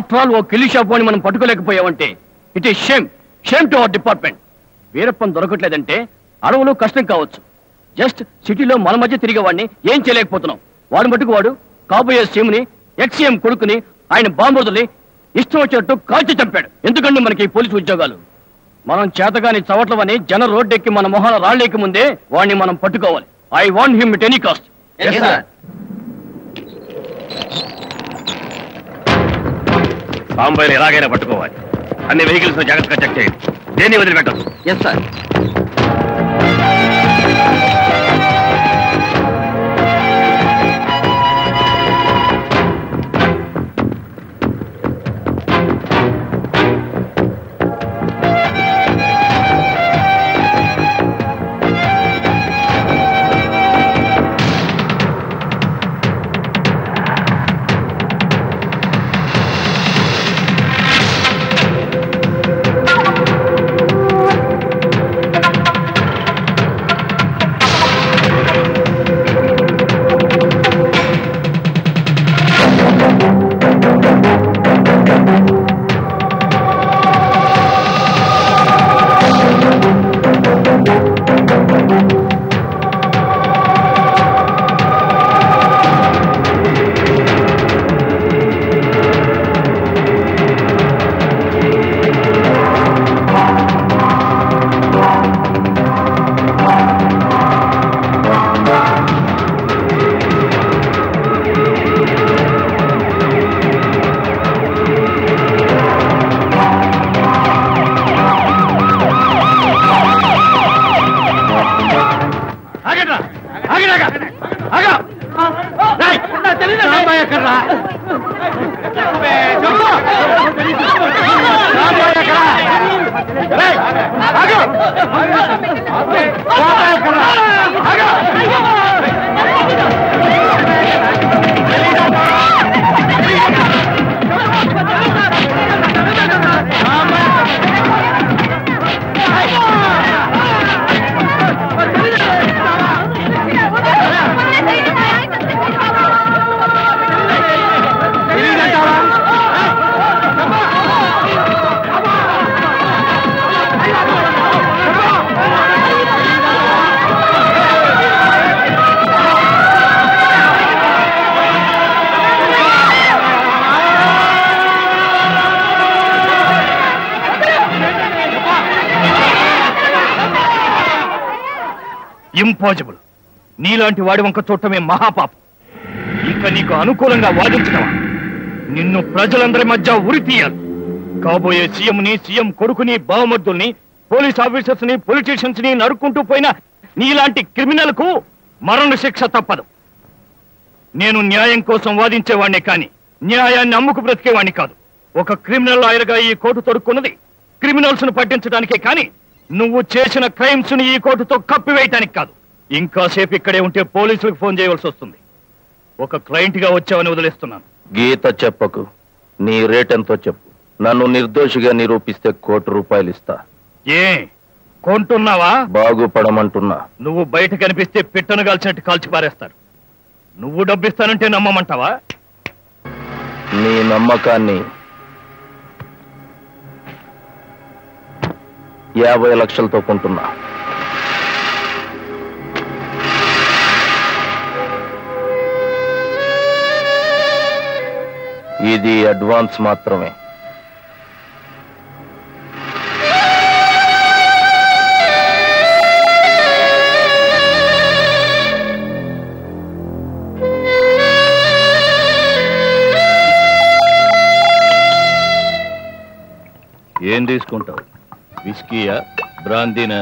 After all ఓ కిల్లి shop అని మనం పట్టుకోలేకపోయామంటే it is shame shame to our department Veerappan దొరకట్లేదంటే అడవులు కష్టం కావచ్చు జస్ట్ సిటీలో మన మధ్య తిరిగే వాడిని ఏం చేయలేకపోతున్నాం వాడు మటుకు వాడు కాబోయే సీఎంని ఎక్స్సీఎం కొడుకుని ఆయన బాంబుని ఇష్టం వచ్చినట్టు కాల్చి చంపాడు ఎందుకండి మనకి ఈ పోలీసు ఉద్యోగాలు మనం చేతగాని చవట్లవని జన రోడ్డెక్కి మన మొహాల రాళ్ళేకి ముందే వాడిని మనం పట్టుకోవాలి I want him it any cost బాంబేని ఎలాగైనా పట్టుకోవాలి అన్ని వెహికల్స్ జాగ్రత్తగా చెక్ చేయండి దేన్ని వదిలిపెట్టదు ఎస్ సార్ ఆగండ్రా ఆగండి ఆగా ఎక్కడ్రా ఇంపాసిబుల్ నీలాంటి వాడి వంక చూడటమే మహాపాపం ఇక నీకు అనుకూలంగా వాదించడమా నిన్ను ప్రజలందరి మధ్య ఉరి తీయాలి కాబోయే సీఎంని సీఎం కొడుకుని బావమర్దుల్ని పోలీస్ ఆఫీసర్స్ ని పొలిటీషియన్స్ ని నరుక్కుంటూ పోయిన నీలాంటి క్రిమినల్ కు మరణ శిక్ష తప్పదు నేను న్యాయం కోసం వాదించేవాణ్ణే కాని న్యాయాన్ని అమ్ముకు బ్రతికేవాణ్ణి కాదు ఒక క్రిమినల్ లాయర్గా ఈ కోర్టు తొడుక్కున్నది క్రిమినల్స్ ను పట్టించడానికే కాని నువ్వు చేసిన క్రైమ్స్ ని ఈ కోర్టుతో కప్పివేయటానికి కాదు ఇంకాసేపు ఇక్కడే ఉంటే పోలీసులకు ఫోన్ చేయవలసి వస్తుంది ఒక క్లయింట్ గా వచ్చావని వదిలేస్తున్నాను గీత చెప్పకు నీ రేట్ ఎంతో చెప్పు నన్ను నిర్దోషిగా నిరూపిస్తే కోటి రూపాయలు ఇస్తా ఏ కొంటున్నావా బాగుపడమంటున్నా నువ్వు బయట కనిపిస్తే పిట్టను కాల్చినట్టు కాల్చి పారేస్తారు నువ్వు డబ్బిస్తానంటే నమ్మమంటావా నీ నమ్మకాన్ని యాభై లక్షలతో కొంటున్నా ఇది అడ్వాన్స్ మాత్రమే ఏం తీసుకుంటావు విస్కీయా బ్రాందీనా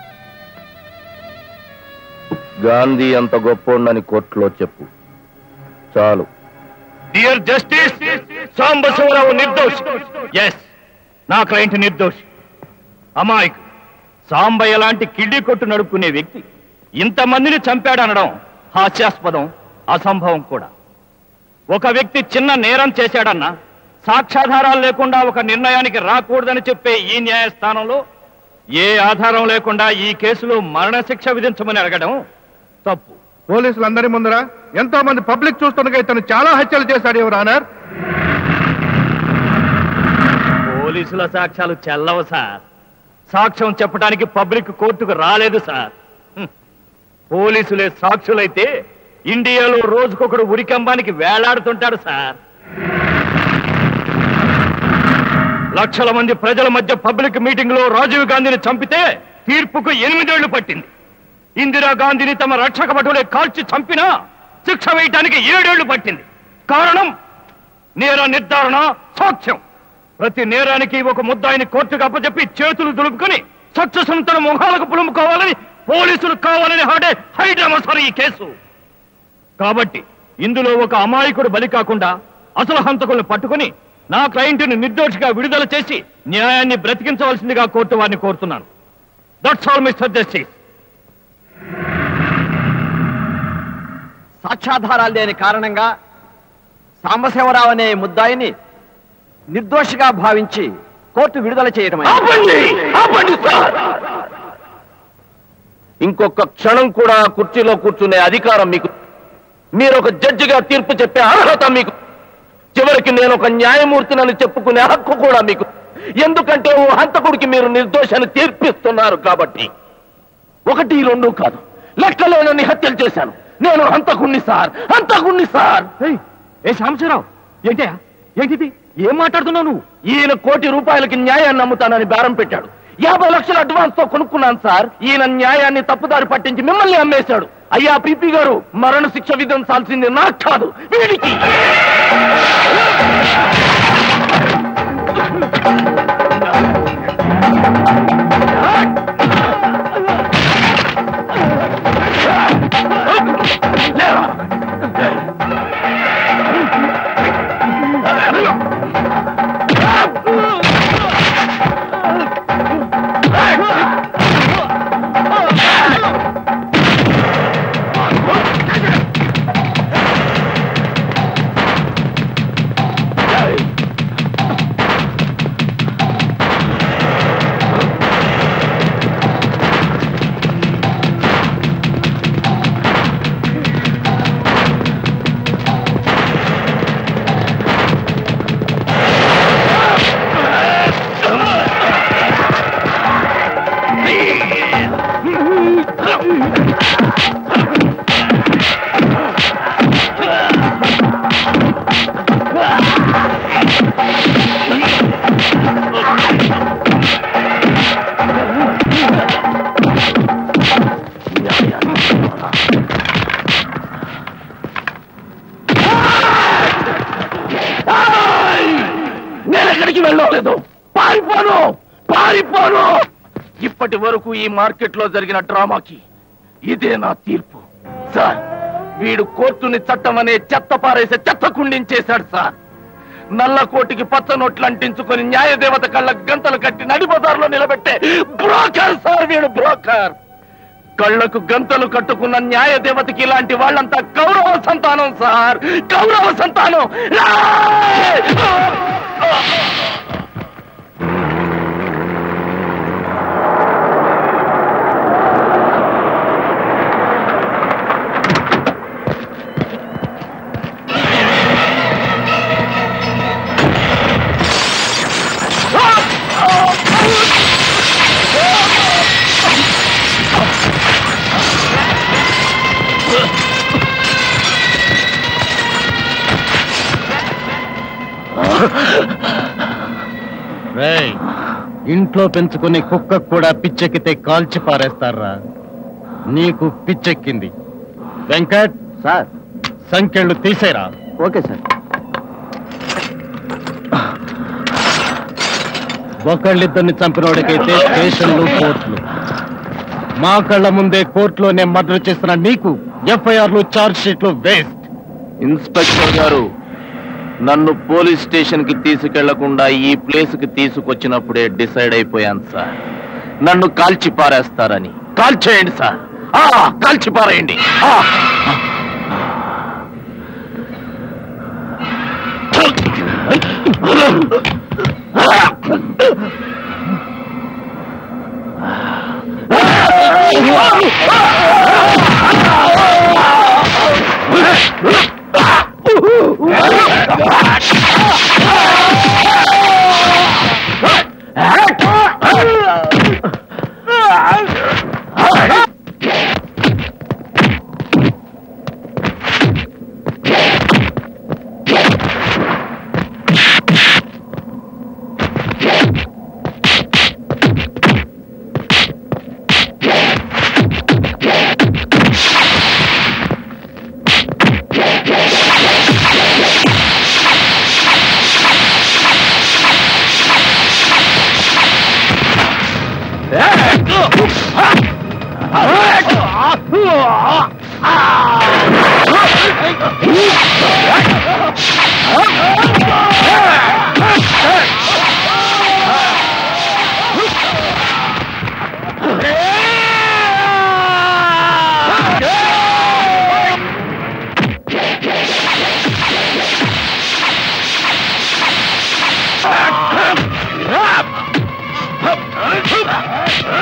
గాంధీ అంత గొప్పోండని కోర్టులో చెప్పు చాలు డియర్ జస్టిస్ సాంబశివరావు నిర్దోషి ఎస్ నా క్లయింట్ నిర్దోషి అమాయక్ సాంబయ్య లాంటి కిడ్డీ కొట్టు నడుపుకునే వ్యక్తి ఇంతమందిని చంపాడనడం హాస్యాస్పదం అసంభవం కూడా ఒక వ్యక్తి చిన్న నేరం చేశాడన్నా సాక్ష్యాధారాలు లేకుండా ఒక నిర్ణయానికి రాకూడదని చెప్పే ఈ న్యాయస్థానంలో ఏ ఆధారం లేకుండా ఈ కేసులో మరణశిక్ష విధించమని అడగడం తప్పు పోలీసులందరి ముందర ఎంతో మంది పబ్లిక్ చూస్తుండగా ఇతను చాలా హత్యలు చేశాడు ఎవరు ఆనర్ పోలీసుల సాక్ష్యాలు చెల్లవు సార్ సాక్ష్యం చెప్పడానికి పబ్లిక్ కోర్టుకు రాలేదు సార్ హ్మ్. పోలీసులే సాక్షులైతే ఇండియాలో రోజుకొకడు ఉరికంబానికి వేలాడుతుంటాడు సార్ లక్షల మంది ప్రజల మధ్య పబ్లిక్ మీటింగ్ లో రాజీవ్ గాంధీని చంపితే తీర్పుకు ఎనిమిదేళ్లు పట్టింది ఇందిరా గాంధీని తమ రక్షక భటులే కాల్చి చంపినా శిక్ష వేయటానికి ఏడేళ్లు పట్టింది కారణం నేర నిర్ధారణ సాక్ష్యం ప్రతి నేరానికి ఒక ముద్దాయిని కోర్టుకు అప్పచెప్పి చేతులు దులుపుకొని సక్సెస్ తన ముఖాలకు పులుముకోవాలని పోలీసులు కావాలని హాడే హైడ్రామా సార్ ఈ కేసు కాబట్టి ఇందులో ఒక అమాయకుడు బలి కాకుండా అసలు హంతకులను పట్టుకుని నా క్లయింట్ని నిర్దోషిగా విడుదల చేసి న్యాయాన్ని బ్రతికించవలసిందిగా కోర్టు వారిని కోరుతున్నాను దట్స్ ఆల్ మిస్టర్ జస్టిస్ సాక్ష్యాధారాలు లేని కారణంగా సాంబశివరావు అనే ముద్దాయిని నిర్దోషిగా భావించి కోర్టు విడుదల చేయటం ఆపండి ఆపండి సార్ ఇంకొక క్షణం కూడా ఆ కుర్చీలో కూర్చునే అధికారం మీకు మీరు ఒక జడ్జిగా తీర్పు చెప్పే అర్హత మీకు చివరికి నేను ఒక న్యాయమూర్తినని చెప్పుకునే హక్కు కూడా మీకు ఎందుకంటే ఓ హంతకుడికి మీరు నిర్దోషాన్ని తీర్పిస్తున్నారు కాబట్టి ఒకటి రెండు కాదు లెక్కలేనని హత్యలు చేశాను నేను హంతకుణ్ణి సార్ హంతకుణ్ణి సార్ ఏయ్, ఏ సాంబశివరావు ఏంటయ్యా ఏంటిది ఏం మాట్లాడుతున్నావు నువ్వు ఈయన కోటి రూపాయలకి న్యాయాన్ని నమ్ముతానని బేరం పెట్టాడు యాభై లక్షల అడ్వాన్స్ తో కొనుక్కున్నాను సార్ ఈయన న్యాయాన్ని తప్పుదారి పట్టించి మిమ్మల్ని అమ్మేశాడు అయ్యా పిపి గారు మరణ శిక్ష విధించాల్సింది నాకు కాదు వీడికి నేను ఎక్కడికి వెళ్ళలేదు పారిపోను పారిపోను ఇప్పటి వరకు ఈ మార్కెట్ లో జరిగిన డ్రామాకి ఇదే నా తీర్పు సార్ వీడు కోర్టుని చట్టం అనే చెత్త పారేసే చెత్త కుండించేశాడు సార్ నల్ల కోటికి పచ్చ నోట్లు అంటించుకొని న్యాయదేవత కళ్ళ గంతలు కట్టి నడిబజార్లో నిలబెట్టే బ్రోకర్ సార్ వీడు బ్రోకర్ కళ్ళకు గంతలు కట్టుకున్న న్యాయ దేవతకి ఇలాంటి వాళ్ళంతా గౌరవ సంతానం సార్ గౌరవ సంతానం రాయ్! రేయ్ ఇంట్లో పెంచుకునే కుక్కకు కూడా పిచ్చెక్కితే కాల్చి పారేస్తారా నీకు పిచ్చెక్కింది వెంకట్ సార్ సంఖ్యలు తీసేరా ఓకే సార్ ఒకళ్ళిద్దరిని చంపినోడికైతే స్టేషన్లు కోర్టులు మా కళ్ళ ముందే కోర్టులోనే మర్డర్ చేసిన నీకు ఎఫ్ఐఆర్లు చార్జ్ షీట్లు వేస్ట్ ఇన్స్పెక్టర్ గారు నన్ను పోలీస్ స్టేషన్ కి తీసుకెళ్లకుండా ఈ ప్లేస్ కి తీసుకొచ్చినప్పుడే డిసైడ్ అయిపోయాను సార్ నన్ను కాల్చి పారేస్తారని కాల్చేయండి సార్ ఆ, కాల్చి పారేయండి ఆ.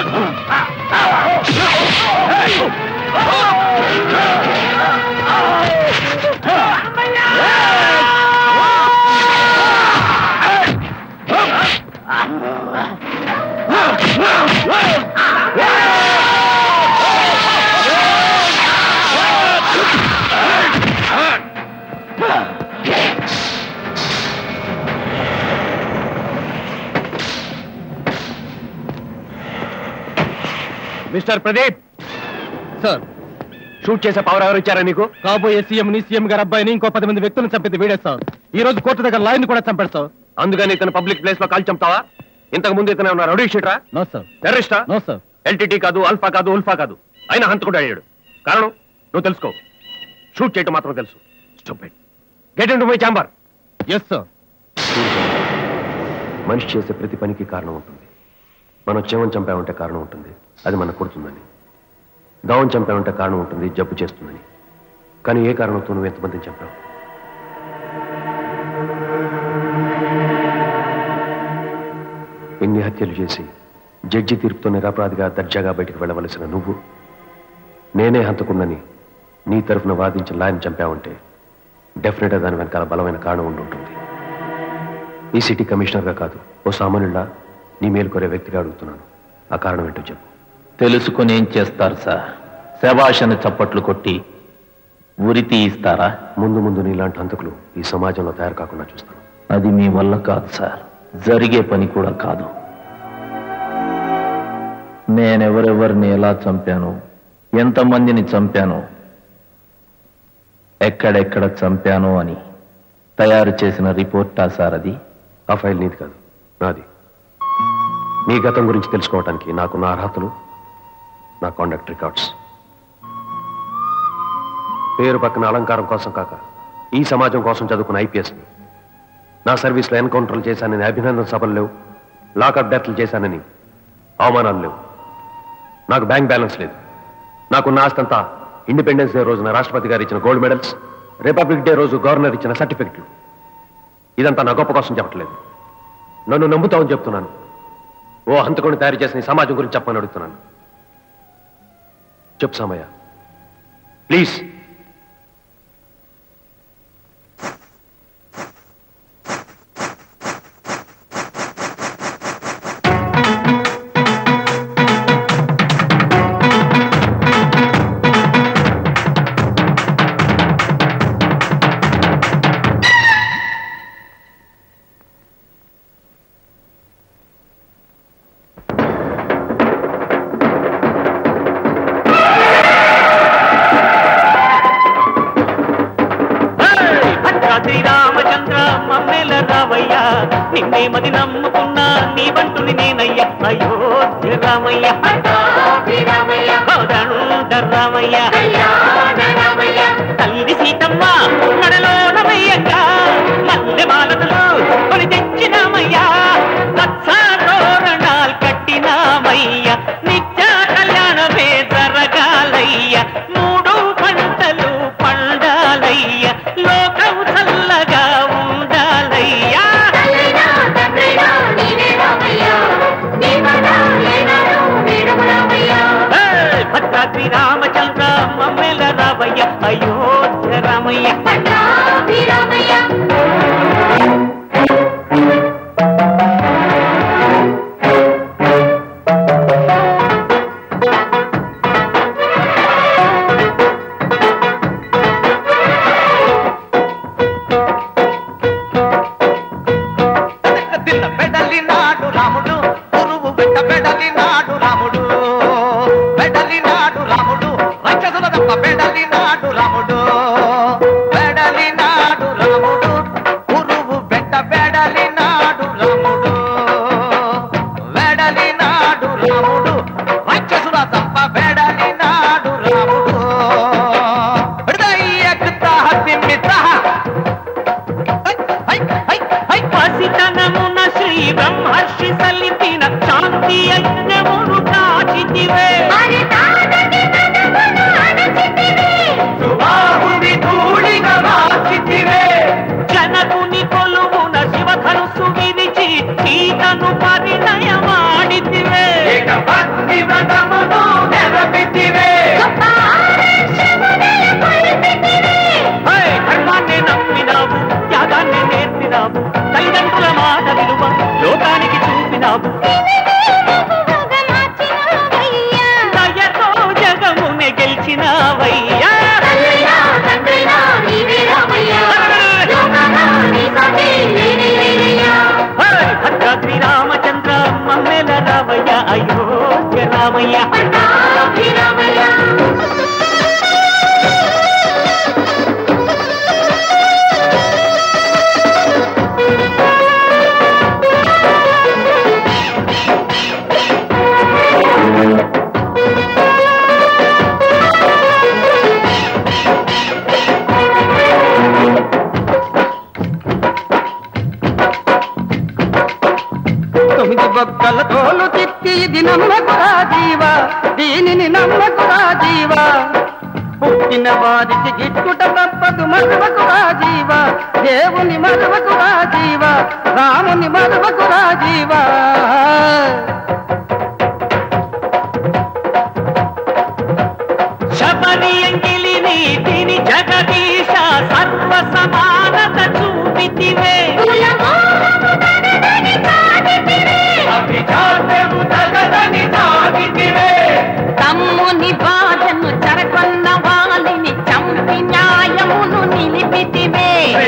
మిస్టర్ ప్రదీప్ సార్ షూట్ చేసే పవర్ ఎవరు ఇచ్చారా నీకు కాబోయే సీఎం ని సీఎం గారి అబ్బాయిని ఇంకో పది మంది వ్యక్తులను చంపింది వీడే సార్ ఈ రోజు కోర్టు దగ్గర లాయర్ని కూడా చంపాడు సార్ అందుకని ఇతను పబ్లిక్ ప్లేస్ లో కాల్ చంపుతావా ఇంతకు ముందు ఇతను ఉన్నారు రౌడీ షీటరా నో సార్ టెర్రరిస్టా నో సార్ ఎల్టీటీ కాదు అల్ఫా కాదు ఉల్ఫా కాదు అయినా హంతకుడు అయ్యాడు కారణం నువ్వు తెలుసుకో షూట్ చేయటం మాత్రం తెలుసు get in to my chamber yes sir మనిషి చేసే ప్రతి పనికి కారణం ఉంటుంది మనం చెవం చంపామంటే కారణం ఉంటుంది అది మన కొడుతుందని దవం చంపామంటే కారణం ఉంటుంది జబ్బు చేస్తుందని కానీ ఏ కారణంతో నువ్వు ఎంతమందిని చంపావు ఎన్ని హత్యలు చేసి జడ్జి తీర్పుతో నిరపరాధిగా దర్జాగా బయటికి వెళ్ళవలసిన నువ్వు నేనే హంతకుందని నీ తరఫున వాదించిన లాయని చంపావంటే డెఫినెట్గా దాని వెనకాల బలమైన కారణం ఉండి ఉంటుంది ఈ సిటీ కమిషనర్గా కాదు ఓ సామాన్యుడా నీ మేలు కోరే వ్యక్తిగా అడుగుతున్నాను ఆ కారణం ఏంటో చెప్పు తెలుసుకుని ఏం చేస్తారు సార్ శభాషను చప్పట్లు కొట్టి ఉరి తీయిస్తారా ముందు ముందు నీలాంటి హంతకులు ఈ సమాజంలో తయారు కాకుండా చూస్తాను అది మీ వల్ల కాదు సార్ జరిగే పని కూడా కాదు నేనెవరెవరిని ఎలా చంపాను ఎంతమందిని చంపాను ఎక్కడెక్కడ చంపాను అని తయారు చేసిన రిపోర్టా సార్ అది ఆ ఫైల్ నీది కాదు నాది నీ గతం గురించి తెలుసుకోవటానికి నాకున్న అర్హతలు నా కాండక్ట్ రికార్డ్స్ పేరు పక్కన అలంకారం కోసం కాక ఈ సమాజం కోసం చదువుకున్న ఐపీఎస్ని నా సర్వీస్లో ఎన్కౌంటర్లు చేశానని అభినందన సభలు లేవు లాకప్ డెత్లు చేశానని అవమానాలు లేవు నాకు బ్యాంక్ బ్యాలెన్స్ లేదు నాకున్న ఆస్తంతా ఇండిపెండెన్స్ డే రోజున రాష్ట్రపతి గారు ఇచ్చిన గోల్డ్ మెడల్స్ రిపబ్లిక్ డే రోజు గవర్నర్ ఇచ్చిన సర్టిఫికెట్లు ఇదంతా నా గొప్ప కోసం చెప్పట్లేదు నన్ను నమ్ముతామని చెప్తున్నాను ఓ హంతకుని తయారు చేసిన ఈ సమాజం గురించి చెప్పమని అడుగుతున్నాను చెప్పు సమయ్య ప్లీజ్ భద్రాద్రి రామచంద్ర మమ్మేల రావయ్యా నిన్నే మది నమ్ముకున్నా నీ బంటుని నేనయ్యా అయోధ్య రామయ్య కోదండ రామయ్య తల్లి సీతమ్మ నడలోన వెయ్యంగా మల్లె మాలతలు కొని తెచ్చినామయ్యా తోరణాలు కట్టినామయ్య నిత్య కళ్యాణమే జరగాలయ్య మూడు పంటలు పండాలయ్య లోకం చల్లగా ఉండాలయ్యా ఏయ్! భద్రాద్రి రామచంద్ర మమ్మెల రావయ్య అయోధ్య రామయ్య రామయ్య చేసినావయ్యా హరి భద్రాద్రి రామచంద్ర మమ్మెల రావయ్య అయోధ్య రామయ్య తొమ్మిది బొక్కల తోలు తిప్పి ఇది నమ్మకురా జీవా దీనిని నమ్మకురా జీవా పుట్టిన వారికి గిట్టుట తప్పదు మరవకురా జీవా దేవుని మరవకురా జీవా రాముని మరవకురా జీవా శబరి ఎంగిలి నీటిని జగదీశ సర్వ సమానత చూపితివే తమ్ముని బాధను చెరకొన్న వాలిని చంపి న్యాయమును నిలిపితివే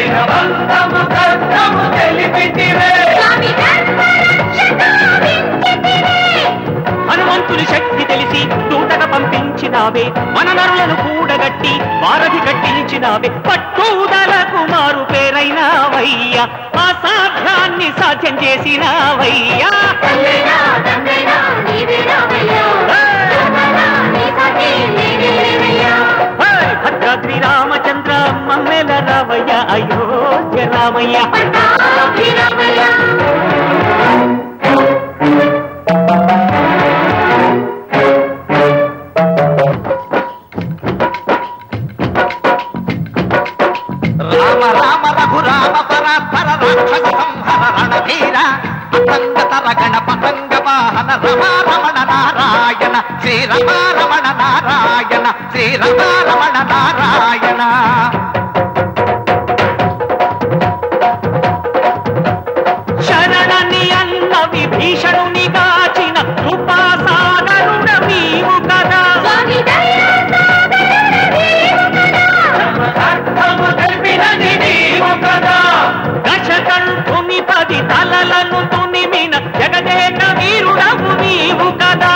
హనుమంతుని శక్తి తెలిసి దూతగా పంపించినావే మన నరులను కూడగట్టి వారధి కట్టించినావే పట్టుదలకు మారు పేరైనావయ్యా అసాధ్యాన్ని సాధ్యం చేసినావయ్యా హే, భద్రాద్రి రామచంద్ర మమ్మెల రావయ్య అయోధ్య రామయ్య రామ రామ రఘురామ పరాత్పర రాక్షస సంహర రణధీర అసంగత రగణ పతంగ వాహన రమ రమణ నారాయణ శ్రీ రమ రమణ నారాయణ శ్రీ రమ రమణ నారాయణ శరణని అన్న విభీషణుని కాచిన కృపాసాగరుడ నీవు కదా దశకంఠుని పది తలలను తునిమిన జగదేక వీరుడవు నీవు కదా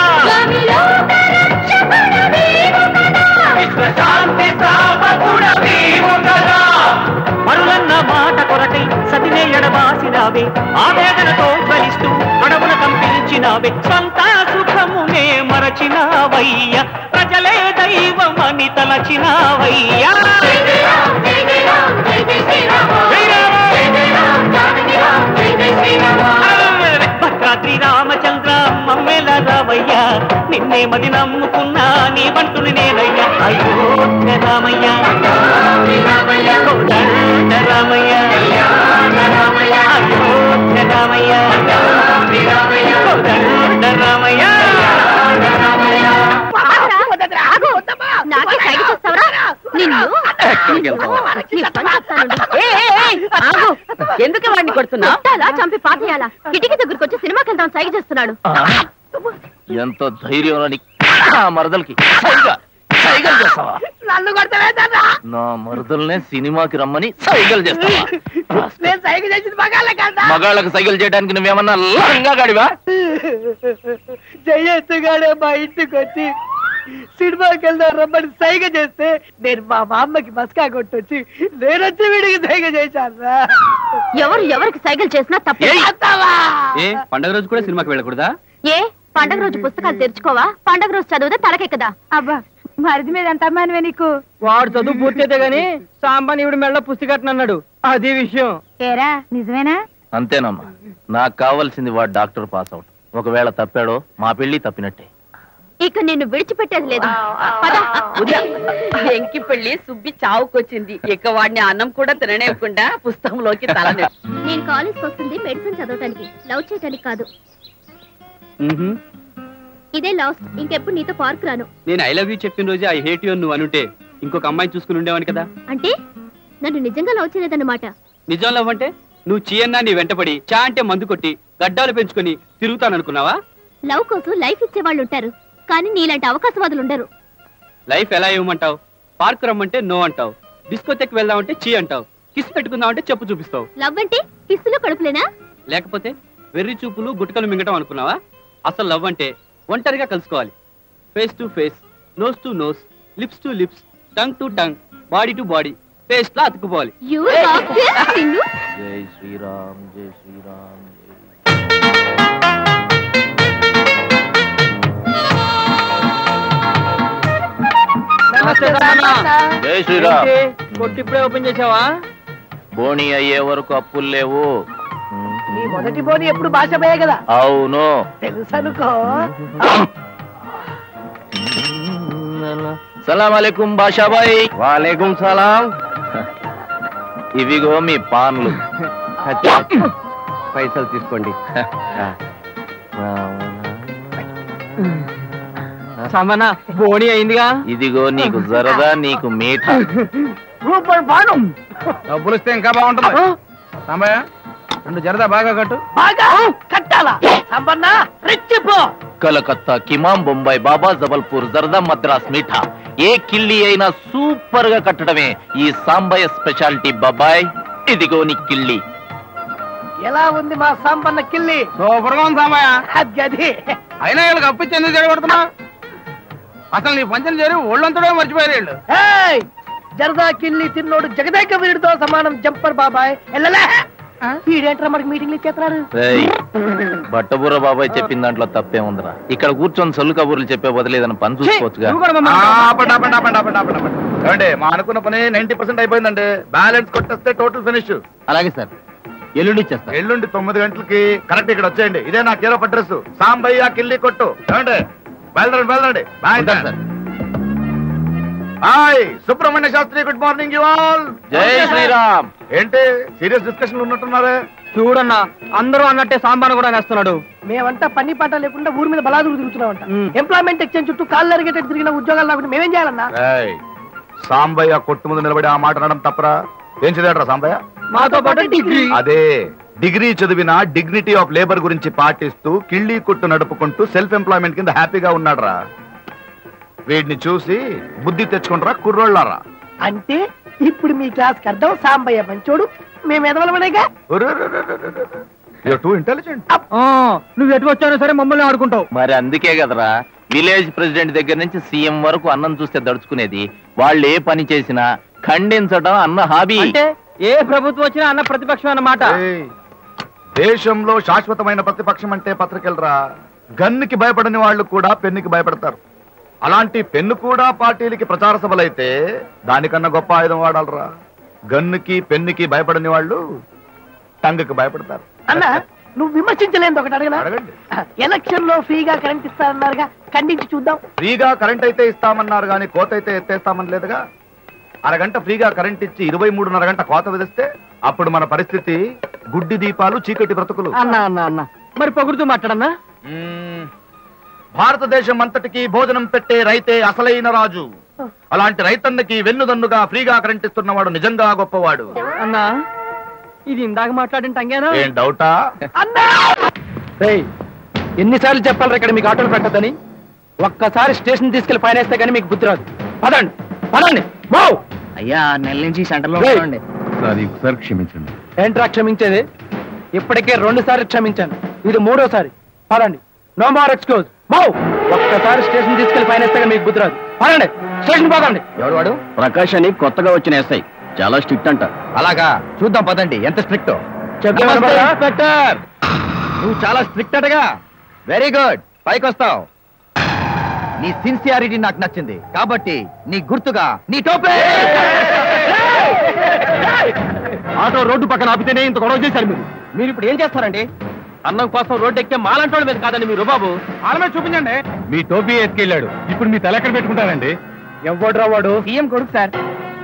విశ్వశాంతి స్థాపకుడ నీవు కదా మరులన్న మాట కొరకై సతినే ఎడబాసినావే ఆవేదనతో జ్వలిస్తూ అడవున కంపించినావే స్వంత సుఖమునే మరచినావయ్య ప్రజలే దైవమని తలచినావయ్యా భద్రాద్రి రామచంద్ర మమ్మెల రావయ్య నిన్నే మది నమ్ముకున్నా నీ వంటుని నేనయ్యా అయోధ్య రామయ్య కోదండ రామయ్య అయోధ్య రామయ్య కోదండ రామయ్య నాకే సైడ్ చేస్తావరా నిన్ను నీ పని చెప్తానుండు. ఏయ్, ఏయ్, ఏయ్, ఆగు. ఎందుకు వాడిని కొడుతున్నా కొట్టాలా చంపి పాతేయాలా కిటికీ దగ్గరకు వచ్చి సినిమాకి వెళ్దాం సైగ చేస్తున్నాడు ఎంత ధైర్యం అని నా మరదలకి సైగా సైగలు చేస్తావా నన్ను కొడతావేదన్నా నా మరదల్నే సినిమాకి రమ్మని సైగలు చేస్తావా నేను సైకి చేసింది మగాళ్ళ కదా మగాళ్ళకి సైగలు చేయడానికి నువ్వేమన్నా లంగా గాడివా జయత్తుగాడే మా ఇంటికి వచ్చి సినిమాకి వెళ్దాం రమ్మని సైగ చేస్తే నేను మా మామ్మకి మస్కా కొట్టొచ్చి నేనొచ్చి వీడికి సైగ చేశాను ఎవరు ఎవరికి సైకిల్ చేసినా తప్పు ఏ పండగ రోజు కూడా సినిమాకి వెళ్ళకూడదా ఏ పండగ రోజు పుస్తకాలు తెరుచుకోవా పండగ రోజు చదివితే తలకెక్కదా అబ్బా మరిది మీద ఎంత అమ్మానివే నీకు వాడు చదువు పూర్తయితే గాని సాంబాన్ ఇవిడు మెళ్ళ పుస్తకట్నన్నాడు అది విషయం ఏరా నిజమేనా అంతేనమ్మా నాకు కావాల్సింది వాడు డాక్టర్ పాస్ అవుట్ ఒకవేళ తప్పాడో మా పెళ్లి తప్పినట్టే ఇక నిన్ను విడిచిపెట్టేది లేదు పద. వెంకి పెళ్లి సుబ్బి చావుకొచ్చింది ఇక వాడిని అన్నం కూడా తిననేవ్వకుండా పుస్తకంలోకి తల నేను కాలేజ్కి వస్తుంది మెడిసిన్ చదవటానికి లవ్ చేయటానికి కాదు ఇదే లాస్ట్ ఇంకెప్పుడు నీతో పార్క్ రాను నేను ఐ లవ్ యూ చెప్పిన రోజే ఐ హేట్ యూ నువ్వు అనుంటే ఇంకొక అమ్మాయిని చూసుకుని ఉండేవాని కదా అంటే నన్ను నిజంగా లవ్ చేయలేదన్నమాట నిజం లవ్ అంటే నువ్వు చీయన్నా నీ వెంటపడి చా అంటే మందు కొట్టి గడ్డాలు పెంచుకొని తిరుగుతాననుకున్నావా లవ్ కోసం లైఫ్ ఇచ్చే వాళ్ళు ఉంటారు కానీ నీలాంటి అవకాశవాదులు ఉండరు లైఫ్ ఎలా ఇవ్వమంటావు పార్క్ రమ్మంటే నో అంటావు డిస్కోతెక్ వెళ్దామంటే చీ అంటావు కిస్ పెట్టుకుందామంటే చెప్పు చూపిస్తావు లవ్ అంటే కిస్సులు కడుపులేనా లేకపోతే వెర్రి చూపులు గుటకలు మింగటం అనుకున్నావా అసలు లవ్ అంటే ఒంటరిగా కలుసుకోవాలి face to face nose to nose lips to lips tongue to tongue body to body paste లా అతుకుపోవాలి యూ నిన్ను జై శ్రీరామ్ జై శ్రీరామ్ జై శ్రీరామ్ కొట్టి ఇప్పుడే ఓపెన్ చేసావా బోణి అయ్యే వరకు అప్పులు లేవు నీ మొదటి బోని ఎప్పుడు భాష పోయే కదా అవును తెలుసనుకో సలాం అలైకుం బాషాబాయ్ వాలేకుం సలాం ఇవిగో మీ పాన్లు పైసలు తీసుకోండి సమన బోణి అయిందిగా ఇదిగో నీకు జరదా నీకు మీఠ రూపాయి పాను డబ్బులు ఇస్తే ఇంకా బాగుంటుంది సాంబయ్య రెండు జరదా బాగా కట్టు బాగా కట్టాలా సంపన్న రెచ్చిపో కలకత్తా కిమాం బొంబాయి బాబా జబల్పూర్ జరదా మద్రాస్ మీఠా ఏ కిల్లి అయినా సూపర్ గా కట్టడమే ఈ సాంబయ్య స్పెషాలిటీ బాబాయ్ ఇదిగో నీ కిల్లి ఎలా ఉంది మా సంపన్న కిల్లి సూపర్ గా ఉంది సాంబయ్య అది అది అయినా వీళ్ళకి అప్పిచ్చి ఎందుకు జరగబడుతున్నా అసలు నీ పంచం చేరి ఒళ్ళంతడే మర్చిపోయారు వీళ్ళు ఏయ్! జరదా కిల్లి తిన్నోడు జగదేక వీడితో సమానం జంపర్ బాబాయ్ ఎల్లలే వీడేంట్రా మనకి మీటింగ్లు ఇచ్చేస్తున్నాడు రేయ్, బట్టబుర్ర బాబాయ్ చెప్పిన దాంట్లో తప్పే ఉందిరా ఇక్కడ కూర్చొని సొల్లు కబుర్లు చెప్పే బదిలేదని పని చూసుకోవచ్చుగా ఆపండి, ఆపండి, ఆపండి, ఆపండి, ఆపండి, ఆపండి. ఏమండి మా అనుకున్న పని నైన్టీ పర్సెంట్ అయిపోయిందండి బ్యాలెన్స్ కొట్టేస్తే టోటల్ ఫినిష్ అలాగే సార్ ఎల్లుండి ఇచ్చేస్తా ఎల్లుండి తొమ్మిది గంటలకి కరెక్ట్ ఇక్కడ వచ్చేయండి ఇదే నా కీరప్ అడ్రస్ సాంబయ్య కిల్లి కొట్టు ఏమండి వెళ్ళండి వెళ్ళండి బాయ్ ఉంటాను sir. Hi Subrahmanya Sastri good morning you all Jai Shriram ఏంటి సీరియస్ డిస్కషన్ ఉన్నట్టున్నారే చూడన్నా అందరూ అన్నట్టే సాంబార్ కూడా నేస్తున్నాడు మేమంతా పని పాట లేకుండా ఊరి మీద బలాదులు తిరుగుతున్నామంట ఎంప్లాయ్మెంట్ ఎక్స్చేంజ్ చుట్టూ కాళ్ళు అరిగేటట్టు తిరిగిన ఉద్యోగాలు లేకుండా మేమేం చేయాలన్నా ఏయ్, సాంబయ్య కొట్టు ముందు నిలబడి ఆ మాట అనడం తప్పరా ఏం చదివాడరా సాంబయ్య మాతో పాటు డిగ్రీ అదే డిగ్రీ చదివిన డిగ్నిటీ ఆఫ్ లేబర్ గురించి పాటిస్తూ కిళ్ళీ కొట్టు నడుపుకుంటూ సెల్ఫ్ ఎంప్లాయ్మెంట్ కింద హ్యాపీగా ఉన్నాడురా వీడిని చూసి బుద్ధి తెచ్చుకుంటారా కుర్రోళ్ళారా అంటే ఇప్పుడు మీ క్లాస్ కి అర్థం సాంబయ్య మంచోడు మేము ఎదవలమనేగా టూ ఇంటెలిజెంట్ నువ్వు ఎటు వచ్చానో సరే మమ్మల్ని ఆడుకుంటావు మరి అందుకే కదరా విలేజ్ ప్రెసిడెంట్ దగ్గర నుంచి సీఎం వరకు అన్నం చూస్తే దడుచుకునేది వాళ్ళు ఏ పని చేసినా ఖండించడం అన్న హాబీ అంటే ఏ ప్రభుత్వం వచ్చినా అన్న ప్రతిపక్షం అన్నమాట దేశంలో శాశ్వతమైన ప్రతిపక్షం అంటే పత్రికలరా గన్నుకి భయపడని వాళ్ళు కూడా పెన్నుకి భయపడతారు అలాంటి పెన్ను కూడా పార్టీలకి ప్రచార సభలైతే దానికన్నా గొప్ప ఆయుధం వాడాలరా గన్నుకి పెన్నుకి భయపడని వాళ్ళు టంగుకి భయపడతారు అన్న నువ్వు విమర్శించలేదు ఒకటి అడగనా అడగండి ఎలక్షన్ లో ఫ్రీగా కరెంట్ ఇస్తారన్నారుగా ఖండించి చూద్దాం ఫ్రీగా కరెంట్ అయితే ఇస్తామన్నారు కానీ కోత అయితే ఎత్తేస్తామని లేదుగా అరగంట ఫ్రీగా కరెంట్ ఇచ్చి ఇరవై మూడున్నర గంట కోత విధిస్తే అప్పుడు మన పరిస్థితి గుడ్డి దీపాలు చీకటి బ్రతుకులు అన్న అన్న అన్న మరి పొగుడుతూ మాట్లాడన్నా మ్మ్. భారతదేశం అంతటికి భోజనం పెట్టే రైతే అసలైన రాజు అలాంటి రైతన్నకి వెన్నుదన్నుగా ఫ్రీగా కరెంట్ ఇస్తున్నవాడు నిజంగా గొప్పవాడు అన్నా ఇది ఇందాక మాట్లాడిన టంగేనా ఏం డౌటా ఎన్నిసార్లు చెప్పాలి ఇక్కడ మీకు ఆటోలు పెట్టద్దని ఒక్కసారి స్టేషన్ తీసుకెళ్లి పైన వేస్తే కానీ మీకు బుద్ధి రాదు పదండి పదండి మో అయ్యా నెల నుంచి సెంటర్లో రేయ్. ఉండండి ఒకసారి క్షమించండి ఏంట్రా క్షమించేది ఇప్పటికే రెండు సార్లు క్షమించాను ఇది మూడోసారి పదండి నో మోర్ ఎక్స్క్యూజ్ మో ఒక్కసారి స్టేషన్ తీసుకెళ్లి పైన వేస్తే కానీ మీకు బుద్ధి రాదు పదండి స్టేషన్ పోదండి ఎవడు వాడు ప్రకాష్ అని కొత్తగా వచ్చిన ఎస్ఐ చాలా స్ట్రిక్ట్ అంట అలాగా చూద్దాం పదండి ఎంత స్ట్రిక్ట్ చెప్తాను నువ్వు చాలా స్ట్రిక్ట్ అటగా వెరీ గుడ్ పైకి వస్తావు నీ సిన్సియారిటీ నాకు నచ్చింది కాబట్టి నీ గుర్తుగా నీ టోపే ఆటో రోడ్డు పక్కన ఆపితేనే ఇంత గొడవ చేశారు మీరు మీరు ఇప్పుడు ఏం చేస్తారండి అన్నం కోసం రోడ్డు ఎక్కే మాలంటోళ్ళ మీద కాదండి మీరు బాబు ఆలమే చూపించండి మీ టోపీ ఎత్తుకెళ్ళాడు ఇప్పుడు మీ తల ఎక్కడ పెట్టుకుంటారండి ఎవడ్రా వాడు సీఎం కొడుకు సార్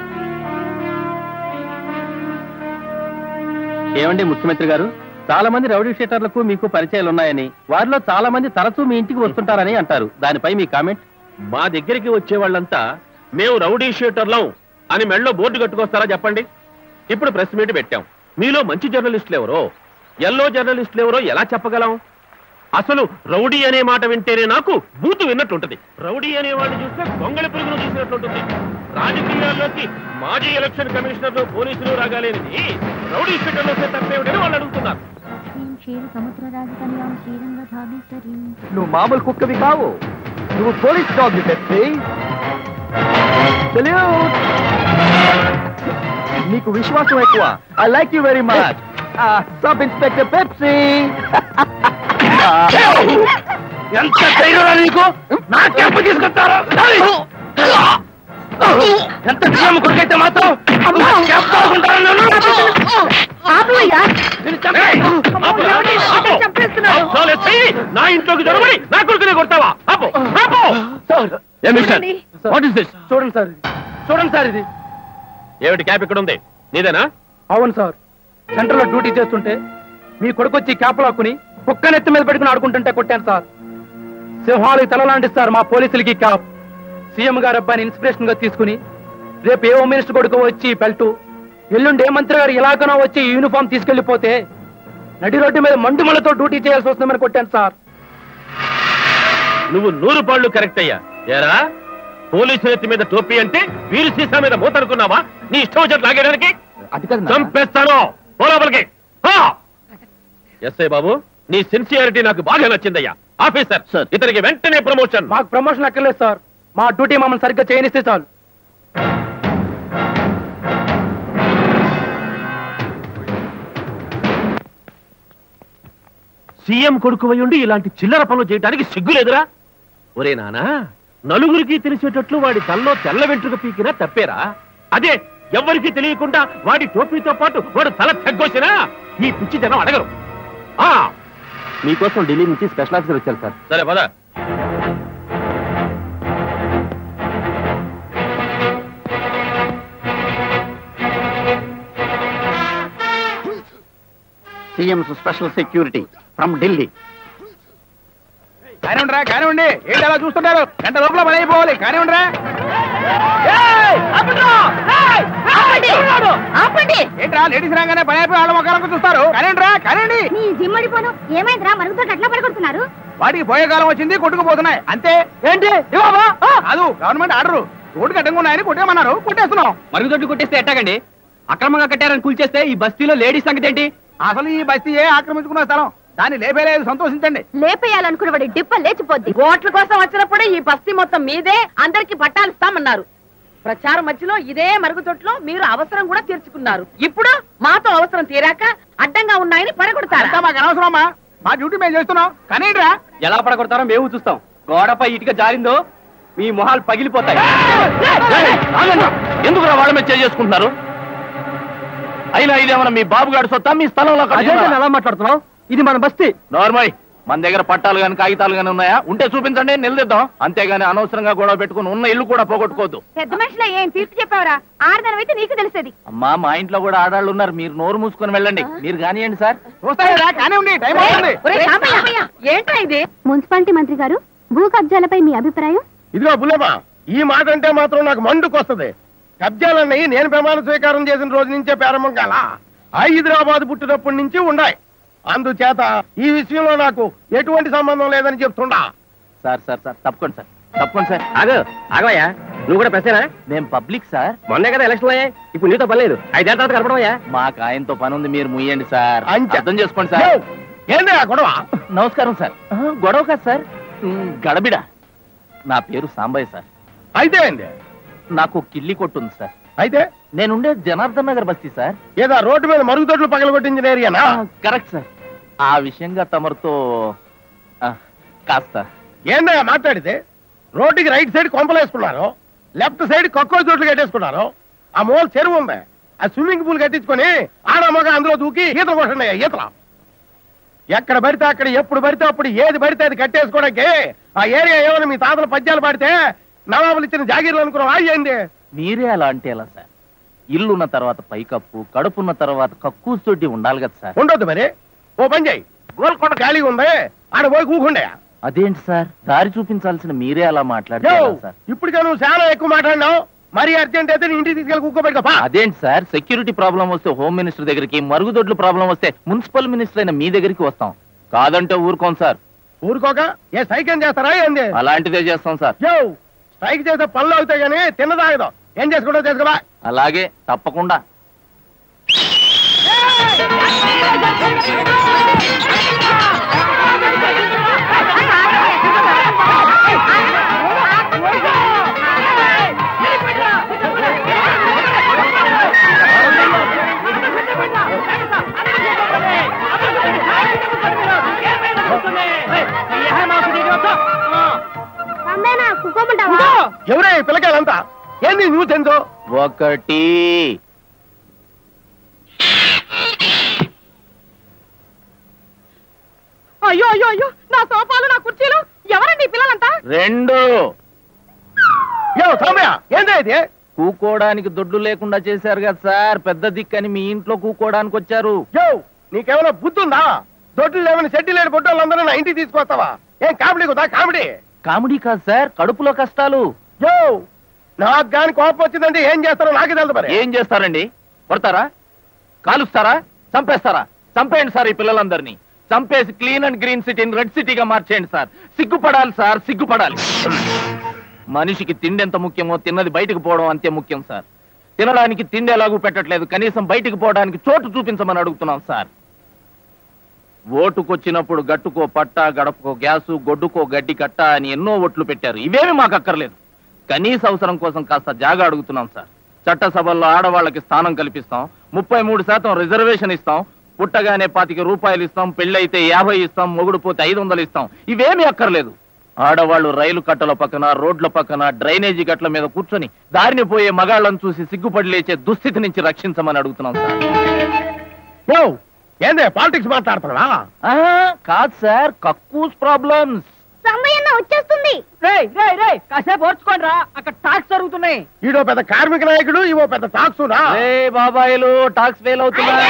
ఏమండి ముఖ్యమంత్రి గారు చాలా మంది రౌడీ షీటర్లకు మీకు పరిచయాలు ఉన్నాయని వారిలో చాలా మంది తరచూ మీ ఇంటికి వస్తుంటారని అంటారు దానిపై మీ కామెంట్ మా దగ్గరికి వచ్చే వాళ్ళంతా మేము రౌడీ షీటర్లం అని మెళ్ళో బోర్డు కట్టుకొస్తారా చెప్పండి ఇప్పుడు ప్రెస్ మీట్ పెట్టాం మీలో మంచి జర్నలిస్టులు ఎవరో ఎల్లో జర్నలిస్టులు ఎవరో ఎలా చెప్పగలం అసలు రౌడీ అనే మాట వింటేనే నాకు బూతు విన్నట్టుంటది రౌడీ అనే వాడిని చూస్తే గొంగళి పురుగును చూసినట్టుంటుంది రాజకీయాల్లోకి మాజీ ఎలక్షన్ కమిషనర్లు పోలీసులు రాగాలేనిది రౌడీ షీటర్లు వస్తే తప్పేమిటని వాళ్ళు అడుగుతున్నారు నువ్వు మామూలు కుక్కవి కావు నువ్వు పోలీస్ డాగ్ పెప్పి నీకు విశ్వాసం ఎక్కువ I like you very much sub inspector Pepsi ఎంత ధైర్యం నీకు నా క్యాంపు తీసుకొస్తారా ఎంత ధైర్యం కొడుకైతే మాత్రం నా క్యాంపు తీసుకుంటారా నన్ను? ఆపవయ్యా నిన్ను చంపేయ్. ఆపు, ఆపు. చంపేస్తున్నాడు చాలు ఎస్ఐ, నా ఇంట్లోకి జరగబడి నా కొడుకునే కొడతావా ఆపు, ఆపు. ఏ మిస్టర్ వాట్ ఇస్ దిస్ చూడండి సార్ ఇది చూడండి సార్ ఇది ఏమిటి క్యాప్ ఇక్కడ ఉంది నీదేనా అవును సార్ సెంటర్ లో డ్యూటీ చేస్తుంటే మీ కొడుకు వచ్చి క్యాప్ లాక్కుని కుక్క నెత్తి మీద పెట్టుకుని ఆడుకుంటుంటే కొట్టాను సార్ సింహాలకి తలలాంటి సార్ మా పోలీసులకి క్యాప్ సీఎం గారు అబ్బాయిని ఇన్స్పిరేషన్ గా తీసుకుని రేపు ఏ హోమ్ మినిస్టర్ కొడుకు వచ్చి బెల్టు ఎల్లుండి ఏ మంత్రి గారు ఎలాగనో వచ్చి ఈ యూనిఫామ్ తీసుకెళ్లిపోతే నడి రోడ్డు మీద మండుమలతో డ్యూటీ చేయాల్సి వస్తుందని కొట్టాను సార్ నువ్వు నూరు పాళ్ళు కరెక్ట్ అయ్యా ఏరా పోలీసు నెత్తి మీద టోపీ అంటే వీరు సీసా మీద మూత అనుకున్నావా నీ ఇష్టం వచ్చి లాగేయడానికి అది కదా చంపేస్తాను పో లోపలికి పో. ఎస్ఐ బాబు నీ సిన్సియారిటీ నాకు బాగా నచ్చిందయ్యా ఆఫీసర్ సార్. ఇతనికి వెంటనే ప్రమోషన్ మాకు ప్రమోషన్ అక్కర్లేదు సార్ మా డ్యూటీ మమ్మల్ని సరిగ్గా చేయనిస్తే చాలు సీఎం కొడుకు ఉండి ఇలాంటి చిల్లర పనులు చేయడానికి సిగ్గులేదురా ఒరే నానా నలుగురికి తెలిసేటట్లు వాడి తల్లో తెల్ల వెంట్రుక పీకినా తప్పేరా అదే ఎవ్వరికీ తెలియకుండా వాడి టోపీతో పాటు వాడు తల తగ్గొచ్చినా ఈ పిచ్చి జనం అడగరు ఆ మీకోసం ఢిల్లీ నుంచి స్పెషల్ ఆఫీసర్ వచ్చారు సార్ సరే పద CM special security from Delhi కానివ్వండిరా కానివ్వండి ఏంటి అలా చూస్తున్నారు గంట లోపల పని అయిపోవాలి కానివ్వండిరా ఆపండి ఆపండి ఏంట్రా లేడీస్ రాగానే పని అయిపోయి వాళ్ళ మొక్కలకు చూస్తారు కానివ్వండిరా కానివ్వండి నీ జిమ్మడిపోను ఏమైందిరా మరుగుతో అట్లా పడుకుంటున్నారు వాటికి పోయే కాలం వచ్చింది కొట్టుకుపోతున్నాయి అంతే ఏంటి ఇవ్వవా? కాదు గవర్నమెంట్ ఆర్డర్ రోడ్డు కట్టంగా ఉన్నాయని కొట్టేమన్నారు కొట్టేస్తున్నాం మరుగుదొడ్లు కొట్టేస్తే ఎట్టాగండి అక్రమంగా కట్టారని కూల్చేస్తే ఈ బస్తీలో లేడీస్ సంగతి ఏంటి అసలు ఈ బస్తీ ఏ ఆక్రమించుకున్న స్థలం దాన్ని లేపేలేదు సంతోషించండి లేపేయాలనుకున్న వాడి డిప్ప లేచిపోద్ది ఓట్ల కోసం వచ్చినప్పుడు ఈ బస్తీ మొత్తం మీదే అందరికి పట్టాలు ఇస్తామన్నారు ప్రచారం మధ్యలో ఇదే మరుగుదొడ్లో మీరు అవసరం కూడా తీర్చుకున్నారు ఇప్పుడు మాతో అవసరం తీరాక అడ్డంగా ఉన్నాయని పడగొడతారా అంతా మాకు అనవసరమా మా డ్యూటీ మేము చేస్తున్నాం కనేంట్రా ఎలా పడగొడతారో మేము చూస్తాం గోడపై ఇటుక జారిందో మీ మొహాలు పగిలిపోతాయి ఎందుకు వాళ్ళ మీద చేసుకుంటున్నారు అయినా ఇదేమన్నా మీ బాబుగాడు సొత్తా మీ స్థలంలో అదేంటని ఎలా మాట్లాడుతున్నావు ఇది మన బస్తీ నార్మల్ మన దగ్గర పట్టాలు గాని కాగితాలు గాని ఉన్నాయా ఉంటే చూపించండి నిలదిద్దాం అంతేగాని అనవసరంగా గొడవ పెట్టుకుని ఉన్న ఇల్లు కూడా పోగొట్టుకోవద్దు పెద్ద మనిషిలో ఏం తీర్పు చెప్పావరా ఆడదనవైతే నీకు తెలిసేది అమ్మా మా ఇంట్లో కూడా ఆడాళ్ళు ఉన్నారు మీరు నోరు మూసుకొని వెళ్ళండి మీరు కానివ్వండి సార్ చూస్తారా కానివ్వండి టైం అవుతుంది ఒరేయ్ శాంతయ్య, ఏంట్రా ఇది మున్సిపాలిటీ మంత్రి గారు భూ కబ్జాలపై మీ అభిప్రాయం ఇదిగో బుల్లెమా ఈ మాట అంటే మాత్రం నాకు మండుకొస్తుంది కబ్జాలన్నవి నేను ప్రమాణ స్వీకారం చేసిన రోజు నుంచే ప్రారంభం కాల హైదరాబాద్ పుట్టినప్పటి నుంచి ఉండాయి అందుచేత ఈ విషయంలో నాకు ఎటువంటి సంబంధం లేదని చెప్తుండా సార్ సార్ సార్ తప్పకుండా సార్ తప్పకుండా సార్ ఆగు ఆగవయ్యా నువ్వు కూడా ప్రశ్న మేము పబ్లిక్ సార్ మొన్నే కదా ఎలక్షన్ అయ్యాయి ఇప్పుడు నీతో పని లేదు ఐదేళ్ళ తర్వాత కనపడమయ్యా మాకు ఆయనతో పని ఉంది మీరు ముయ్యండి సార్ అంచె. అర్థం చేసుకోండి సార్ ఏయ్, ఏంది ఆ గొడవ నమస్కారం సార్ ఆహా, గొడవ కాదు సార్ ఉమ్, గడబిడ నా పేరు సాంబయ్య సార్ అయితే ఏంది నాకు కిల్లి కొట్టుంది సార్ అయితే నేనుండే జనార్దన్ నగర్ బస్తీ సార్ ఏదా రోడ్డు మీద మరుగుదొడ్లు పగలగొట్టించిన ఏరియానా కరెక్ట్ సార్ ఆ విషయంగా తమరితో ఆ, కాస్త ఏందయ్యా మాట్లాడితే రోడ్డుకి రైట్ సైడ్ కొంపలు వేసుకున్నారు లెఫ్ట్ సైడ్ కక్కువ చోట్లు కట్టేసుకున్నారు ఆ మూల చెరువు ఉంది ఆ స్విమ్మింగ్ పూల్ కట్టించుకొని ఆడ మగ అందులో దూకి ఈతలు కొట్టండి ఈతల ఎక్కడ పడితే అక్కడ ఎప్పుడు పడితే అప్పుడు ఏది పడితే అది కట్టేసుకోవడానికి ఆ ఏరియా ఏమైనా మీ తాతలు పద్యాలు పాడితే నవాబులు ఇచ్చిన జాగీర్లు అనుకున్నాం అయ్యింది మీరే అలా అంటే ఎలా సార్ ఇల్లున్న తర్వాత పైకప్పు కడుపున్న తర్వాత కక్కువ తోటి ఉండాలి కదా సార్ ఉండొద్దు మరి ఓ పని చేయి గోల్కొండ ఖాళీగా ఉంది ఆడ పోయి కూకుండే అదేంటి సార్ దారి చూపించాల్సిన మీరే అలా మాట్లాడితే ఎలా సార్ ఇప్పటికే నువ్వు చాలా ఎక్కువ మాట్లాడినావు మరీ అర్జెంట్ అయితే నీ ఇంటికి తీసుకెళ్ళి కూకోబెట్టుకోపా అదేంటి సార్ సెక్యూరిటీ ప్రాబ్లం వస్తే హోమ్ మినిస్టర్ దగ్గరికి మరుగుదొడ్లు ప్రాబ్లం వస్తే మున్సిపల్ మినిస్టర్ అయిన మీ దగ్గరికి వస్తాం కాదంటే ఊరుకోం సార్ ఊరుకోక ఏ స్ట్రైక్ ఏం చేస్తారా ఏంది అలాంటిదే చేస్తాం సార్ యో స్ట్రైక్ చేసే పనులు అవుతాయి కానీ తిన్నదాగదు ఏం చేసుకుంటా చేసుకోవా అలాగే తప్పకుండా ఎవరే ఈ పిల్లకాయలంతా ఏంది నువ్వు తెలుసు ఒకటి అయ్యో అయ్యో అయ్యో నా సోఫాలు నా కుర్చీలు ఎవరండి ఈ పిల్లలంతా రెండు యో సౌమ్య ఏంది ఇది కూకోడానికి దొడ్లు లేకుండా చేశారు కదా సార్ పెద్ద దిక్కని మీ ఇంట్లో కూకోడానికి వచ్చారు యో నీకేమైనా బుద్ధి ఉందా దొడ్లు లేవని సెట్టి లేని పొట్టోళ్ళందరూ నా ఇంటికి తీసుకొస్తావా ఏం కామెడీ కుదా కామెడీ కామెడీ కాదు సార్ కడుపులో కష్టాలు యో నాకు గాని కోపం వచ్చిందంటే ఏం చేస్తారో నాకే తెలుసు మరి ఏం చేస్తారండి కొడతారా కాలుస్తారా చంపేస్తారా చంపేయండి సార్ ఈ పిల్లలందరినీ చంపేసి క్లీన్ అండ్ గ్రీన్ సిటీని రెడ్ సిటీగా మార్చేయండి సార్ సిగ్గుపడాలి సార్ సిగ్గుపడాలి మనిషికి తిండి ఎంత ముఖ్యమో తిన్నది బయటకు పోవడం అంతే ముఖ్యం సార్ తినడానికి తిండి ఎలాగూ పెట్టట్లేదు కనీసం బయటికి పోవడానికి చోటు చూపించమని అడుగుతున్నాం సార్ ఓటుకొచ్చినప్పుడు గట్టుకో పట్ట గడపకో గ్యాసు గొడ్డుకో గడ్డి కట్ట అని ఎన్నో ఓట్లు పెట్టారు ఇవేమి మాకు అక్కర్లేదు కనీస అవసరం కోసం కాస్త జాగా అడుగుతున్నాం సార్ చట్టసభల్లో ఆడవాళ్ళకి స్థానం కల్పిస్తాం ముప్పై మూడు శాతం రిజర్వేషన్ ఇస్తాం పుట్టగానే పాతిక రూపాయలు ఇస్తాం పెళ్ళైతే యాభై ఇస్తాం మొగుడు పోతే ఐదు వందలు ఇస్తాం ఇవేమీ అక్కర్లేదు ఆడవాళ్ళు రైలు కట్టల పక్కన రోడ్ల పక్కన డ్రైనేజీ గట్ల మీద కూర్చొని దారిని పోయే మగాళ్ళను చూసి సిగ్గుపడి లేచే దుస్థితి నుంచి రక్షించమని అడుగుతున్నాం సార్ యో ఏందే పాలిటిక్స్ మాట్లాడుతున్నావా ఆహా, కాదు సార్ కక్కూస్ ప్రాబ్లమ్స్ సంబయ్యన్న వచ్చేస్తుంది రే రే రే కాసేపు ఓర్చుకోండి రా అక్కడ టాక్స్ జరుగుతున్నాయి ఈడో పెద్ద కార్మిక నాయకుడు ఇవో పెద్ద టాక్సునా రే బాబాయిలు టాక్స్ ఫెయిల్ అవుతున్నాయి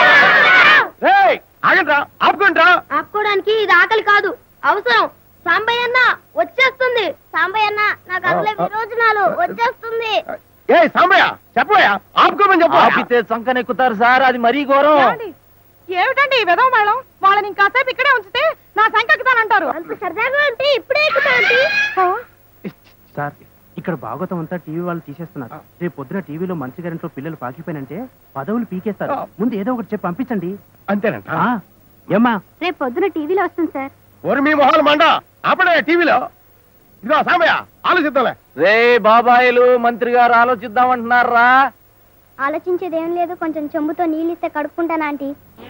రేయ్, ఆగండ్రా ఆపుకుంట్రా ఆపుకోవడానికి ఇది ఆకలి కాదు అవసరం సాంబయ్యన్న వచ్చేస్తుంది సాంబయ్యన్న నాకు అసలే విరోచనాలు వచ్చేస్తుంది ఏ సాంబయ్య చెప్పబోయా ఆపుకోమని చెప్పు ఆపితే సంకనెక్కుతారు సార్ అది మరీ ఘోరం ఏమండి? ఏమిటండి ఈ విధవ మేళం వాళ్ళని ఇంకాసేపు ఇక్కడే ఉంచితే నా సంకెక్కుతానంటారు అంత సరదాగా ఉంటే ఇప్పుడే ఎక్కుతాంటి సార్ ఇక్కడ భాగవతం అంతా టీవీ వాళ్ళు తీసేస్తున్నారు రేపు పొద్దున టీవీలో మంత్రి గారింట్లో పిల్లలు పాకిపోయినంటే పదవులు పీకేస్తారు ముందు ఏదో ఒకటి చెప్పి పంపించండి అంతేనంట ఆ, ఏమ్మా రేపు పొద్దున టీవీలో వస్తుంది సార్ ఓరి మీ మొహాలు మండ ఆపడే టీవీలో ఇదిగో సాంబయ్య ఆలోచిద్దాంలే రే బాబాయిలు మంత్రి గారు ఆలోచిద్దామంటున్నారా ఆలోచించేదేం లేదు కొంచెం చెంబుతో నీళ్ళిస్తే కడుక్కుంటానా ఆంటీ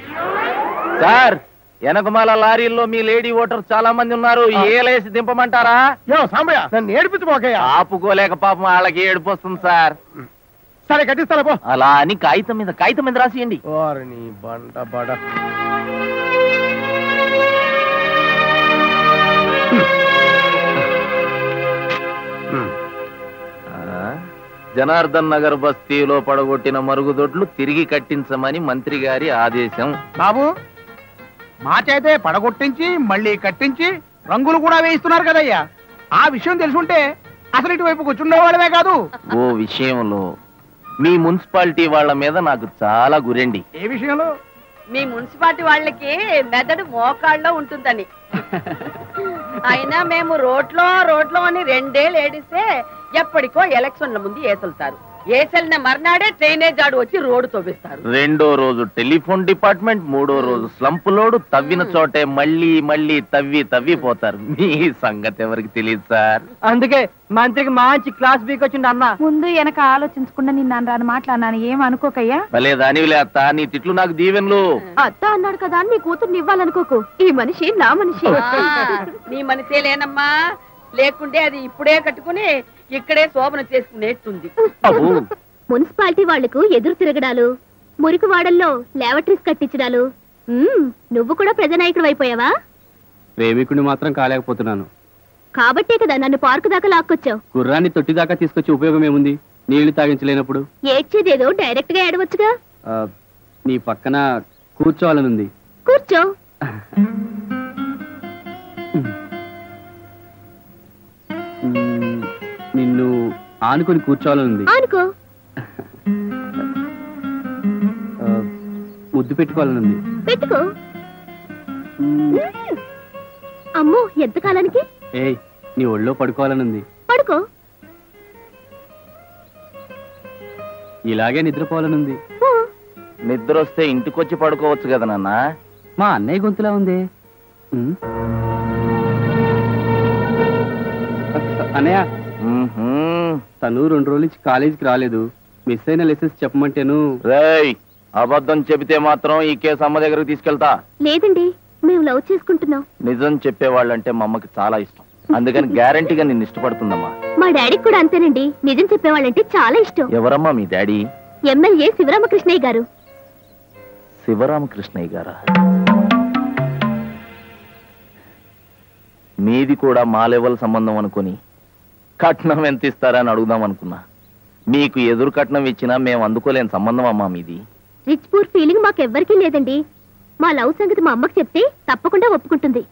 సార్ వెనకమాల లారీల్లో మీ లేడీ ఓటర్ చాలా మంది ఉన్నారు ఏలేసి దింపమంటారా యో సాంబయ్య నన్ను ఏడిపించుకోకయ్యా ఆపుకోలేక పాపం వాళ్ళకి ఏడుపు వస్తుంది సార్ సరే కట్టిస్తాను పో అలా అని కాగితం మీద కాగితం మీద రాసియండి ఓరి నీ బండ బడ ఆ, జనార్దన్ నగర్ బస్తీలో పడగొట్టిన మరుగుదొడ్లు తిరిగి కట్టించమని మంత్రి గారి ఆదేశం బాబు మా చేతే పడగొట్టించి మళ్ళీ కట్టించి రంగులు కూడా వేయిస్తున్నారు కదయ్యా ఆ విషయం తెలుసుంటే అసలు ఇటువైపు కూర్చుండేవాళ్ళమే కాదు ఓ విషయంలో మీ మున్సిపాలిటీ వాళ్ళ మీద నాకు చాలా గురండి ఏ విషయంలో మీ మున్సిపాలిటీ వాళ్ళకి మెదడు మోకాళ్ళలో ఉంటుందని అయినా మేము రోడ్లో రోడ్లో అని రెండేళ్ళు ఏడిస్తే ఎప్పటికో ఎలక్షన్ల ముందు ఏసలుతారు ఏసెల్న మర్నాడే డ్రైనేజ్ ఆడు వచ్చి రోడ్డు తవ్విస్తారు రెండో రోజు టెలిఫోన్ డిపార్ట్మెంట్ మూడో రోజు స్లంప్ లోడు తవ్విన చోటే మళ్ళీ మళ్ళీ తవ్వి తవ్వి పోతారు మీ సంగతి ఎవరికి తెలియదు సార్ అందుకే మంత్రికి మంచి క్లాస్ బీక్ వచ్చిండు అన్న ముందు వెనక ఆలోచించకుండా నిన్ను రాని మాట్లాడినాను ఏం అనుకోకయ్యా భలే దానివిలే అత్త నీ తిట్లు నాకు దీవెన్లు అత్త అన్నాడు కదా అని నీ కూతుర్ని ఇవ్వాలనుకోకు ఈ మనిషి నా మనిషి నీ మనసే లేనమ్మా లేకుంటే అది ఇప్పుడే కట్టుకుని ఇక్కడే శోభన చేసుకునేట్టుంది అబ్బో మున్సిపాలిటీ వాళ్లకు ఎదురు తిరగడాలు మురికి వాడల్లో లేవట్రీస్ కట్టించడాలు మ్మ్, నువ్వు కూడా ప్రజానాయకుడు అయిపోయావా ప్రేమికుడిని మాత్రం కాలేకపోతున్నాను కాబట్టే కదా నన్ను పార్కు దాకా లాక్కొచ్చావు గుర్రాన్ని తొట్టి దాకా తీసుకొచ్చి ఉపయోగం ఏముంది నీళ్లు తాగించలేనప్పుడు ఏడ్చేదేదో డైరెక్ట్ గా ఏడవచ్చుగా ఆ, నీ పక్కన కూర్చోవాలనుంది కూర్చో మ్మ్, నిన్ను ఆనుకొని కూర్చోవాలనుంది అనుకో ఆ, ముద్దు పెట్టుకోవాలనుంది పెట్టుకో మ్మ్, మ్మ్. అమ్మో ఎంత కాలానికి ఏయ్ నీ ఒళ్ళో పడుకోవాలనుంది పడుకో ఇలాగే నిద్రపోవాలనుంది నిద్ర వస్తే ఇంటికొచ్చి పడుకోవచ్చు కదా నాన్న మా అన్నయ్య గొంతులా ఉంది ఉమ్. అన్నయ్య తను రెండు రోజుల నుంచి కాలేజీకి రాలేదు మిస్ అయిన లెసన్స్ చెప్పమంటేను రేయ్ అబద్ధం చెబితే మాత్రం ఈ కేసు అమ్మ దగ్గరకు తీసుకెళ్తా లేదండి మేము లవ్ చేసుకుంటున్నాం నిజం చెప్పేవాళ్ళంటే మా అమ్మకి చాలా ఇష్టం అందుకని గ్యారంటీగా నిన్ను ఇష్టపడుతుందమ్మా మా డాడీకి కూడా అంతేనండి నిజం చెప్పేవాళ్ళంటే చాలా ఇష్టం ఎవరమ్మా మీ డాడీ ఎమ్మెల్యే శివరామకృష్ణయ్య గారు శివరామకృష్ణయ్య గారా మీది కూడా మా లెవెల్ సంబంధం అనుకుని కట్నం ఎంత ఇస్తారని అడుగుదాం అనుకున్నా మీకు ఎదురు కట్నం ఇచ్చినా మేము అందుకోలేని సంబంధం అమ్మా మీది రిచ్ పూర్ ఫీలింగ్ మాకెవ్వరికీ లేదండి మా లవ్ సంగతి మా అమ్మకి చెప్తే తప్పకుండా ఒప్పుకుంటుంది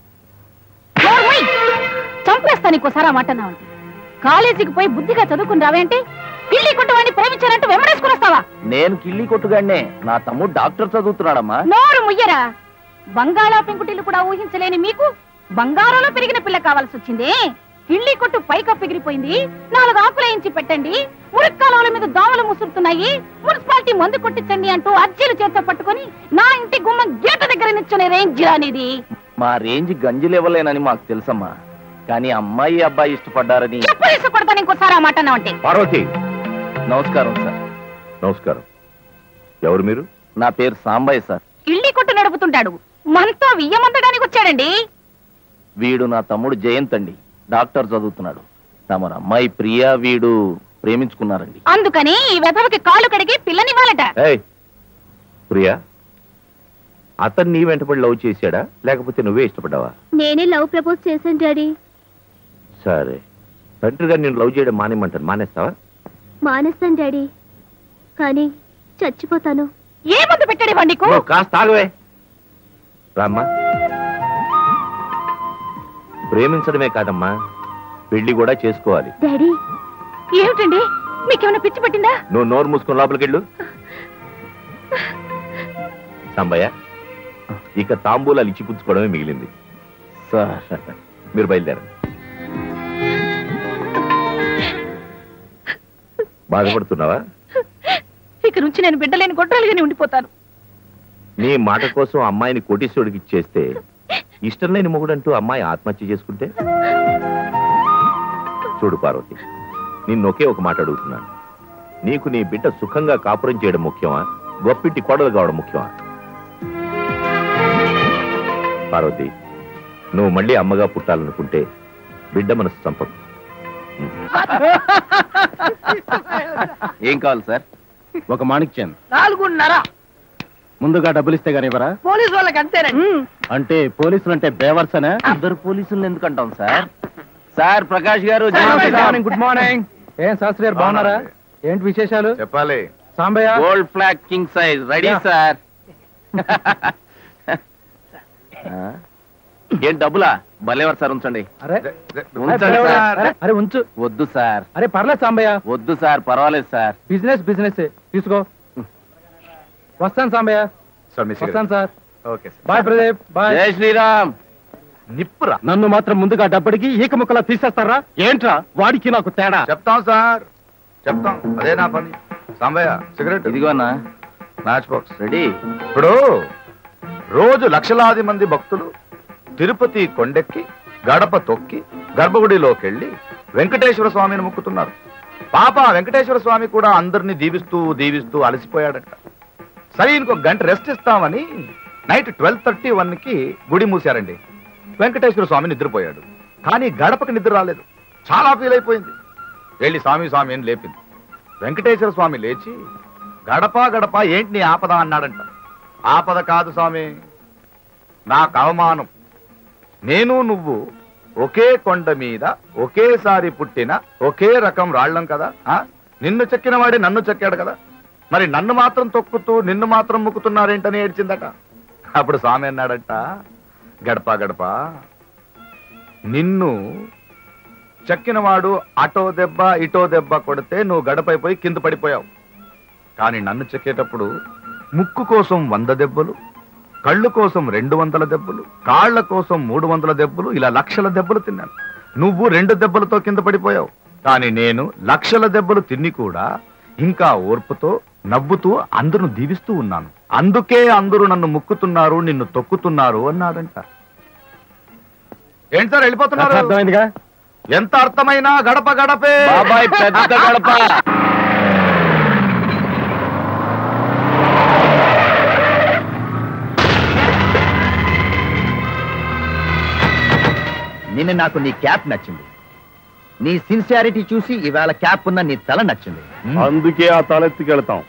చంపేస్తాను ఇంకోసారి ఆ మాట అంటే కాలేజీకి పోయి బుద్ధిగా చదువుకుని రావేంటి పిల్లి కుట్టవాడిని ప్రేమించారంటూ వెంబడేసుకుని వస్తావా నేను కిళ్ళి కొట్టుగానే నా తమ్ముడు డాక్టర్ చదువుతున్నాడమ్మా నోరు ముయ్యరా బంగాళా పెంకుటిల్లు కూడా ఊహించలేని మీకు బంగారంలో పెరిగిన పిల్ల కావాల్సి వచ్చింది కిళ్ళి కొట్టు పైకప్పు ఎగిరిపోయింది నాలుగు ఆకులేయించి పెట్టండి మురిక్కాలల మీద దోమలు ముసురుతున్నాయి మున్సిపాలిటీ మందు కొట్టించండి అంటూ అర్జీలు చేత పట్టుకొని నా ఇంటి గుమ్మం గేట దగ్గర నిల్చునే రేంజ్ అనేది మా రేంజ్ గంజి లేవలేనని మాకు తెలుసమ్మా కానీ అమ్మాయి అబ్బాయి ఇష్టపడ్డారని చెప్పలేసి కొడతాను ఇంకోసారి ఆ మాట అంటే పార్వతి నమస్కారం సార్ నమస్కారం ఎవరు మీరు నా పేరు సాంబయ్య సార్ కిళ్ళి కొట్టు నడుపుతుంటాడు మనతో వియ్యమంతడానికి వచ్చాడండి వీడు నా తమ్ముడు జయంత్ అండి డాక్టర్ చదువుతున్నాడు తమరు అమ్మాయి ప్రియా వీడు ప్రేమించుకున్నారండి అందుకని ఈ వెధవకి కాళ్ళు కడిగి పిల్లనివ్వాలట ఏయ్ ప్రియా అతను నీ వెంటపడి లవ్ చేశాడా లేకపోతే నువ్వే ఇష్టపడ్డావా నేనే లవ్ ప్రపోజ్ చేశాను డాడీ సరే తండ్రి గారు నేను లవ్ చేయడం మానేమంటాను మానేస్తావా మానేస్తాను డాడీ కానీ చచ్చిపోతాను ఏ మందు పెట్టాడు ఇవ్వండి నీకు నువ్వు కాస్త ఆగవే రామ్మా ప్రేమించడమే కాదమ్మా పెళ్లి కూడా చేసుకోవాలి డాడీ ఏమిటండి మీకేమైనా పిచ్చి పట్టిందా నువ్వు నోరు మూసుకుని లోపలికెళ్ళు సాంబయ్య ఇక తాంబూలాలు ఇచ్చి పుచ్చుకోవడమే మిగిలింది సార్ మీరు బయలుదేరండి బాధపడుతున్నావా ఇక నుంచి నేను బిడ్డలేని గొడ్రాలుగానే ఉండిపోతాను నీ మాట కోసం అమ్మాయిని కోటీశ్వరుడికి ఇచ్చేస్తే ఇష్టం లేని మొగుడంటూ అమ్మాయి ఆత్మహత్య చేసుకుంటే చూడు పార్వతి నిన్ను ఒకే ఒక మాట అడుగుతున్నాను నీకు నీ బిడ్డ సుఖంగా కాపురం చేయడం ముఖ్యమా గొప్పింటి కోడలు కావడం ముఖ్యమా పార్వతి నువ్వు మళ్ళీ అమ్మగా పుట్టాలనుకుంటే బిడ్డ మనసు చంపదు ఏం కావాలి సార్ ఒక మాణిక్యం నాలుగున్నర ముందుగా డబ్బులు ఇస్తే గానీ ఇవ్వరా పోలీసు వాళ్ళకి అంతేనండి అంటే పోలీసులు అంటే బేవర్సనా ఇద్దరు పోలీసులు ఎందుకంటాం సార్ సార్ ప్రకాష్ గారు గుడ్ మార్నింగ్ ఏం శాస్త్రి గారు బాగున్నారా ఏంటి విశేషాలు చెప్పాలి Sambayya Gold Flake king size ready Yeah. Sir ఏం డబ్బులా భలేవారు సార్ ఉంచండి అరే ఉంచండి సార్ అరే, అరే ఉంచు వద్దు సార్ అరే పర్లేదు సాంబయ్య వద్దు సార్ పర్వాలేదు సార్ బిజినెస్ బిజినెస్ తీసుకో వస్తాను సాంబయ్య వస్తాను sir okay bye Pradeep bye Jai Shriram నిప్పురా నన్ను మాత్రం ముందుగా డబ్బడికి ఈక ముక్కలా తీసేస్తారా ఏంట్రా వాడికి నాకు తేడా చెప్తాం సార్ చెప్తాం అదే నా పని సాంబయ్య సిగరెట్ ఇదిగోనా మ్యాచ్ బాక్స్ రెడీ ఇప్పుడు రోజు లక్షలాది మంది భక్తులు తిరుపతి కొండెక్కి గడప తొక్కి గర్భగుడిలోకి వెళ్ళి వెంకటేశ్వర స్వామిని మొక్కుతున్నారు పాప వెంకటేశ్వర స్వామి కూడా అందరినీ దీవిస్తూ దీవిస్తూ అలసిపోయాడట సరే ఇంకొక గంట రెస్ట్ ఇస్తామని నైట్ ట్వెల్వ్ థర్టీ వన్ కి గుడి మూసారండి వెంకటేశ్వర స్వామి నిద్రపోయాడు కానీ గడపకి నిద్ర రాలేదు చాలా ఫీల్ అయిపోయింది వెళ్ళి స్వామి స్వామి అని లేపింది వెంకటేశ్వర స్వామి లేచి గడప గడప ఏంటి నీ ఆపద అన్నాడంట ఆపద కాదు స్వామి నాకు అవమానం నేను నువ్వు ఒకే కొండ మీద ఒకేసారి పుట్టిన ఒకే రకం రాళ్ళం కదా ఆ? నిన్ను చెక్కిన వాడే నన్ను చెక్కాడు కదా మరి నన్ను మాత్రం తొక్కుతూ నిన్ను మాత్రం ముక్కుతున్నారేంటని ఏడ్చిందట అప్పుడు స్వామి అన్నాడంట గడప గడప నిన్ను చెక్కినవాడు అటో దెబ్బ ఇటో దెబ్బ కొడితే నువ్వు గడపైపోయి కింద పడిపోయావు కానీ నన్ను చెక్కేటప్పుడు ముక్కు కోసం వంద దెబ్బలు కళ్ళు కోసం రెండు వందల దెబ్బలు కాళ్ల కోసం మూడు వందల దెబ్బలు ఇలా లక్షల దెబ్బలు తిన్నాను నువ్వు రెండు దెబ్బలతో కింద పడిపోయావు కానీ నేను లక్షల దెబ్బలు తిని కూడా ఇంకా ఓర్పుతో నవ్వుతూ అందరూ దీవిస్తూ ఉన్నాను అందుకే అందరూ నన్ను ముక్కుతున్నారు నిన్ను తొక్కుతున్నారు అన్నాడంట ఏంటి సార్ వెళ్ళిపోతున్నారు అర్థమైందిగా ఎంత అర్థమైనా గడప గడపే బాబాయ్ పెద్ద గడప నిన్న నాకు నీ క్యాప్ నచ్చింది నీ సిన్సియారిటీ చూసి ఇవాళ క్యాప్ ఉన్న నీ తల నచ్చింది అందుకే ఆ తలెత్తుకెళ్తాం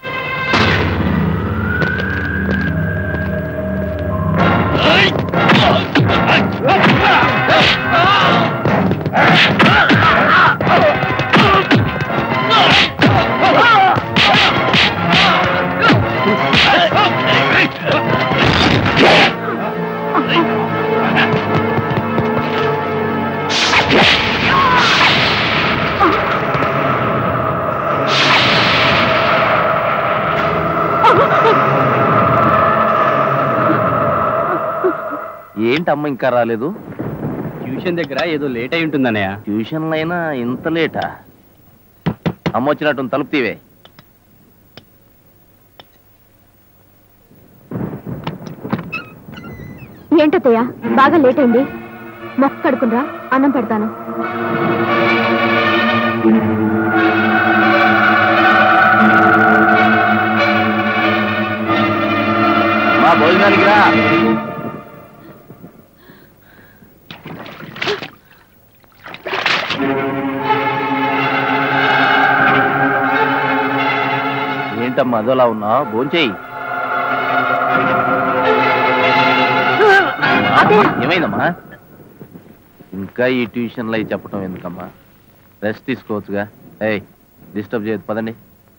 ఏంటమ్మ ఇంకా రాలేదు ట్యూషన్ దగ్గర ఏదో లేట్ అయి ఉంటుందన్నయ్య ట్యూషన్లు అయినా ఇంత లేటా అమ్మ వచ్చినట్టు తలుపు తీవే ఏంటత్తయ్య బాగా లేట్ అయింది మొక్క కడుకునరా అన్నం పెడతాను మా భోజనానికి రా ఏంటమ్మా అదోలా ఉన్నా భోంచేయి ఏమైందమ్మా ఇంకా ఈ ట్యూషన్లు అవి చెప్పటం ఎందుకమ్మా రెస్ట్ తీసుకోవచ్చుగా ఏయ్ డిస్టర్బ్ చేయదు పదండి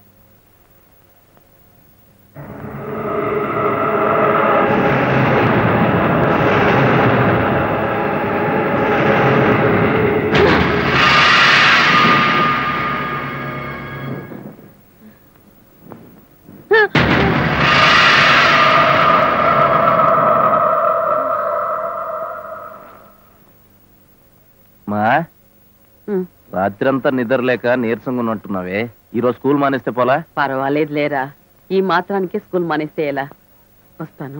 మా రాత్రంతా నిద్రలేక నీరసంగా ఉన్నట్టున్నావే ఈరోజు స్కూల్ మానేస్తే పోలా పర్వాలేదు లేరా ఈ మాత్రానికి స్కూల్ మానేస్తే ఎలా వస్తాను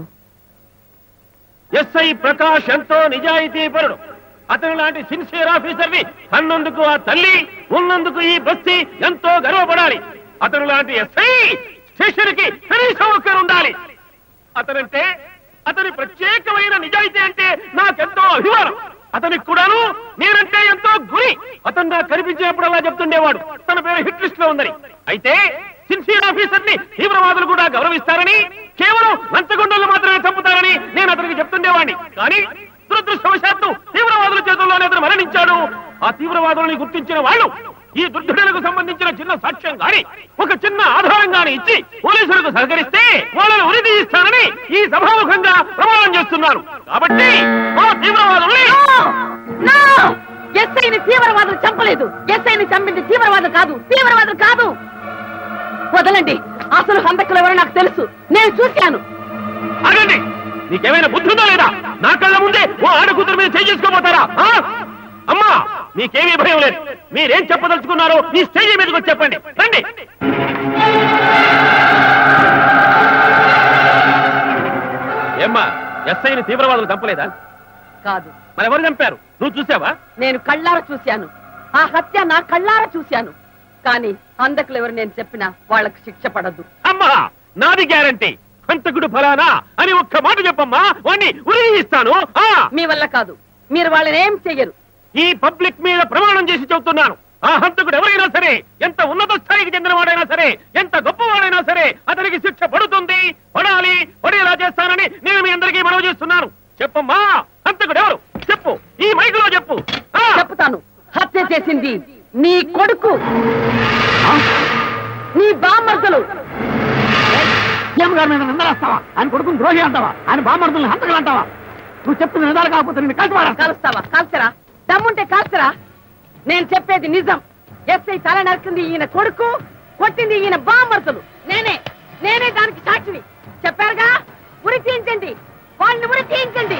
ఎస్ఐ ప్రకాష్ ఎంతో నిజాయితీ పరుడు అతను లాంటి సిన్సియర్ ఆఫీసర్ ని అన్నందుకు ఆ తల్లి ఉన్నందుకు ఈ బస్తీ ఎంతో గర్వపడాలి అతను లాంటి ఎస్ఐ స్టేషన్ కి కనీసం ఒక్కరు ఉండాలి అతనంటే అతని ప్రత్యేకమైన నిజాయితీ అంటే నాకెంతో అభిమానం అతనికి కూడాను నేనంటే ఎంతో గురి అతను నాకు కనిపించినప్పుడల్లా చెప్తుండేవాడు తన పేరు హిట్ లిస్ట్ లో ఉందని అయితే సిన్సియర్ ఆఫీసర్ ని తీవ్రవాదులు కూడా గౌరవిస్తారని కేవలం లంచగొండలు మాత్రమే చంపుతారని నేను అతనికి చెప్తుండేవాడిని కానీ దురదృష్టవశాత్తు తీవ్రవాదుల చేతుల్లోనే అతను మరణించాడు ఆ తీవ్రవాదులని గుర్తించిన వాళ్ళు ఈ దుర్ఘటనకు సంబంధించిన చిన్న సాక్ష్యం గాని ఒక చిన్న ఆధారం గాని ఇచ్చి పోలీసులకు సహకరిస్తే వాళ్ళని ఉరి తీయిస్తానని ఈ సభాముఖంగా ప్రమాణం చేస్తున్నారు కాబట్టి ఆ తీవ్రవాదుల్ని ఎస్ఐని తీవ్రవాదులు చంపలేదు ఎస్ఐని చంపింది తీవ్రవాదులు కాదు తీవ్రవాదులు కాదు వదలండి అసలు హంతకులు ఎవరో నాకు తెలుసు నేను చూశాను ఆగండి నీకేమైనా బుద్ధి ఉందా లేదా నా కళ్ళ ముందే ఓ ఆడకూతురు మీద చేయి చేసుకోపోతారా ఆ? అమ్మా మీకేమీ భయం లేదు మీరేం చెప్పదలుచుకున్నారో ఈ స్టేజ్ మీదకి వచ్చి చెప్పండి రండి ఏమ్మా ఎస్ఐని తీవ్రవాదులు చంపలేదా కాదు మరెవరు చంపారు నువ్వు చూసావా నేను కళ్ళారా చూశాను ఆ హత్య నా కళ్ళారా చూశాను కానీ హంతకులు ఎవరు నేను చెప్పినా వాళ్ళకి శిక్ష పడదు అమ్మా నాది గ్యారంటీ హంతకుడు ఫలానా అని ఒక్క మాట చెప్పమ్మా వాణ్ణి ఉరి ఇస్తాను ఆ మీ వల్ల కాదు మీరు వాళ్ళని ఏం చెయ్యరు ఈ పబ్లిక్ మీద ప్రమాణం చేసి చెబుతున్నాను ఆ హంతకుడు ఎవరైనా సరే ఎంత ఉన్నత స్థాయికి చెందినవాడైనా సరే ఎంత గొప్పవాడైనా సరే అతనికి శిక్ష పడుతుంది పడాలి పడేలా చేస్తానని నేను మీ అందరికీ మనవి చేస్తున్నాను చెప్పమ్మా హంతకుడు ఎవరు చెప్పు ఈ మైకులో చెప్పు చెప్తాను హత్య చేసింది నీ కొడుకు నీ బామ్మర్దలు సీఎం గారి మీద నిందలేస్తావా ఆయన కొడుకుని ద్రోహి అంటావా ఆయన బామర్దుల్ని హంతకులు అంటావా నువ్వు చెప్తున్న నిజాలు కాకపోతే నేను కలిసి కాలుస్తావా కాల్చరా దమ్ముంటే కాల్చరా నేను చెప్పేది నిజం ఎస్ఐ తల నరికింది ఈయన కొడుకు కొట్టింది ఈయన బామ్మర్దలు నేనే నేనే దానికి సాక్షిని చెప్పారుగా ఉరి తీయించండి వాళ్ళని కూడా చేయించండి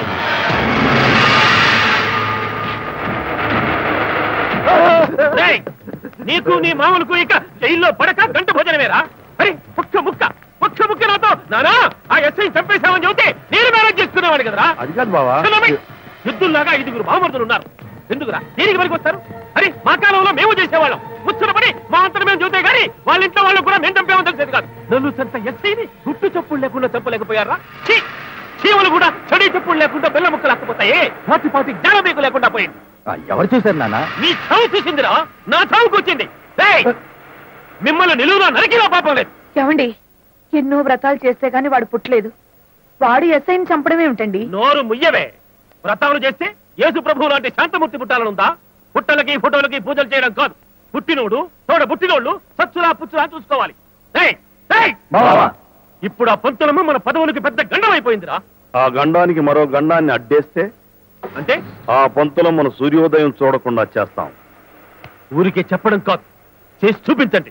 రేయ్, నీకు నీ మామూలుకు ఇక జైల్లో పడక గంట భోజనమేరా అరే ఒక్క ముక్క ఒక్క ముక్క నాతో నానా ఆ ఎస్ఐ చంపేశామని చెబితే నేను మేనేజ్ చేసుకునేవాడు కదరా అది కాదు బావా యుద్ధంలాగా ఐదుగురు బామర్దులు ఉన్నారు ఎందుకురా దేనికి పనికి వస్తారు అరే మా కాలంలో మేము చేసేవాళ్ళం ముచ్చున పడి మా అంతరం మేము చూస్తే గానీ వాళ్ళ ఇంట్లో వాళ్ళు కూడా మేము చంపేమని తెలిసేది కాదు నన్ను సంత ఎస్ఐని గుట్టు చెప్పులు లేకుండా చంపలేకపోయారా ఛీ! చీమలు కూడా చెడి చెప్పులు లేకుండా బెల్ల ముక్కలు లేకపోతాయే పాటి పాటి జ్ఞానం మీకు లేకుండా పోయింది ఎవరు చూశారు నాన్న నీ చావు చూసిందిరా నా చావుకు వచ్చింది ఏయ్! మిమ్మల్ని నిలువునా నరికినా పాపం లేదు ఏమండి ఎన్నో వ్రతాలు చేస్తే గాని వాడు పుట్టలేదు వాడు ఎస్ఐని చంపడం ఏమిటండి నోరు ముయ్యవే వ్రతాలు చేస్తే యేసు ప్రభువు లాంటి శాంతమూర్తి పుట్టాలనుందా పుట్టలకి ఫోటోలకి పూజలు చేయడం కాదు పుట్టినోడు తోడ పుట్టినోళ్ళు సచ్చులా పుచ్చులా చూసుకోవాలి ఏయ్! ఏయ్! ఇప్పుడు ఆ పంతులము మన పదవులకి పెద్ద గండం అయిపోయిందిరా ఆ గండానికి మరో గండాన్ని అడ్డేస్తే అంటే ఆ పంతులం మన సూర్యోదయం చూడకుండా చేస్తాం ఊరికే చెప్పడం కాదు చేసి చూపించండి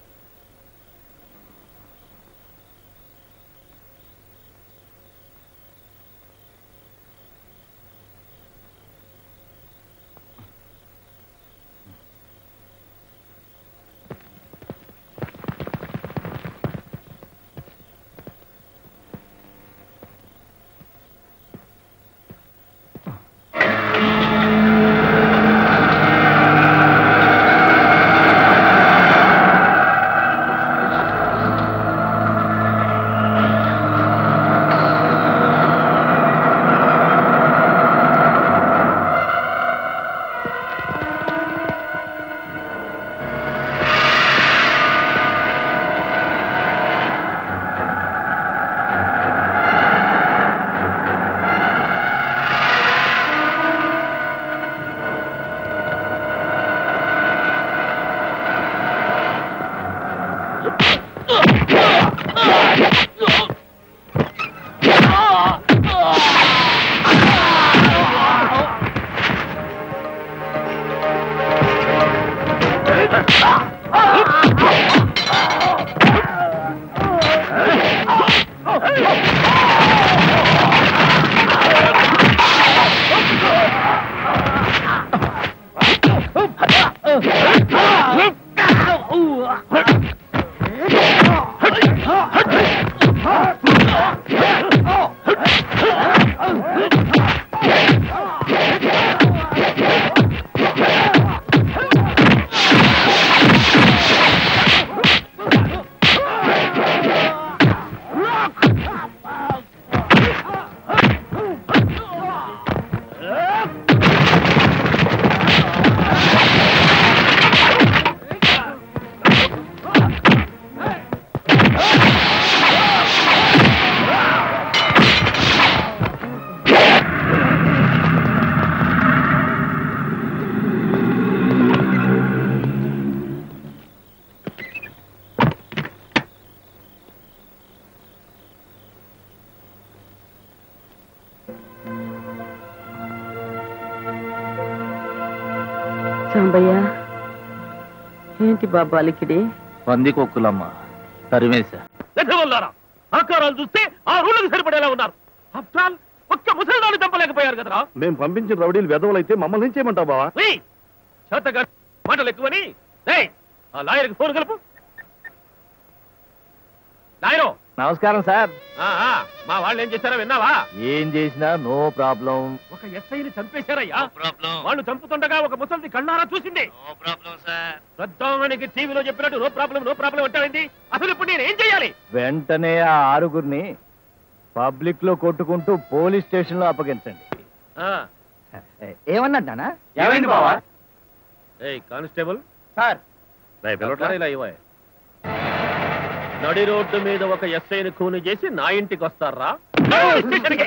సాంబయ్య ఏంటి బాబు అలికిడి పందికొక్కులమ్మ తరిమేశా లెక్కవల్లారా ఆకారాలు చూస్తే ఆ రూళ్ళకి సరిపడేలా ఉన్నారు ఆఫ్టర్ ఆల్ ఒక్క ముసలిదాన్ని చంపలేకపోయారు కదరా మేము పంపించిన రౌడీలు వెదవలైతే మమ్మల్ని ఏం చేయమంటావు బావా ఏయ్! చేతగా మాటలు ఎక్కువని ఏయ్! ఆ లాయర్కి ఫోన్ కలుపు లాయరు నమస్కారం సార్ ఆ, ఆ, మా వాళ్ళు ఏం చేశారో విన్నావా ఏం చేసినా నో ప్రాబ్లం ఒక ఎస్ఐని చంపేశారయ్యా వాళ్ళు చంపుతుండగా ఒక ముసలిది కళ్ళారా చూసింది పెద్దామనికి టీవీలో చెప్పినట్టు నో ప్రాబ్లం నో ప్రాబ్లం అంటావేంటి అసలు ఇప్పుడు నేను ఏం చేయాలి వెంటనే ఆ ఆరుగురిని పబ్లిక్ లో కొట్టుకుంటూ పోలీస్ స్టేషన్ లో అప్పగించండి ఆ, ఏమన్నాడు నాన్న ఏమైంది బావా? ఏయ్ కానిస్టేబుల్ సార్ రేయ్, పిలవట్లా? ఇలా ఇవ్వయ్. నడి రోడ్డు మీద ఒక ఎస్ఐని కూని చేసి నా ఇంటికి వస్తారా స్టేషన్కి.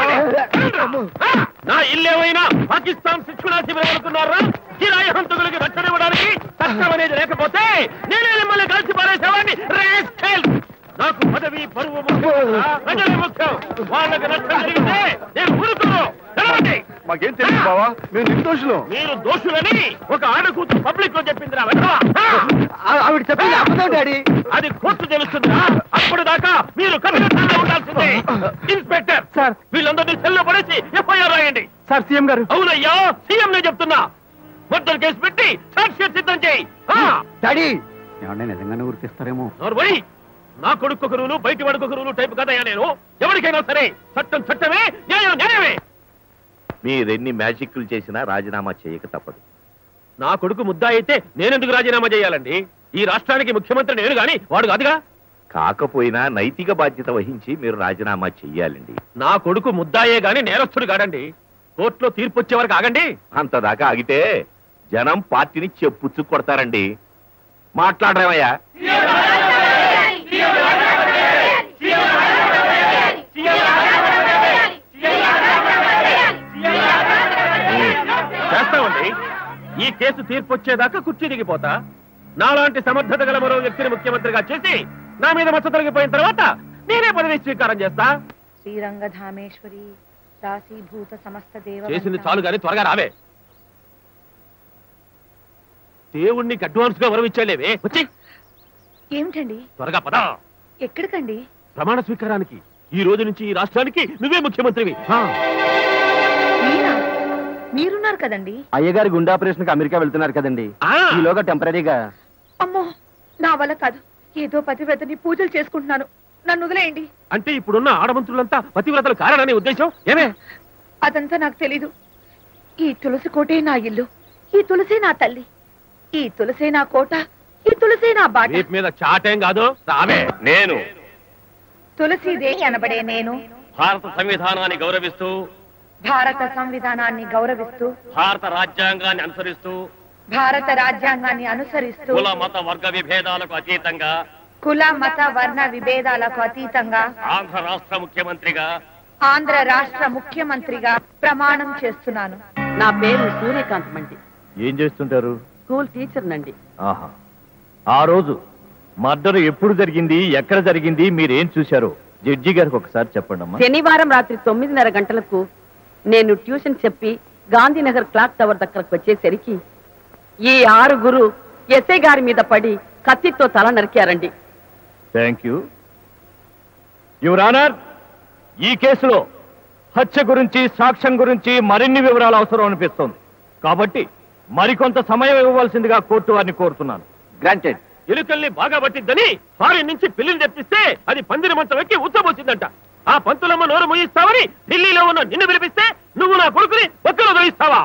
నా ఇల్లేమైనా పాకిస్తాన్ శిక్షణ శిబిరం అనుకున్నారా కిరాయి హంతకులకి రక్షణ ఇవ్వడానికి కష్టం అనేది లేకపోతే నేనే మిమ్మల్ని కలిసి పారేసేవాడిని rascal. నాకు పదవి పరువు ముఖ్యం ప్రజలు ముఖ్యం వాళ్ళకి నష్టం జరిగితే నేను ఊరుకోను తెలవండి మాకేం తెలియదు బావా మేము నిర్దోషులు మీరు దోషులని ఒక ఆడ కూతురు పబ్లిక్ లో చెప్పిందిరా వెంటవా ఆవిడ చెప్పింది అబద్ధం డాడీ అది కోర్టు తెలుస్తుందిరా అప్పుడు దాకా మీరు కమిషనర్లో ఉండాల్సింది ఇన్స్పెక్టర్ సార్ వీళ్ళందరినీ సెల్లో పడేసి ఎఫ్ఐఆర్ రాయండి సార్ సీఎం గారు అవునయ్యా సీఎం నే చెప్తున్నా మర్డర్ కేసు పెట్టి సాక్షి సిద్ధం చేయి డాడీ ఏమన్నా నిజంగానే గుర్తిస్తారేమో నోర్వై నా కొడుకు ఒక రూలు బయటి వాడికి ఒక రూలు టైప్ కదయ్యా నేను ఎవరికైనా సరే చట్టం చట్టమే న్యాయం న్యాయమే మీరెన్ని మ్యాజిక్లు చేసినా రాజీనామా చేయక తప్పదు నా కొడుకు ముద్దా అయితే నేనెందుకు రాజీనామా చేయాలండి ఈ రాష్ట్రానికి ముఖ్యమంత్రి నేను గాని వాడు కాదుగా కాకపోయినా నైతిక బాధ్యత వహించి మీరు రాజీనామా చెయ్యాలండి నా కొడుకు ముద్దాయే గాని నేరస్తుడు కాడండి కోర్టులో తీర్పు వచ్చే వరకు ఆగండి అంతదాకా ఆగితే జనం పార్టీని చెప్పుచ్చు కొడతారండి మాట్లాడరేమయ్యా చేస్తామండి ఈ కేసు తీర్పు వచ్చేదాకా కుర్చీ దిగిపోతా నాలాంటి సమర్థత గల మరో వ్యక్తిని ముఖ్యమంత్రిగా చేసి నా మీద మచ్చ తొలగిపోయిన తర్వాత నేనే పదవి స్వీకారం చేస్తా శ్రీరంగధామేశ్వరి రాశీభూత సమస్త దేవ చేసింది చాలు గాని త్వరగా రావే దేవుణ్ణి అడ్వాన్స్ గా వరం ఇచ్చేలేవే వచ్చి ఏమిటండి త్వరగా పదా ఎక్కడికండి ప్రమాణ స్వీకారానికి ఈ రోజు నుంచి ఈ రాష్ట్రానికి నువ్వే ముఖ్యమంత్రివి ఆ. మీరా మీరున్నారు కదండి అయ్యగారి గుండె ఆపరేషన్ కి అమెరికా వెళ్తున్నారు కదండి ఈలోగా టెంపరీగా అమ్మో నా వల్ల కాదు ఏదో పతివ్రతని పూజలు చేసుకుంటున్నాను నన్ను వదిలేయండి అంటే ఇప్పుడున్న ఆడమంత్రులంతా పతివ్రతలు కారణనే ఉద్దేశం ఏమే అదంతా నాకు తెలీదు ఈ తులసి కోటే నా ఇల్లు ఈ తులసే నా తల్లి ఈ తులసే నా కోట ఈ తులసే నా బాట వీటి మీద చాటేం కాదు రావే నేను తులసీదేవి అనబడే నేను భారత సంవిధానాన్ని గౌరవిస్తూ భారత సంవిధానాన్ని గౌరవిస్తూ భారత రాజ్యాంగాన్ని అనుసరిస్తూ భారత రాజ్యాంగాన్ని అనుసరిస్తూ కుల మత వర్గ విభేదాలకు అతీతంగా కుల మత వర్ణ విభేదాలకు అతీతంగా ఆంధ్ర రాష్ట్ర ముఖ్యమంత్రిగా ఆంధ్ర రాష్ట్ర ముఖ్యమంత్రిగా ప్రమాణం చేస్తున్నాను నా పేరు సూర్యకాంత్ మండి ఏం చేస్తుంటారు స్కూల్ టీచర్ నండి ఆహా ఆ రోజు మర్డర్ ఎప్పుడు జరిగింది ఎక్కడ జరిగింది మీరేం చూశారో జడ్జి గారికి ఒకసారి చెప్పండి అమ్మా శనివారం రాత్రి తొమ్మిదిన్నర గంటలకు నేను ట్యూషన్ చెప్పి గాంధీనగర్ క్లాక్ టవర్ దగ్గరకు వచ్చేసరికి ఈ ఆరుగురు ఎస్ఐ గారి మీద పడి కత్తితో తల నరికారండి థ్యాంక్ యూ యువర్ ఆనర్ ఈ కేసులో హత్య గురించి సాక్ష్యం గురించి మరిన్ని వివరాలు అవసరం అనిపిస్తోంది కాబట్టి మరికొంత సమయం ఇవ్వవలసిందిగా కోర్టు వారిని కోరుతున్నాను గ్రాంటెడ్ ఎలుకల్ని బాగా పట్టిద్దని ఫారిన్ నుంచి పిల్లిని తెప్పిస్తే అది పందిరి మంచం ఎక్కి ఉచ్చబోసిందంట ఆ పంతులమ్మ నోరు ముయిస్తావని ఢిల్లీలో ఉన్న నిన్ను పిలిపిస్తే నువ్వు నా కొడుకుని ఒక్కలో దొరిస్తావా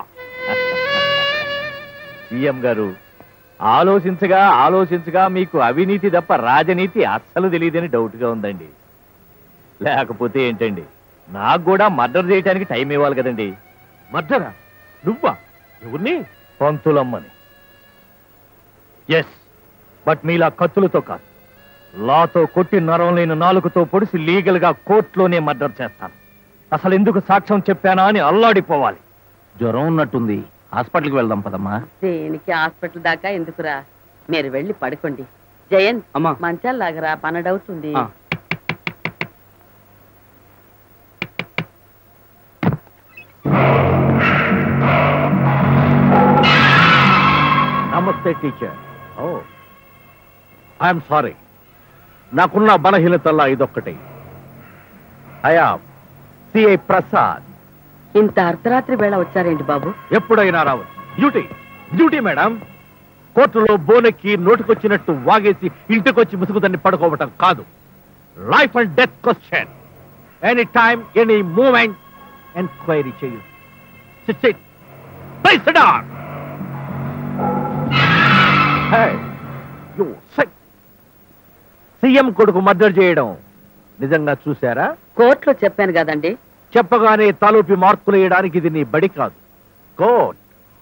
సీఎం గారు ఆలోచించగా ఆలోచించగా మీకు అవినీతి తప్ప రాజనీతి అస్సలు తెలియదని డౌట్ గా ఉందండి లేకపోతే ఏంటండి నాకు కూడా మర్డర్ చేయడానికి టైం ఇవ్వాలి కదండి మర్డరా నువ్వా ఎవరిని పంతులమ్మని ఎస్ బట్ మీలా కత్తులతో కాదు లాతో కొట్టి నరం లేని నాలుగుతో పొడిసి లీగల్ గా కోర్టులోనే మర్డర్ చేస్తాను అసలు ఎందుకు సాక్ష్యం చెప్పానా అని అల్లాడిపోవాలి జ్వరం ఉన్నట్టుంది హాస్పిటల్కి వెళ్దాం పదమ్మా దేనికి హాస్పిటల్ దాకా ఎందుకురా మీరు వెళ్ళి పడుకోండి జయంత్ అమ్మా. మంచాలు లాగరా పన్నడవుతుంది ఆ. నమస్తే టీచర్ ఓ ఐఎమ్ సారీ నాకున్న బలహీనతల్లా ఇదొక్కటి అయా సిఐ ప్రసాద్ ఇంత అర్ధరాత్రి వేళ వచ్చారేంటి బాబు ఎప్పుడైనా రావచ్చు డ్యూటీ డ్యూటీ మేడం కోర్టులో బోనెక్కి నోటికొచ్చినట్టు వాగేసి ఇంటికొచ్చి ముసుగుదాన్ని పడుకోవటం కాదు life and death question any time any moment enquiry చేయు Sit, sit. Place the door. Hey, you sit. CM కొడుకు మర్డర్ చేయడం నిజంగా చూశారా కోర్టులో చెప్పాను కదండి చెప్పగానే తలూపి మార్కులు వేయడానికి ఇది నీ బడి కాదు కోర్ట్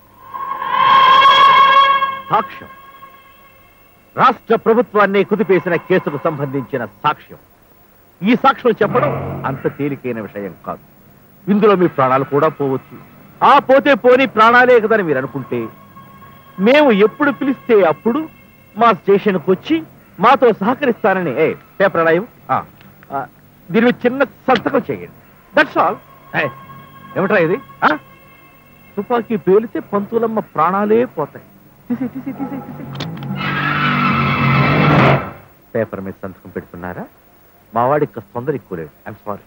సాక్ష్యం రాష్ట్ర ప్రభుత్వాన్ని కుదిపేసిన కేసుకు సంబంధించిన సాక్ష్యం ఈ సాక్ష్యం చెప్పడం అంత తేలికైన విషయం కాదు ఇందులో మీ ప్రాణాలు కూడా పోవచ్చు ఆ పోతే పోని ప్రాణాలే కదని మీరు అనుకుంటే మేము ఎప్పుడు పిలిస్తే అప్పుడు మా స్టేషన్కి వచ్చి మాతో సహకరిస్తానని ఏ పేపర్ రాయవు దీని మీద చిన్న సంతకం చేయండి దట్స్ ఆల్ ఏమిట్రా ఇది ఆ? తుపాకీ పేలితే పంతులమ్మ ప్రాణాలే పోతాయి తీసి తీసి తీసి తీసి పేపర్ మీద సంతకం పెడుతున్నారా మా వాడికి తొందర ఎక్కువ లేదు ఐఎమ్ సారీ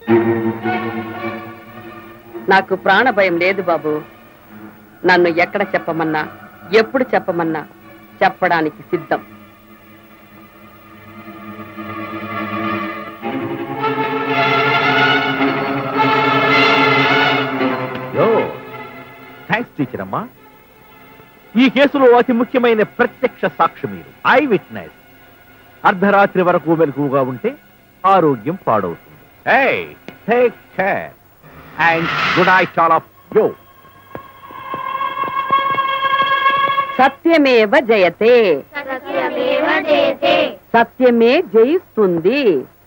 నాకు ప్రాణ భయం లేదు బాబు నన్ను ఎక్కడ చెప్పమన్నా ఎప్పుడు చెప్పమన్నా చెప్పడానికి సిద్ధం యో థ్యాంక్స్ టీచర్ అమ్మా ఈ కేసులో అతి ముఖ్యమైన ప్రత్యక్ష సాక్షి మీరు ఐ విట్నెస్ అర్ధరాత్రి వరకు మెలకుగా ఉంటే ఆరోగ్యం పాడవుతుంది take care and good night all of you Satyameva జయతే సత్యమే జయిస్తుంది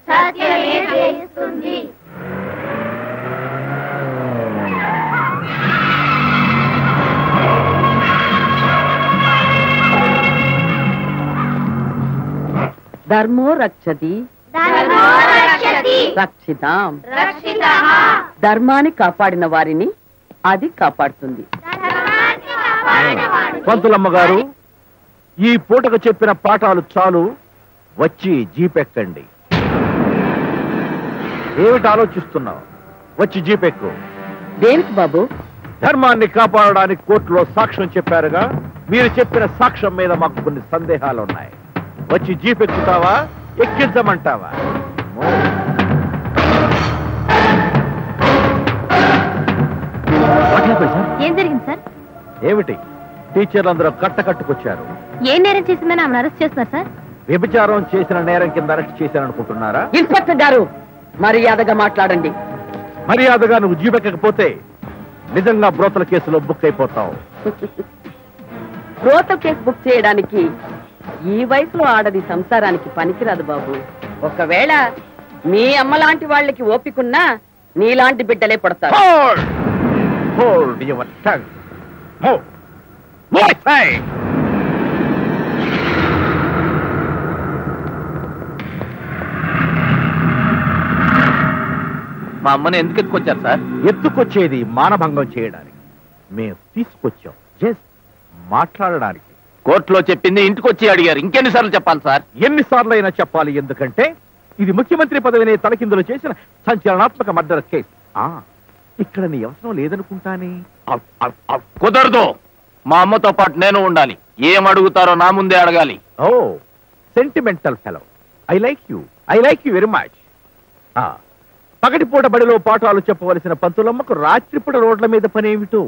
ధర్మో రక్షతి రక్షితాం ధర్మాన్ని కాపాడిన వారిని అది కాపాడుతుంది పంతులమ్మ గారు ఈ పూటకు చెప్పిన పాఠాలు చాలు వచ్చి జీపెక్కండి ఏమిటి ఆలోచిస్తున్నావు వచ్చి జీపెక్కు దేనికి బాబు ధర్మాన్ని కాపాడడానికి కోర్టులో సాక్ష్యం చెప్పారుగా మీరు చెప్పిన సాక్ష్యం మీద మాకు కొన్ని సందేహాలు ఉన్నాయి వచ్చి జీపెక్కుతావా ఎక్కించమంటావా ఏం జరిగింది సార్ ఏమిటి టీచర్లందరూ కట్ట కట్టుకొచ్చారు ఏ నేరం చేసిందని ఆమెను అరెస్ట్ చేస్తున్నారు సార్ వ్యభిచారం చేసిన నేరం కింద అరెస్ట్ చేశారనుకుంటున్నారా ఇన్స్పెక్టర్ గారు మర్యాదగా మాట్లాడండి మర్యాదగా నువ్వు జీపెక్కకపోతే నిజంగా బ్రోతల కేసులో బుక్ అయిపోతావు రోత కేసు బుక్ చేయడానికి ఈ వయసులో ఆడది సంసారానికి పనికిరాదు బాబు ఒకవేళ మీ అమ్మ లాంటి వాళ్ళకి ఓపికున్నా నీలాంటి బిడ్డలే పడతారు Hold your tongue. Move. Move, say. మా అమ్మని ఎందుకు ఎత్తుకొచ్చారు సార్ ఎత్తుకొచ్చేది మానభంగం చేయడానికి మేము తీసుకొచ్చాం జస్ట్ మాట్లాడడానికి కోర్టులో చెప్పింది ఇంటికి వచ్చి అడిగారు ఇంకెన్నిసార్లు చెప్పాలి సార్ ఎన్నిసార్లు అయినా చెప్పాలి ఎందుకంటే ఇది ముఖ్యమంత్రి పదవిని తలకిందులు చేసిన సంచలనాత్మక మర్డర్ కేసు ఆ, ఇక్కడ నీ అవసరం లేదనుకుంటానే కుదరదు మా అమ్మతో పాటు నేను ఉండాలి ఏం అడుగుతారో నా ముందే అడగాలి oh sentimental fellow I like you I like you very much పగటిపూట బడిలో పాఠాలు చెప్పవలసిన పంతులమ్మకు రాత్రిపూట రోడ్ల మీద పనేమిటో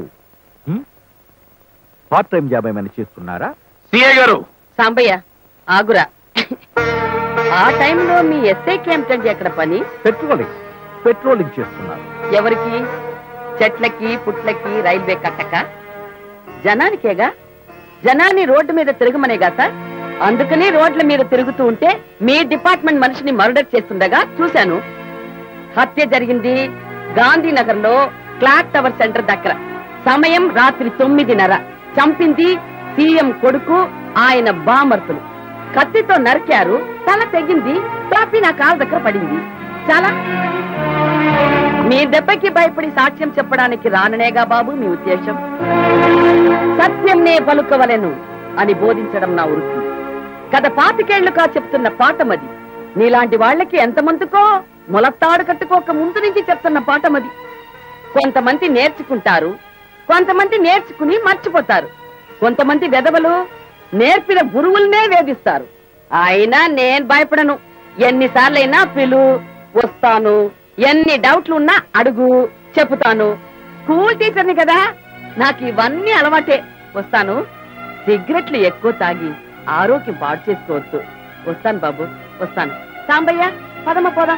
పార్ట్ టైం జాబ్ ఏమైనా చేస్తున్నారా సిఏ గారు సాంబయ్య ఆగురా ఆ టైంలో మీ ఎస్ఐ క్యాంప్ ఎక్కడ పని పెట్రోలింగ్ పెట్రోలింగ్ చేస్తున్నారు ఎవరికి చెట్లకి పుట్లకి రైల్వే కట్టక జనానికేగా జనాన్ని రోడ్డు మీద తిరగమనేగా సార్ అందుకని రోడ్ల మీద తిరుగుతూ ఉంటే మీ డిపార్ట్మెంట్ మనిషిని మర్డర్ చేస్తుండగా చూశాను హత్య జరిగింది గాంధీనగర్ లో క్లాక్ టవర్ సెంటర్ దగ్గర సమయం రాత్రి తొమ్మిదిన్నర చంపింది సీఎం కొడుకు ఆయన బామర్తులు కత్తితో నరికారు తల తెగింది టాపీ నా కాలు దగ్గర పడింది చాలా మీ దెబ్బకి భయపడి సాక్ష్యం చెప్పడానికి రాననేగా బాబు మీ ఉద్దేశం సత్యంనే పలుకవలెను అని బోధించడం నా వృత్తి గత పాతికేళ్లుగా చెప్తున్న పాఠమది నీలాంటి వాళ్ళకి ఎంతమందికో మొలత్తాడు కట్టుకోక ముందు నుంచి చెప్తున్న పాఠమది కొంతమంది నేర్చుకుంటారు కొంతమంది నేర్చుకుని మర్చిపోతారు కొంతమంది వెదవలు నేర్పిన గురువులనే వేధిస్తారు అయినా నేను భయపడను ఎన్నిసార్లైనా పిలు వస్తాను ఎన్ని డౌట్లు ఉన్నా అడుగు చెప్పుతాను స్కూల్ టీచర్ని కదా నాకు ఇవన్నీ అలవాటే వస్తాను సిగరెట్లు ఎక్కువ తాగి ఆరోగ్యం పాడు చేసుకోవద్దు వస్తాను బాబు వస్తాను సాంబయ్య పదమ పోదా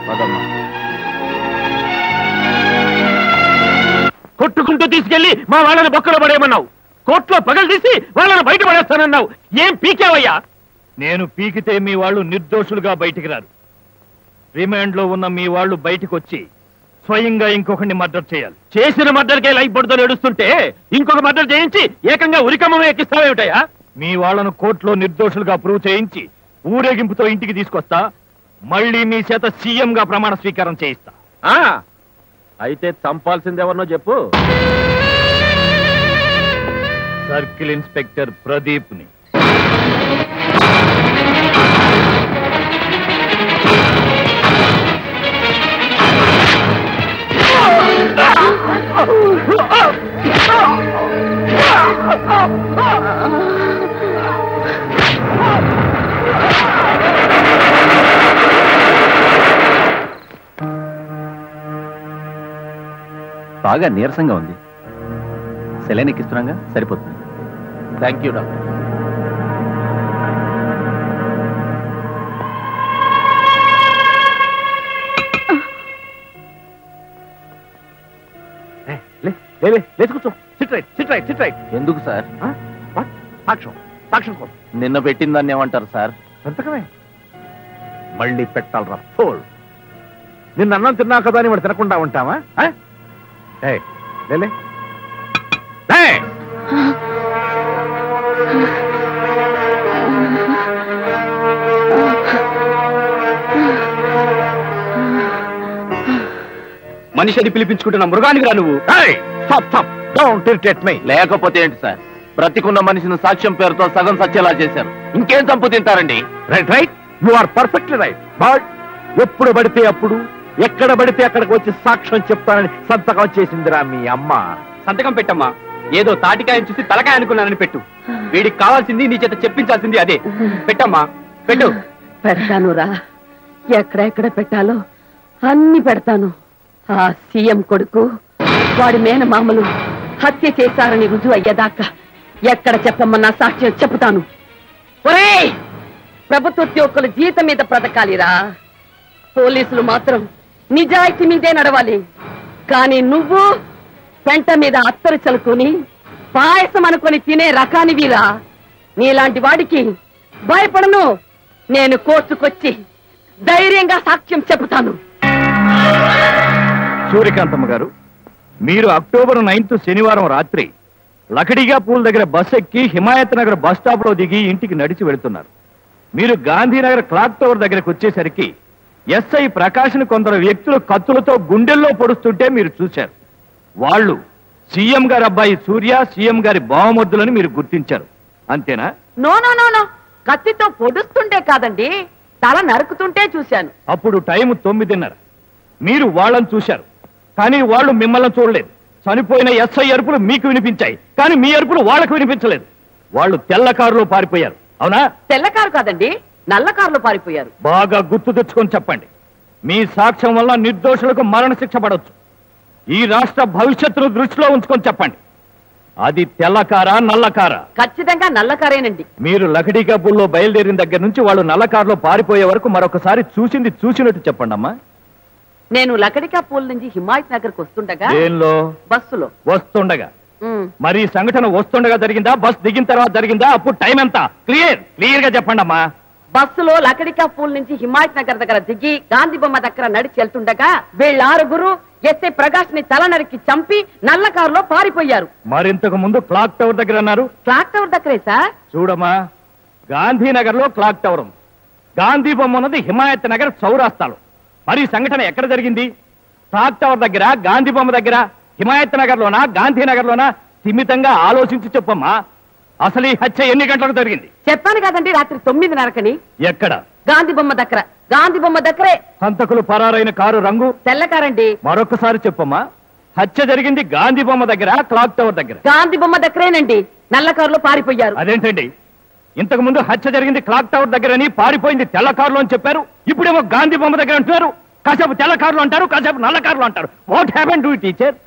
కొట్టుకుంటూ తీసుకెళ్లి మా వాళ్ళని బొక్కలో పడేయమన్నావు కోర్టులో పగలు తీసి వాళ్ళని బయట పడేస్తానన్నావు ఏం పీకావయ్యా నేను పీకితే మీ వాళ్ళు నిర్దోషులుగా బయటికి రారు రిమాండ్ లో ఉన్న మీ వాళ్ళు బయటికి వచ్చి స్వయంగా ఇంకొకరిని మర్డర్ చేయాలి చేసిన మర్డర్కే లైఫ్ పడుతో ఏడుస్తుంటే ఇంకొక మర్డర్ చేయించి ఏకంగా ఉరికమ్మను ఎక్కిస్తావేమిటయా మీ వాళ్ళను కోర్టులో నిర్దోషులుగా ప్రూవ్ చేయించి ఊరేగింపుతో ఇంటికి తీసుకొస్తా మళ్ళీ మీ చేత సీఎం గా ప్రమాణ స్వీకారం చేయిస్తా ఆ, అయితే చంపాల్సింది ఎవరినో చెప్పు సర్కిల్ ఇన్స్పెక్టర్ ప్రదీప్ ని బాగా నీరసంగా ఉంది సెలైన్ ఎక్కిస్తున్నాగా సరిపోతుంది థ్యాంక్ యూ డాక్టర్ లేచి కూర్చో sit right sit right sit right ఎందుకు సార్ సాక్ష్యం సాక్ష్యం కోసం నిన్న పెట్టిన దాన్ని ఏమంటారు సార్ సంతకమే మళ్ళీ పెట్టాలరా ఫోల్ నిన్న అన్నం తిన్నా కదా అని వాడు తినకుండా ఉంటావా ఆ? ఏయ్, లేలే లే. మనిషిని పిలిపించుకుంటున్న మృగానికి రా నువ్వు stop stop don't irritate me లేకపోతే ఏంటి సార్ బ్రతికున్న మనిషిని సాక్ష్యం పేరుతో సగం సత్యలా చేశారు ఇంకేం చంపు తింటారండి right right you are perfectly right but ఎప్పుడు పడితే అప్పుడు ఎక్కడ పడితే అక్కడికి వచ్చి సాక్ష్యం చెప్తానని సంతకం చేసిందిరా మీ అమ్మ సంతకం పెట్టమ్మా ఏదో తాటికాయని చూసి తలకాయ అనుకున్నానని పెట్టు వీడికి కావాల్సింది నీ చేత చెప్పించాల్సింది అదే పెట్టమ్మా పెట్టు పెడతాను రా ఎక్కడెక్కడ పెట్టాలో అన్ని పెడతాను ఆ సీఎం కొడుకు వాడి మేనమామలు హత్య చేశారని రుజువు అయ్యేదాకా ఎక్కడ చెప్పమన్నా సాక్ష్యం చెప్తాను ఒరేయ్ ప్రభుత్వోద్యోగుల జీతం మీద బ్రతకాలిరా పోలీసులు మాత్రం నిజాయితీ మీదే నడవాలి కానీ నువ్వు పెంట మీద అత్తరు చలుకొని పాయసం అనుకొని తినే రకానివిరా నీలాంటి వాడికి భయపడను నేను కోర్టుకొచ్చి ధైర్యంగా సాక్ష్యం చెబుతాను సూర్యకాంతమ్మ గారు మీరు అక్టోబర్ నైన్త్ శనివారం రాత్రి లకడిగా పూల్ దగ్గర బస్ ఎక్కి హిమాయత్ నగర్ బస్ స్టాప్ లో దిగి ఇంటికి నడిచి వెళుతున్నారు మీరు గాంధీనగర్ క్లాక్ టవర్ దగ్గరకు వచ్చేసరికి ఎస్ఐ ప్రకాష్ని కొందరు వ్యక్తులు కత్తులతో గుండెల్లో పొడుస్తుంటే మీరు చూశారు వాళ్ళు సీఎం గారి అబ్బాయి సూర్య సీఎం గారి బావమద్దులని మీరు గుర్తించారు అంతేనా నో నో నో నో కత్తితో పొడుస్తుంటే కాదండి తల నరుకుతుంటే చూశాను అప్పుడు టైం తొమ్మిదిన్నర మీరు వాళ్ళని చూశారు కానీ వాళ్ళు మిమ్మల్ని చూడలేదు చనిపోయిన ఎస్ఐ అరుపులు మీకు వినిపించాయి కానీ మీ అరుపులు వాళ్ళకు వినిపించలేదు వాళ్ళు తెల్ల కారులో పారిపోయారు అవునా తెల్ల కారు కాదండి నల్ల కారులో పారిపోయారు బాగా గుర్తు తెచ్చుకొని చెప్పండి మీ సాక్ష్యం వల్ల నిర్దోషులకు మరణ శిక్ష పడవచ్చు ఈ రాష్ట్ర భవిష్యత్తును దృష్టిలో ఉంచుకొని చెప్పండి అది తెల్లకారా నల్లకారా ఖచ్చితంగా నల్ల కారేనండి మీరు లకడీ కబుల్లో బయలుదేరిన దగ్గర నుంచి వాళ్ళు నల్ల కారులో పారిపోయే వరకు మరొకసారి చూసింది చూసినట్టు చెప్పండి అమ్మా నేను లకడికా పూల్ నుంచి హిమాయత్ నగర్కి వస్తుండగా దేనిలో బస్సులో వస్తుండగా ఉమ్, మరి ఈ సంఘటన వస్తుండగా జరిగిందా బస్ దిగిన తర్వాత జరిగిందా అప్పుడు టైం ఎంత క్లియర్ క్లియర్ గా చెప్పండి అమ్మా బస్సులో లకడికా పూల్ నుంచి హిమాయత్ నగర్ దగ్గర దిగి గాంధీ బొమ్మ దగ్గర నడిచి వెళ్తుండగా వీళ్ళారుగురు ఎస్ఐ ప్రకాష్ ని తల నరికి చంపి నల్ల కారులో పారిపోయారు మరింతకు ముందు క్లాక్ టవర్ దగ్గర అన్నారు క్లాక్ టవర్ దగ్గరే సార్ చూడమ్మా గాంధీనగర్ లో క్లాక్ టవర్ ఉంది గాంధీ బొమ్మ ఉన్నది హిమాయత్ నగర్ చౌరాస్తాలో మరి ఈ సంఘటన ఎక్కడ జరిగింది క్లాక్ టవర్ దగ్గర గాంధీ బొమ్మ దగ్గర హిమాయత్ నగర్ లోనా గాంధీనగర్ లోనా స్థిమితంగా ఆలోచించి చెప్పమ్మా అసలు ఈ హత్య ఎన్ని గంటలకు జరిగింది చెప్పాను కదండి రాత్రి తొమ్మిదిన్నరకని ఎక్కడ గాంధీ బొమ్మ దగ్గర గాంధీ బొమ్మ దగ్గరే హంతకులు పరారైన కారు రంగు తెల్లకారండి మరొకసారి చెప్పమ్మా హత్య జరిగింది గాంధీ బొమ్మ దగ్గర క్లాక్ టవర్ దగ్గర గాంధీ బొమ్మ దగ్గరేనండి నల్ల కారులో పారిపోయారు అదేంటండి ఇంతకు ముందు హత్య జరిగింది క్లాక్ టవర్ దగ్గరని పారిపోయింది తెల్ల కారులో అని చెప్పారు ఇప్పుడేమో గాంధీ బొమ్మ దగ్గర అంటున్నారు కాసేపు తెల్ల కారులో అంటారు కాసేపు నల్ల కారులో అంటారు వాట్ హ్యాపెన్ టు టీచర్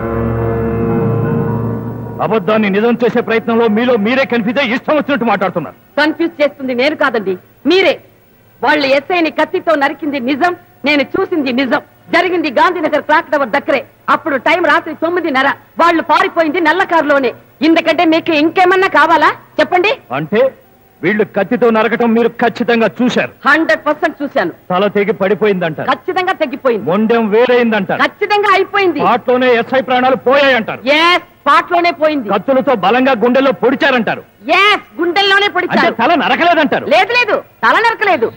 అబద్ధాన్ని నిజం చేసే ప్రయత్నంలో మీలో మీరే కన్ఫ్యూజ్ అయ్యి ఇష్టం వచ్చినట్టు మాట్లాడుతున్నారు కన్ఫ్యూజ్ చేస్తుంది నేను కాదండి మీరే వాళ్ళు ఎస్ఐని కత్తితో నరికింది నిజం నేను చూసింది నిజం జరిగింది గాంధీనగర్ క్లాక్ టవర్ దగ్గరే అప్పుడు టైం రాత్రి తొమ్మిదిన్నర వాళ్ళు పారిపోయింది నల్ల కారులోనే ఇందుకంటే మీకు ఇంకేమన్నా కావాలా చెప్పండి అంటే వీళ్ళు కత్తితో నరకటం మీరు ఖచ్చితంగా చూశారు హండ్రెడ్ పర్సెంట్ చూశాను తల తెగి పడిపోయిందంటారు ఖచ్చితంగా తగ్గిపోయింది మొండెం వేరైందంటారు ఖచ్చితంగా అయిపోయింది పాటలోనే ఎస్ఐ ప్రాణాలు పోయాయంటారు ఎస్ స్పాట్ లోనే పోయింది కత్తులతో బలంగా గుండెల్లో పొడిచారంటారు ఎస్ గుండెల్లోనే అంటే పొడిచారు తల నరకలేదంటారు లేదు లేదు తల నరకలేదు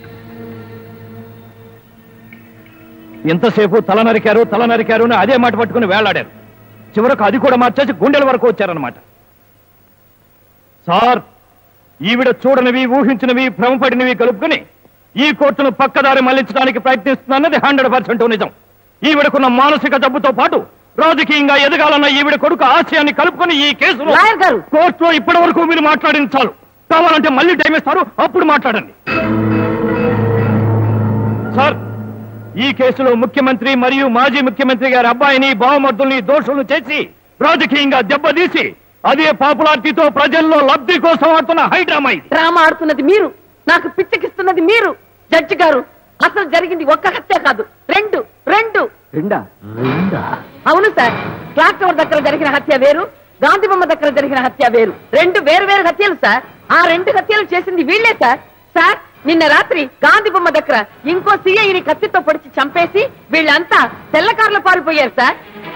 ఎంతసేపు తల నరికారు తల నరికారు అని అదే మాట పట్టుకుని వేలాడారు చివరకు అది కూడా మార్చేసి గుండెల వరకు వచ్చారనమాట సార్ ఈవిడ చూడనివి ఊహించినవి భ్రమపడినవి కలుపుకుని ఈ కోర్టును పక్కదారి మళ్లించడానికి ప్రయత్నిస్తున్నది హండ్రెడ్ పర్సెంట్ నిజం ఈవిడకున్న మానసిక జబ్బుతో పాటు రాజకీయంగా ఎదగాలన్న ఈవిడ కొడుకు ఆశయాన్ని కలుపుకొని ఈ కేసులో గారు కోర్టులో ఇప్పటి వరకు మీరు మాట్లాడింది చాలు కావాలంటే మళ్ళీ టైం ఇస్తారు అప్పుడు మాట్లాడండి సార్ ఈ కేసులో ముఖ్యమంత్రి మరియు మాజీ ముఖ్యమంత్రి గారి అబ్బాయిని బావమర్దుల్ని దోషులు చేసి రాజకీయంగా దెబ్బతీసి అదే పాపులారిటీతో ప్రజల్లో లబ్ధి కోసం ఆడుతున్న హైడ్రామా ఇది డ్రామా ఆడుతున్నది మీరు నాకు పిచ్చకిస్తున్నది మీరు జడ్జి గారు అసలు జరిగింది ఒక్క హత్య కాదు రెండు రెండు రెండా రెండా అవును సార్ క్లాక్ టవర్ దగ్గర జరిగిన హత్య వేరు గాంధీ బొమ్మ దగ్గర జరిగిన హత్య వేరు రెండు వేరు వేరు హత్యలు సార్ ఆ రెండు హత్యలు చేసింది వీళ్ళే సార్ సార్ నిన్న రాత్రి గాంధీ బొమ్మ దగ్గర ఇంకో సిఐని కత్తితో పొడిచి చంపేసి వీళ్ళంతా తెల్లకారులో పారిపోయారు సార్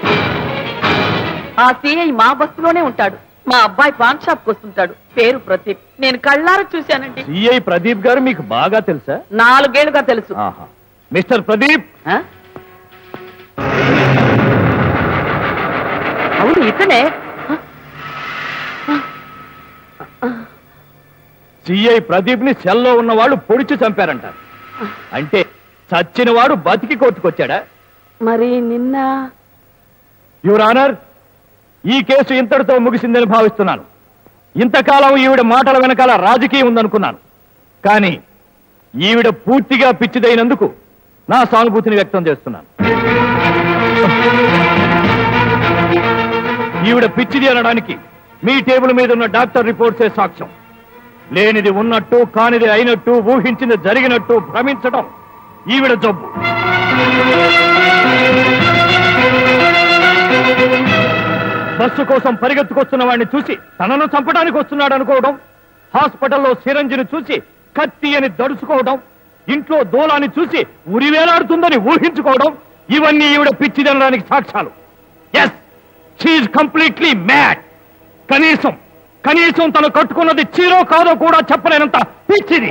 ఆ సిఐ మా బస్సులోనే ఉంటాడు మా అబ్బాయి పాన్ షాప్ కు వస్తుంటాడు పేరు ప్రదీప్ నేను కళ్ళారా చూశానండి సిఐ ప్రదీప్ గారు మీకు బాగా తెలుసా నాలుగేళ్లుగా తెలుసు ఆహా. మిస్టర్ ప్రదీప్ అవును ఇతనే సిఐ ప్రదీప్ ని సెల్లో ఉన్న వాళ్ళు పొడిచి చంపారంట అంటే చచ్చిన వాడు బతికి కొట్టుకొచ్చాడా మరి నిన్న యువర్ ఆనర్ ఈ కేసు ఇంతటితో ముగిసిందని భావిస్తున్నాను ఇంతకాలం ఈవిడ మాటల వెనకాల రాజకీయం ఉందనుకున్నాను కానీ ఈవిడ పూర్తిగా పిచ్చిదైనందుకు నా సానుభూతిని వ్యక్తం చేస్తున్నాను ఈవిడ పిచ్చిది అనడానికి మీ టేబుల్ మీద ఉన్న డాక్టర్ రిపోర్ట్సే సాక్ష్యం లేనిది ఉన్నట్టు కానిది అయినట్టు ఊహించింది జరిగినట్టు భ్రమించడం ఈవిడ జబ్బు బస్సు కోసం పరిగెత్తుకొస్తున్న వాడిని చూసి తనను చంపడానికి వస్తున్నాడు అనుకోవడం హాస్పిటల్లో సిరంజిని చూసి కత్తి అని దడుచుకోవడం ఇంట్లో దూలాన్ని చూసి ఉరివేలాడుతుందని ఊహించుకోవడం ఇవన్నీ ఈవిడ పిచ్చిదనడానికి సాక్ష్యాలు ఎస్ షీఈ్ కంప్లీట్లీ మ్యాడ్ కనీసం కనీసం తను కట్టుకున్నది చీరో కాదో కూడా చెప్పలేనంత పిచ్చిది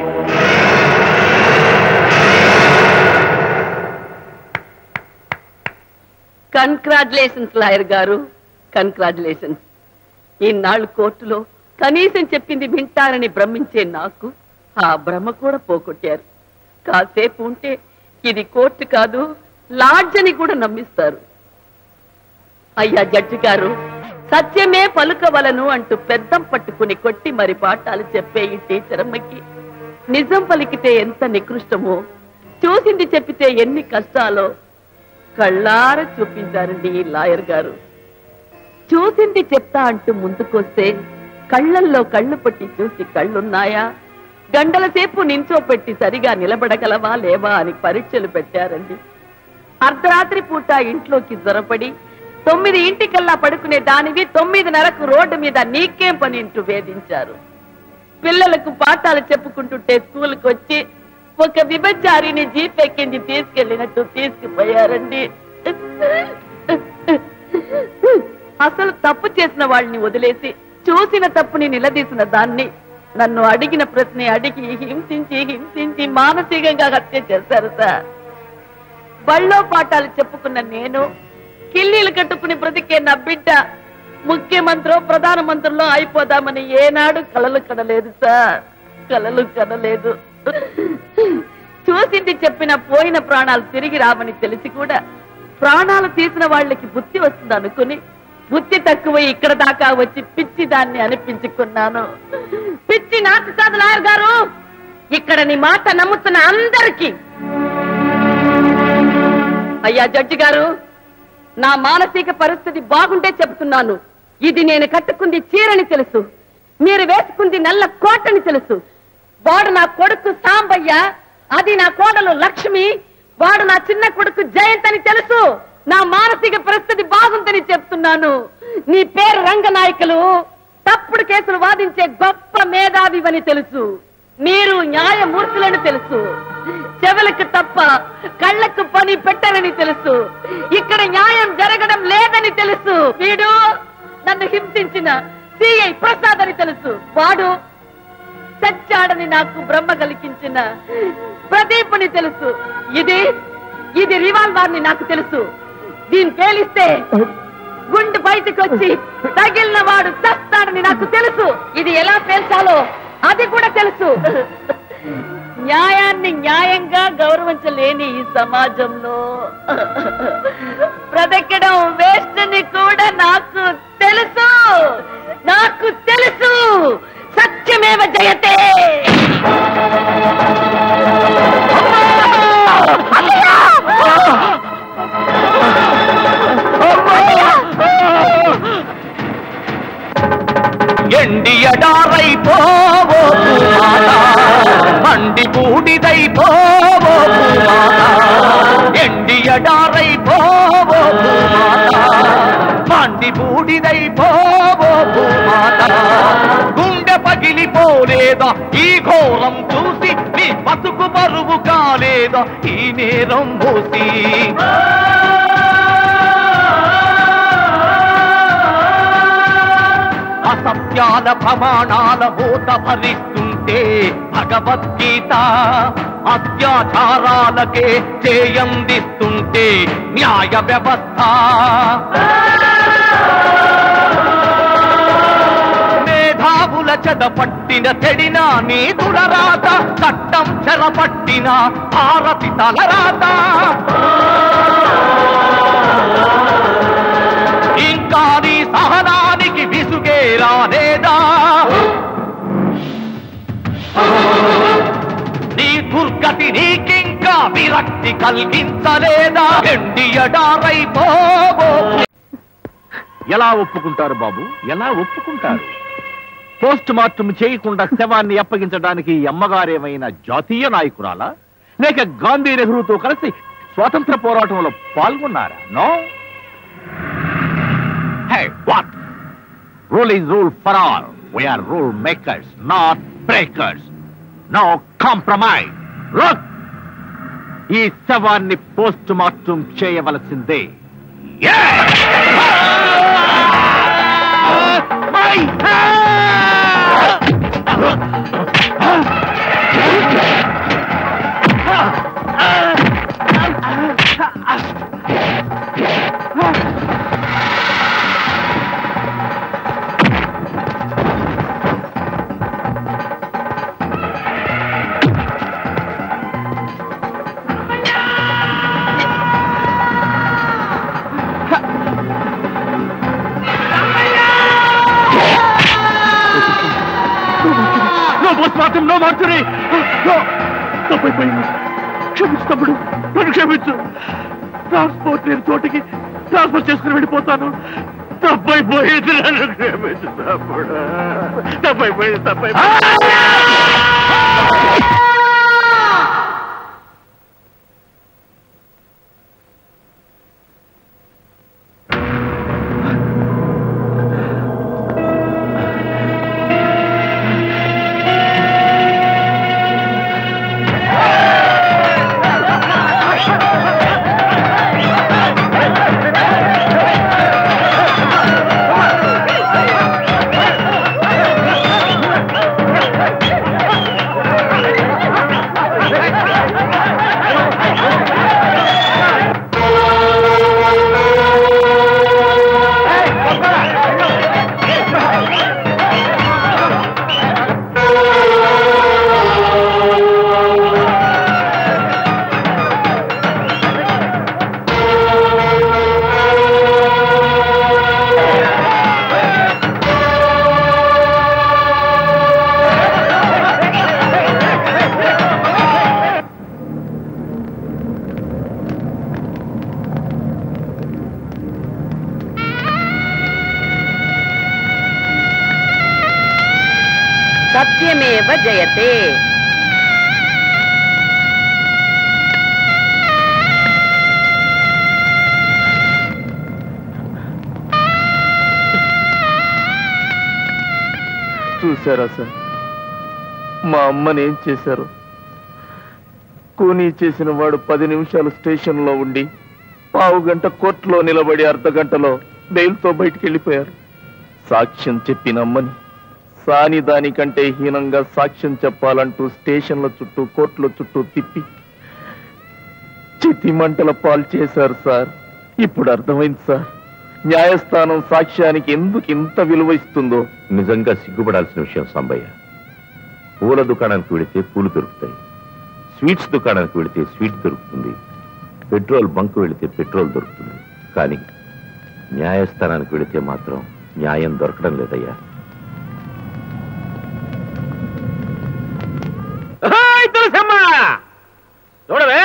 కన్గ్రాచులేషన్స్ లాయర్ గారు కన్గ్రాచులేషన్స్ ఈనాళ్ళు కోర్టులో కనీసం చెప్పింది వింటారని భ్రమించే నాకు ఆ భ్రమ కూడా పోగొట్టారు కాసేపు ఉంటే ఇది కోర్టు కాదు లాడ్జ్ అని కూడా నమ్మిస్తారు అయ్యా జడ్జి గారు సత్యమే పలుకవలను అంటూ పెద్దం పట్టుకుని కొట్టి మరి పాఠాలు చెప్పే ఈ టీచర్ అమ్మకి నిజం పలికితే ఎంత నికృష్టమో చూసింది చెప్పితే ఎన్ని కష్టాలో కళ్ళార చూపించారండి ఈ లాయర్ గారు చూసింది చెప్తా అంటూ ముందుకొస్తే కళ్ళల్లో కళ్ళు పట్టి చూసి కళ్ళున్నాయా గంటల సేపు నించోపెట్టి సరిగా నిలబడగలవా లేవా అని పరీక్షలు పెట్టారండి అర్ధరాత్రి పూట ఇంట్లోకి జ్వరపడి తొమ్మిది ఇంటికల్లా పడుకునే దానివి తొమ్మిదిన్నరకు రోడ్డు మీద నీకేం పని అంటూ వేధించారు పిల్లలకు పాఠాలు చెప్పుకుంటుంటే స్కూల్కి వచ్చి ఒక విభచారిని జీప్ ఎక్కించి తీసుకెళ్ళినట్టు తీసుకుపోయారండి అసలు తప్పు చేసిన వాళ్ళని వదిలేసి చూసిన తప్పుని నిలదీసిన దాన్ని నన్ను అడిగిన ప్రశ్న అడిగి హింసించి హింసించి మానసికంగా హత్య చేశారు సార్ బళ్ళో పాఠాలు చెప్పుకున్న నేను కిల్లీలు కట్టుకుని బ్రతికే నా బిడ్డ ముఖ్యమంత్రో ప్రధానమంత్రిలో అయిపోదామని ఏనాడు కలలు కనలేదు సార్ కలలు కనలేదు చూసింది చెప్పిన పోయిన ప్రాణాలు తిరిగి రావని తెలిసి కూడా ప్రాణాలు తీసిన వాళ్ళకి బుద్ధి వస్తుంది అనుకుని బుద్ధి తక్కువ ఇక్కడ దాకా వచ్చి పిచ్చి దాన్ని అనిపించుకున్నాను పిచ్చి నాకు కాదు లాయర్ గారు ఇక్కడ నీ మాట నమ్ముతున్న అందరికీ అయ్యా జడ్జి గారు నా మానసిక పరిస్థితి బాగుంటే చెబుతున్నాను ఇది నేను కట్టుకుంది చీరని తెలుసు మీరు వేసుకుంది నల్ల కోటని తెలుసు వాడు నా కొడుకు సాంబయ్య అది నా కోడలు లక్ష్మి వాడు నా చిన్న కొడుకు జయంత్ అని తెలుసు నా మానసిక పరిస్థితి బాగుందని చెప్తున్నాను నీ పేరు రంగనాయకులు తప్పుడు కేసులు వాదించే గొప్ప మేధావివని తెలుసు మీరు న్యాయమూర్తులని తెలుసు చెవులకు తప్ప కళ్ళకు పని పెట్టరని తెలుసు ఇక్కడ న్యాయం జరగడం లేదని తెలుసు వీడు నన్ను హింసించిన సిఐ ప్రసాద్ అని తెలుసు వాడు చచ్చాడని నాకు బ్రహ్మ కలిగించిన ప్రదీపుని తెలుసు ఇది ఇది రివాల్వర్ ని నాకు తెలుసు దీన్ని పేలిస్తే గుండు బయటకు వచ్చి తగిలిన వాడు చస్తాడని నాకు తెలుసు ఇది ఎలా పేల్చాలో అది కూడా తెలుసు న్యాయాన్ని న్యాయంగా గౌరవించలేని ఈ సమాజంలో బ్రతకడం వేస్ట్ అని కూడా నాకు తెలుసు నాకు తెలుసు సత్యమేవ జయతే ఎండియడారైపోవో భూమాత మండి బూడిదైపోవో భూమాత ఎండియడారైపోవో భూమాత మండి బూడిదైపోవో భూమాత గుండె పగిలిపోలేదా ఈ ఘోరం చూసి నీ బతుకు బరువు కాలేదా ఈ నేరం మూసి అసత్యాల ప్రమాణాల మూత భరిస్తుంటే భగవద్గీత అత్యాచారాలకే చేయందిస్తుంటే న్యాయ వ్యవస్థ మేధావుల చెదపట్టిన తెడిన నీతుల రాత చట్టం చెరపట్టిన భారతి తలరాత ఇంకా నీ సహనానికి విసుగే రాలేదా నీ దుర్గతి నీకింకా విరక్తి కలిగించలేదా ఎండియడారైపోవో ఎలా ఒప్పుకుంటారు బాబు ఎలా ఒప్పుకుంటారు పోస్ట్ మార్టం చేయకుండా శవాన్ని అప్పగించడానికి ఈ అమ్మగారేమైనా జాతీయ నాయకురాలా లేక గాంధీ నెహ్రూతో కలిసి స్వాతంత్ర పోరాటంలో పాల్గొన్నారా no Hey, what? Rule is rule for all. We are rule makers, not breakers. No compromise. Look! ఈ శవాన్ని పోస్ట్ మార్టం చేయవలసిందే no post mortem no mortuary తప్పైపోయింది క్షమించు తమ్ముడు నన్ను క్షమించు ట్రాన్స్పోర్ట్ లేని చోటికి ట్రాన్స్ఫర్ చేసుకుని వెళ్ళిపోతాను తప్పైపోయింది నన్ను క్షమించు తమ్ముడు తప్పైపోయింది తప్పైపోయింది సత్యమేవ జయతే చూసారా సార్ మా అమ్మని ఏం చేశారు కూనీ చేసిన వాడు పది నిమిషాలు స్టేషన్లో ఉండి పావు గంట కోర్టులో నిలబడి అర్ధ గంటలో బెయిల్తో బయటికి వెళ్ళిపోయారు సాక్ష్యం చెప్పిన అమ్మని సాని దానికంటే హీనంగా సాక్ష్యం చెప్పాలంటూ స్టేషన్ల చుట్టూ కోర్టుల చుట్టూ తిప్పి చితి మంటల పాలు చేశారు సార్ ఇప్పుడు అర్థమైంది సార్ న్యాయస్థానం సాక్ష్యానికి ఎందుకు ఇంత విలువ ఇస్తుందో నిజంగా సిగ్గుపడాల్సిన విషయం సాంబయ్య పూల దుకాణానికి వెళితే పూలు దొరుకుతాయి స్వీట్స్ దుకాణానికి వెళితే స్వీట్ దొరుకుతుంది పెట్రోల్ బంక్ వెళితే పెట్రోల్ దొరుకుతుంది కానీ న్యాయస్థానానికి వెళితే మాత్రం న్యాయం దొరకడం లేదయ్యా హాయ్ తులసమ్మ చూడవే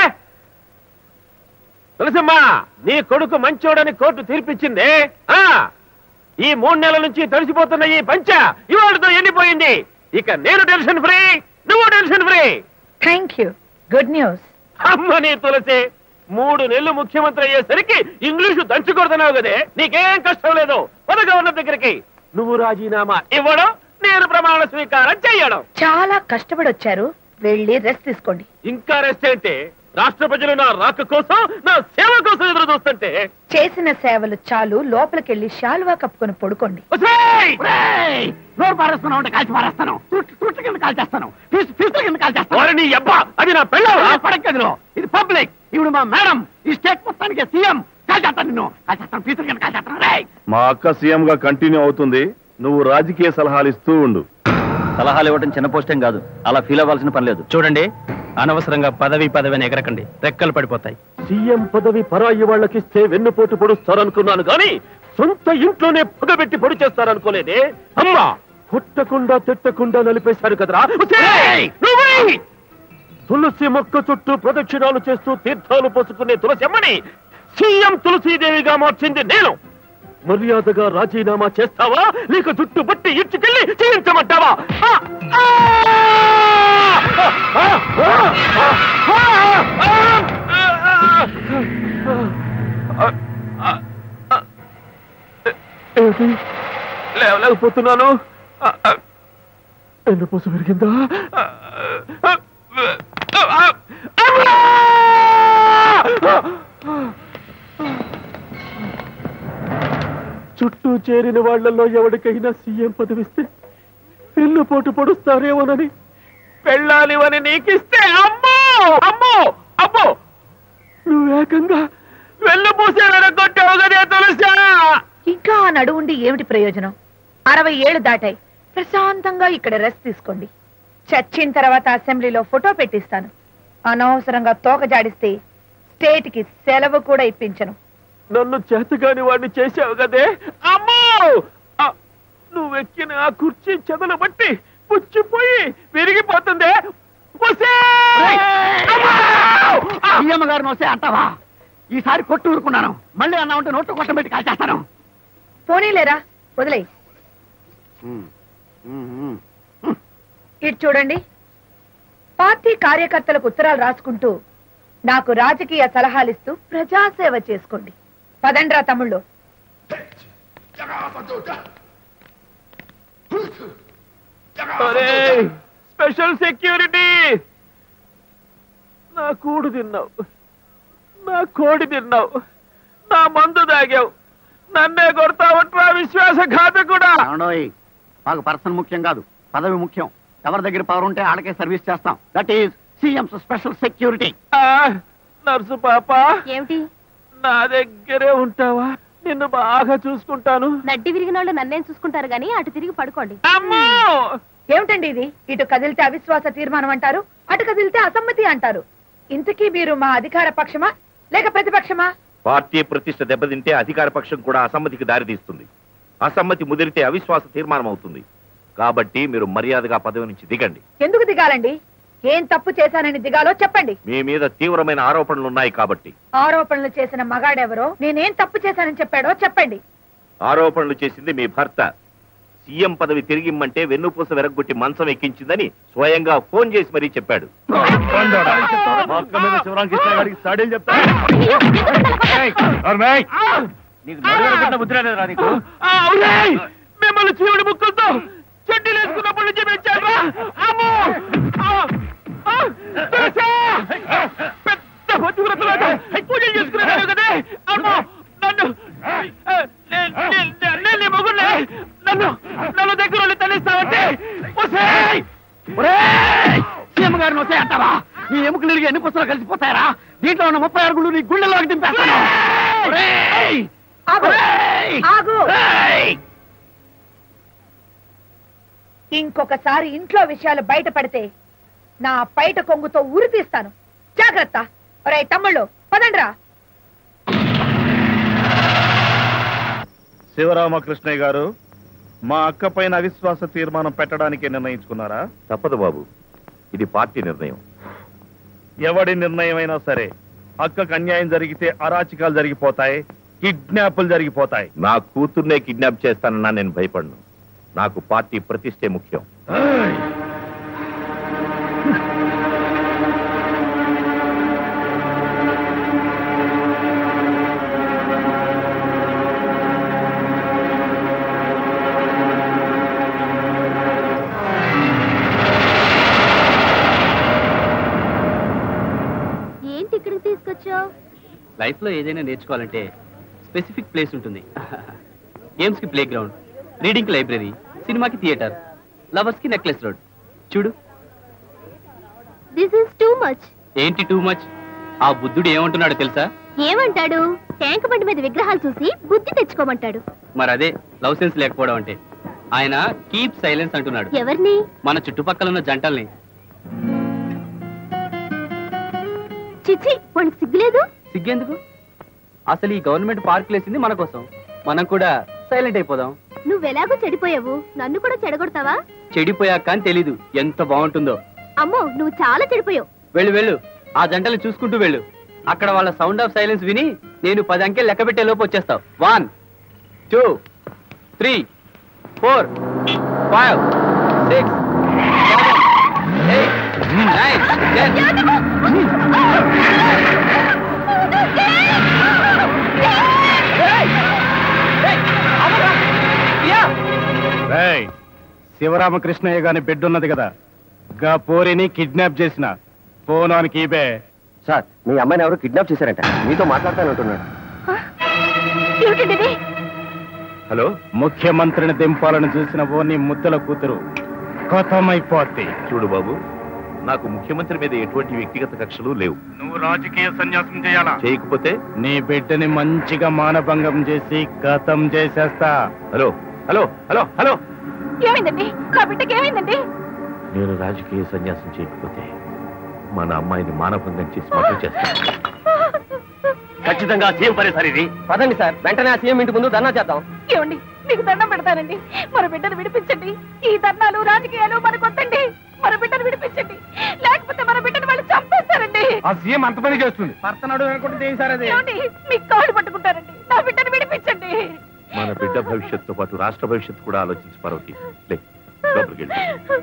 తులసమ్మ నీ కొడుకు మంచోడని కోర్టు తీర్పిచ్చింది ఆ ఈ మూడు నెలల నుంచి తడిసిపోతున్న ఈ పంచ ఇవాళతో ఎండిపోయింది ఇక నేను టెన్షన్ ఫ్రీ నువ్వు tension free thank you good news అమ్మ నీ తులసి మూడు నెలలు ముఖ్యమంత్రి అయ్యేసరికి ఇంగ్లీషు దంచుకొడుతున్నావు కదే నీకేం కష్టం లేదు పద గవర్నర్ దగ్గరికి నువ్వు రాజీనామా ఇవ్వడం నేను ప్రమాణ స్వీకారం చెయ్యడం చాలా కష్టపడి వచ్చారు వెళ్ళి రెస్ట్ తీసుకోండి ఇంకా రెస్ట్ ఏంటి రాష్ట్ర ప్రజలు నా రాక కోసం నా సేవ కోసం ఎదురు చూస్తుంటే చేసిన సేవలు చాలు లోపలికెళ్ళి శాలువా కప్పుకొని పడుకోండి నోరు పారేస్తున్నా ఉంటే కాల్చి పారేస్తాను తుట్టు తుట్టు కింద కాల్చేస్తాను ఫీజు ఫీజు కింద కాల్చేస్తాను వారిని అబ్బా అది నా పెళ్ళం పడక్కదిలో ఇది పబ్లిక్ ఇప్పుడు మా మేడం ఈ స్టేట్ మొత్తానికి సీఎం కాల్చేస్తాను నిన్ను కాల్చేస్తాను ఫీజు కింద కాల్చేస్తాను రేయ్ మా అక్క సీఎం గా కంటిన్యూ అవుతుంది నువ్వు రాజకీయ సలహాలు ఇస్తూ ఉండు సలహాలు ఇవ్వడం చిన్న పోస్టేం కాదు అలా ఫీల్ అవ్వాల్సిన పని లేదు చూడండి అనవసరంగా పదవి పదవి అని ఎగరకండి రెక్కలు పడిపోతాయి సీఎం పదవి పరాయి వాళ్ళకిస్తే వెన్నుపోటు పొడుస్తారనుకున్నాను కానీ సొంత ఇంట్లోనే పగబెట్టి పొడి చేస్తారనుకోలేదే అమ్మా కొట్టకుండా తిట్టకుండా నలిపేశారు కదరా ఉసేయ్! నువ్వే! తులసి మొక్క చుట్టూ ప్రదక్షిణాలు చేస్తూ తీర్థాలు పోసుకునే తులసమ్మని సీఎం తులసీదేవిగా మార్చింది నేను మర్యాదగా రాజీనామా చేస్తావా లేక జుట్టు బట్టి ఇచ్చుకెళ్ళి చేయించమంటావా ఆ! ఆ! ఆ! ఆ! ఏమిటి లేవలేకపోతున్నాను ఎన్ను పూస పెరిగిందా చుట్టూ చేరిన వాళ్ళల్లో ఎవరికైనా సీఎం పదవిస్తే వెన్నుపోటు పొడుస్తారేమోనని పెళ్ళాలివని నీకిస్తే అమ్మో అమ్మో అమ్మో నువ్వేకంగా వెన్నుపూసే వెనకొట్టావు కదే తులసా ఇంకా ఆ నడువుండి ఏమిటి ప్రయోజనం అరవై ఏళ్ళు దాటాయి ప్రశాంతంగా ఇక్కడ రెస్ట్ తీసుకోండి చచ్చిన తర్వాత అసెంబ్లీలో ఫోటో పెట్టిస్తాను అనవసరంగా తోక జాడిస్తే స్టేట్ కి సెలవు కూడా ఇప్పించను నన్ను చేతగాని వాడిని చేసావు కదే అమ్మో ఆ, నువ్వెక్కిన ఆ కుర్చీ చెదలు బట్టి పుచ్చిపోయి విరిగిపోతుందే సీఎం గారిని వస్తే అంటావా ఈసారి కొట్టు ఊరుకున్నాను మళ్ళీ అన్నా ఉంటే నోట్లు కొట్టబెట్టి కాల్చేస్తాను పోనీలేరా వదిలేయ్ ఇటు చూడండి పార్టీ కార్యకర్తలకు ఉత్తరాలు రాసుకుంటూ నాకు రాజకీయ సలహాలిస్తూ ప్రజాసేవ చేసుకోండి పదండ్రా తమ్ముళ్ళు ఒరేయ్, స్పెషల్ సెక్యూరిటీ నా కూడు తిన్నావు నా కోడి తిన్నావు నా మందు తాగావు నన్నే కొడతావట్రా విశ్వాసఘాత కూడా ఏమండోయ్, మాకు పర్సన్ ముఖ్యం కాదు పదవి ముఖ్యం ఎవరి దగ్గర పవర్ ఉంటే వాళ్ళకే సర్వీస్ చేస్తాం that is CM special security nurse పాప ఏమిటి నా దగ్గరే ఉంటావా నిన్ను బాగా చూసుకుంటాను నడ్డి విరిగిన వాళ్ళు నన్నేం చూసుకుంటారు గానీ అటు తిరిగి పడుకోండి ఏమిటండి ఇది ఇటు కదిలితే అవిశ్వాస తీర్మానం అంటారు అటు కదిలితే అసమ్మతి అంటారు ఇంతకీ మీరు మా అధికార పక్షమా లేక ప్రతిపక్షమా పార్టీ ప్రతిష్ట దెబ్బతింటే అధికార పక్షం కూడా అసమ్మతికి దారితీస్తుంది అసమ్మతి ముదిరితే అవిశ్వాస తీర్మానం అవుతుంది కాబట్టి మీరు మర్యాదగా పదవి నుంచి దిగండి ఎందుకు దిగాలండి ఏం తప్పు చేశానని దిగాలో చెప్పండి మీ మీద తీవ్రమైన ఆరోపణలు ఉన్నాయి కాబట్టి ఆరోపణలు చేసిన మగాడెవరో నేనేం తప్పు చేశానని చెప్పాడో చెప్పండి ఆరోపణలు చేసింది మీ భర్త సీఎం పదవి తిరిగిమ్మంటే వెన్నుపూస వెరగొట్టి మంచం ఎక్కించిందని స్వయంగా ఫోన్ చేసి మరీ చెప్పాడు ఆ, అవునేయ్! మిమ్మల్ని చీవుడి ముక్కలతో చెడ్డీలు వేసుకున్నప్పటి నుంచి పెంచారా అమ్మో ఆ, ఆ, తెలుసా? పెద్ద పతివ్రతలాగా పూజలు చేసుకున్నాను కదే అమ్మో నన్ను ఆ, నే- నే- నే- నేను నీ మొగుడ్నే. నన్ను నన్ను దగ్గర ఉండి తల్లిస్తావంటే ఒసేయ్! ఒరేయ్! సీఎం గారిని వస్తే అంటావా నీ ఎముకలు ఇరిగి ఎన్ని పుస్తకాలు కలిసిపోతాయరా దీంట్లో ఉన్న ముప్పై ఆరు గుళ్ళు నీ గుండెల్లోకి దింపేస్తాను ఒరేయ్! ఆగు ఒరేయ్! ఆగు ఒరేయ్! ఇంకొకసారి ఇంట్లో విషయాలు బయటపడితే నా పైట కొంగుతో ఉరి తీస్తాను జాగ్రత్త ఒరే తమ్ముళ్ళు పదండ్రా శివరామకృష్ణయ్య గారు మా అక్క పైన అవిశ్వాస తీర్మానం పెట్టడానికి నిర్ణయించుకున్నారా తప్పదు బాబు ఇది పార్టీ నిర్ణయం ఎవడి నిర్ణయం అయినా సరే అక్కకు అన్యాయం జరిగితే అరాచకాలు జరిగిపోతాయి కిడ్నాపులు జరిగిపోతాయి నా కూతుర్నే కిడ్నాప్ చేస్తానన్నా నేను భయపడను నాకు పార్టీ ప్రతిష్టే ముఖ్యం ఏంటి ఇక్కడికి తీసుకొచ్చావు లైఫ్ లో ఏదైనా నేర్చుకోవాలంటే స్పెసిఫిక్ ప్లేస్ ఉంటుంది గేమ్స్ కి ప్లే గ్రౌండ్ రీడింగ్ కి లైబ్రరీ సినిమాకి థియేటర్ లవర్స్ కి నెక్లెస్ రోడ్ చూడు దిస్ ఇస్ టూ మచ్ ఏంటి టూ మచ్ ఆ బుద్ధుడు ఏమంటున్నాడు తెలుసా ఏమంటాడు ట్యాంక్ బండి మీద విగ్రహాలు చూసి బుద్ధి తెచ్చుకోమంటాడు మరి అదే లవ్ సెన్స్ లేకపోవడం అంటే ఆయన కీప్ సైలెన్స్ అంటున్నాడు ఎవరిని మన చుట్టుపక్కల ఉన్న జంటల్ని చిచ్చి వాడికి సిగ్గులేదు సిగ్గెందుకు అసలు ఈ గవర్నమెంట్ పార్క్ లేసింది మన కోసం మనం కూడా సైలెంట్ అయిపోదాం నువ్వెలాగో చెడిపోయావు నన్ను కూడా చెడగొడతావా చెడిపోయాక అని తెలీదు ఎంత బాగుంటుందో అమ్మో నువ్వు చాలా చెడిపోయావు వెళ్ళు వెళ్ళు ఆ జంటలు చూసుకుంటూ వెళ్ళు అక్కడ వాళ్ళ సౌండ్ ఆఫ్ సైలెన్స్ విని నేను పది అంకెలు లెక్క పెట్టే లోపు వచ్చేస్తావు one two three four five six seven eight nine రేయ్, శివరామకృష్ణయ్య గాని బిడ్డ ఉన్నది కదా గా పోరిని కిడ్నాప్ చేసిన ఫోనానికి ఈబే సార్ మీ అమ్మాయిని ఎవరు కిడ్నాప్ చేశారంట మీతో మాట్లాడతానంటున్నాడు ఏమిటండి హలో ముఖ్యమంత్రిని దింపాలని చూసిన ఓ నీ ముద్దల కూతురు ఖతమైపోద్ది చూడు బాబు నాకు ముఖ్యమంత్రి మీద ఎటువంటి వ్యక్తిగత కక్షలు లేవు నువ్వు రాజకీయ సన్యాసం చేయాలా చేయకపోతే నీ బిడ్డని మంచిగా మానభంగం చేసి గతం చేసేస్తా హలో హలో హలో హలో ఏమైందండి నా బిడ్డకి ఏమైందండి నేను రాజకీయ సన్యాసం చేయకపోతే మన అమ్మాయిని మానభంగం చేసి మతం చేస్తాను ఖచ్చితంగా సీఎం పని సార్ ఇది పదండి సార్ వెంటనే ఆ సీఎం ఇంటి ముందు ధర్నా చేద్దాం ఏమండి మీకు దండం పెడతానండి మన బిడ్డను విడిపించండి ఈ ధర్నాలు రాజకీయాలు మనకొద్దండి మన బిడ్డను విడిపించండి లేకపోతే మన బిడ్డను వాళ్ళు చంపేస్తారండి ఆ సీఎం అంత పని చేస్తుంది భర్తనాడు అనుకుంటే సార్ అది ఏమండి మీ కాళ్ళు పట్టుకుంటారండి నా బిడ్డను విడిపించండి మన బిడ్డ భవిష్యత్తుతో పాటు రాష్ట్ర భవిష్యత్తు కూడా ఆలోచించి పార్వతి లే లోపలికి వెళ్ళు.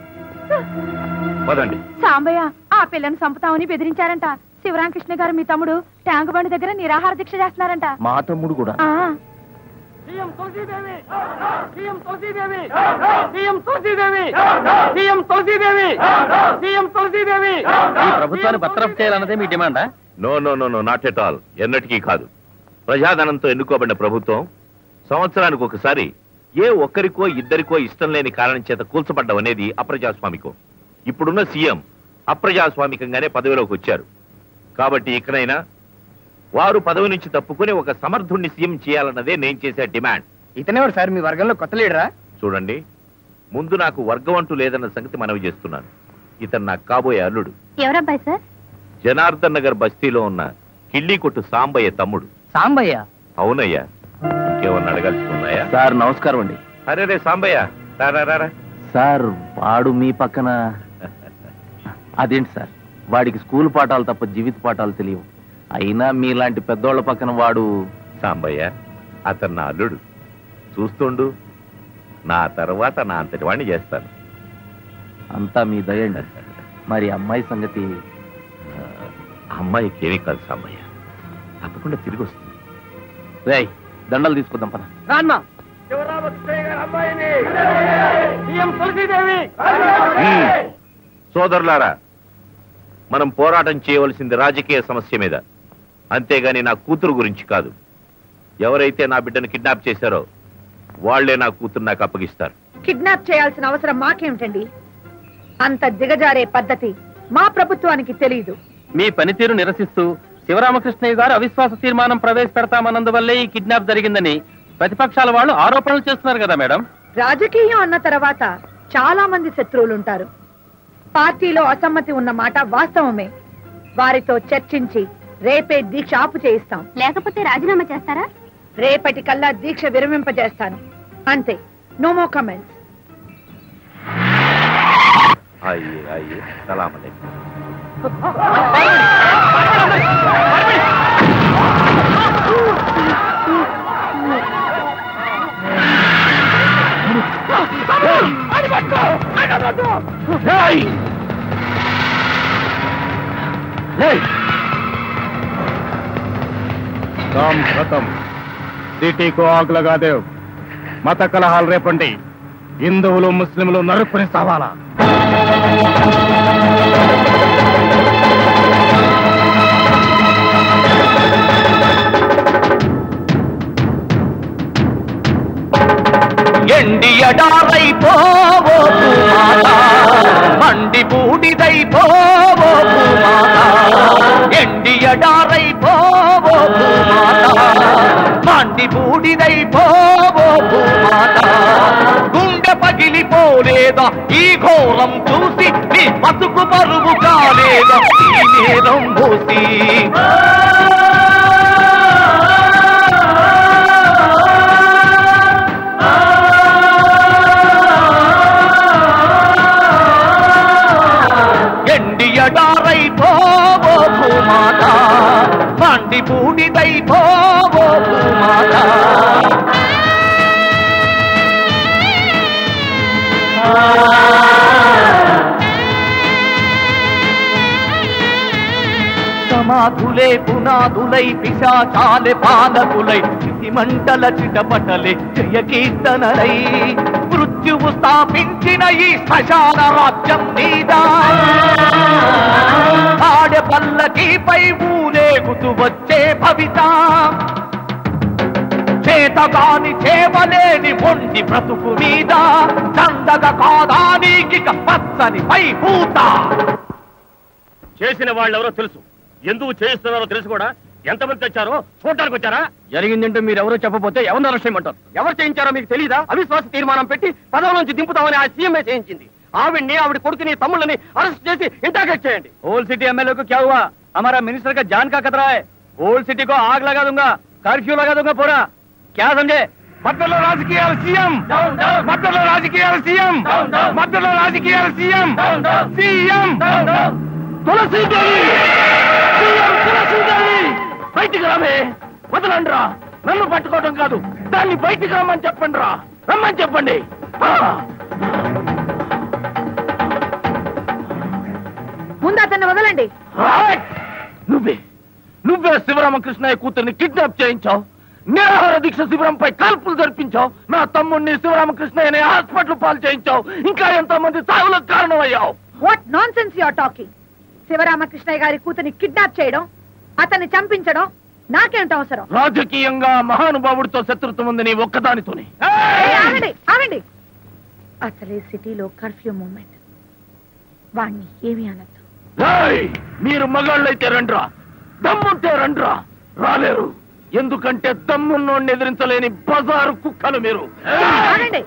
పదండి సాంబయ్య ఆ పిల్లని చంపుతామని బెదిరించారంట శివరామకృష్ణ గారు మీ తమ్ముడు ట్యాంక్ బండి దగ్గర నిరాహార దీక్ష చేస్తున్నారంట మా తమ్ముడు కూడా ఆ CM Tulasidevi CM Tulasidevi CM Tulasidevi CM Tulasidevi CM Tulasidevi ఈ ప్రభుత్వాన్ని బర్తరఫ్ చేయాలన్నదే మీ డిమాండా no no no no not at all ఎన్నటికీ కాదు ప్రజాధనంతో ఎన్నుకోబడిన ప్రభుత్వం సంవత్సరానికి ఒకసారి ఏ ఒక్కరికో ఇద్దరికో ఇష్టం లేని కారణం చేత కూల్చబడ్డం అనేది అప్రజాస్వామికం ఇప్పుడున్న సీఎం అప్రజాస్వామికంగానే పదవిలోకి వచ్చారు కాబట్టి ఇకనైనా వారు పదవి నుంచి తప్పుకుని ఒక సమర్థుణ్ణి సీఎం చేయాలన్నదే నేను చేసే డిమాండ్ ఇతనేవాడు సార్ మీ వర్గంలో కొత్త లీడరా చూడండి ముందు నాకు వర్గం అంటూ లేదన్న సంగతి మనవి చేస్తున్నాను ఇతను నాకు కాబోయే అల్లుడు ఎవరబ్బాయి సార్ జనార్దన్ నగర్ బస్తీలో ఉన్న కిళ్ళీ కొట్టు సాంబయ్య తమ్ముడు సాంబయ్య అవునయ్యా ఇంకేమన్నా అడగాల్సి ఉన్నాయా సార్ నమస్కారం అండి అరే రే సాంబయ్య రా, రా, రా, రా. సార్ వాడు మీ పక్కన అదేంటి సార్ వాడికి స్కూల్ పాఠాలు తప్ప జీవిత పాఠాలు తెలియవు అయినా మీలాంటి పెద్దోళ్ళ పక్కన వాడు సాంబయ్య అతను నా అల్లుడు చూస్తుండు నా తర్వాత నా అంతటి వాడిని చేస్తాను అంతా మీ దయండి మరి అమ్మాయి సంగతి ఆ, అమ్మాయికి ఏమీ కాదు సాంబయ్య తప్పకుండా తిరిగి వస్తుంది రేయ్ దండలు తీసుకుందాం పద రాన్నా శివరామకృష్ణయ్య గారి అమ్మాయిని సీఎం తులసీదేవి మ్మ్. సోదరులారా మనం పోరాటం చేయవలసింది రాజకీయ సమస్య మీద అంతేగాని నా కూతురు గురించి కాదు ఎవరైతే నా బిడ్డను కిడ్నాప్ చేశారో వాళ్లే నా కూతురు నాకు అప్పగిస్తారు కిడ్నాప్ చేయాల్సిన అవసరం మాకేమిటండి అంత దిగజారే పద్ధతి మా ప్రభుత్వానికి తెలియదు మీ పనితీరు నిరసిస్తూ శివరామకృష్ణయ్య గారు అవిశ్వాస తీర్మానం ప్రవేశపెడతామన్నందువల్లే ఈ కిడ్నాప్ జరిగిందని ప్రతిపక్షాల వాళ్ళు ఆరోపణలు చేస్తున్నారు కదా మేడం రాజకీయం అన్న తర్వాత చాలా మంది శత్రువులుంటారు పార్టీలో అసమ్మతి ఉన్న మాట వాస్తవమే వారితో చర్చించి రేపే దీక్ష ఆపు చేయిస్తాం లేకపోతే రాజీనామా చేస్తారా రేపటి కల్లా దీక్ష విరమింపజేస్తాను అంతే నో మో కమెంట్స్ అయ్యే అయ్యే సలామలే काम खत्म సిటీ కో ఆగ్ లగా దేవ్ మత కలహాలు రేపండి హిందువులు ముస్లింలు నరుక్కుని సావాలా ఎండియడారైపోవో భూమాత మండి బూడిదైపోవో భూమాత ఎండియడారైపోవో భూమాత మండి బూడిదైపోవో భూమాత గుండె పగిలిపోలేదా ఈ ఘోరం చూసి నీ బతుకు బరువు కాలేదా ఈ నేరం మోసి ఎండియడారైపోవో భూమాత మండి బూడిదైపోవో భూమాత సమాధులే పునాదులై పిశాచాలే పాలకులై చితి మంటల చిటపటలే జయ కీర్తనలై మృత్యువు స్థాపించిన ఈ శ్మశాన రాజ్యం మీద ఆడే పల్లకీపై ఊరేగుతూ వచ్చే భవిత చేతగాని చేవలేని మొండి బ్రతుకు మీద చందగ కాదా నీకిక పచ్చని పై పూత చేసిన వాళ్ళెవరో తెలుసు ఎందుకు చేయిస్తున్నారో తెలుసు కూడా ఎంతమంది తెచ్చారో చూడడానికి వచ్చారా జరిగిందంటే మీరు ఎవరో చెప్పబోతే ఎవరిని అరెస్ట్ చేయమంటారు ఎవరు చేయించారో మీకు తెలీదా అవిశ్వాస తీర్మానం పెట్టి పదవి నుంచి దింపుతామని ఆ సీఎంఏ చేయించింది ఆవిడ్ని ఆవిడ కొడుకుని తమ్ముళ్ళని అరెస్ట్ చేసి ఇంటాగేట్ చేయండి ఓల్డ్ సిటీ ఎమ్మెల్యే को क्या हुआ हमारा मिनिस्टर का जान का खतरा है ओल्ड सिटी को आग लगा दूंगा कर्फ्यू लगा दूंगा पूरा क्या समझे మద్దతులో రాజకీయాల సీఎం మద్దతులో రాజకీయాల సీఎం మద్దతులో రాజకీయాల CM CM Tulasidevi CM Tulasidevi బయటికి రావే వదలండ్రా నన్ను పట్టుకోవడం కాదు దాన్ని బయటికి రమ్మని చెప్పండి రా రమ్మని చెప్పండి ఆ. ముందు అతన్ని వదలండి రాయ్! నువ్వే నువ్వే శివరామకృష్ణయ్య కూతుర్ని కిడ్నాప్ చేయించావు నిరాహార దీక్ష శిబిరంపై కాల్పులు జరిపించావు నా తమ్ముడిని శివరామకృష్ణయ్యని హాస్పిటల్ పాలు చేయించావు ఇంకా ఎంతో మంది సావులకు కారణమయ్యావు what nonsense your talking Sivaramakrishnaiah గారి కూతుని కిడ్నాప్ చేయడం అతన్ని చంపించడం నాకేమిటి అవసరం రాజకీయంగా మహానుభావుడితో శత్రుత్వం ఉంది నీ ఒక్కదానితోనే ఏయ్, ఆగండి ఆగండి అసలే సిటీలో కర్ఫ్యూ మూమెంట్ వాణ్ణి ఏమీ అనద్దు ఏయ్! మీరు మగాళ్ళైతే రండ్రా దమ్ముంటే రండ్రా రాలేరు ఎందుకంటే దమ్మున్నోడిని ఎదిరించలేని బజారు కుక్కలు మీరు ఆగండి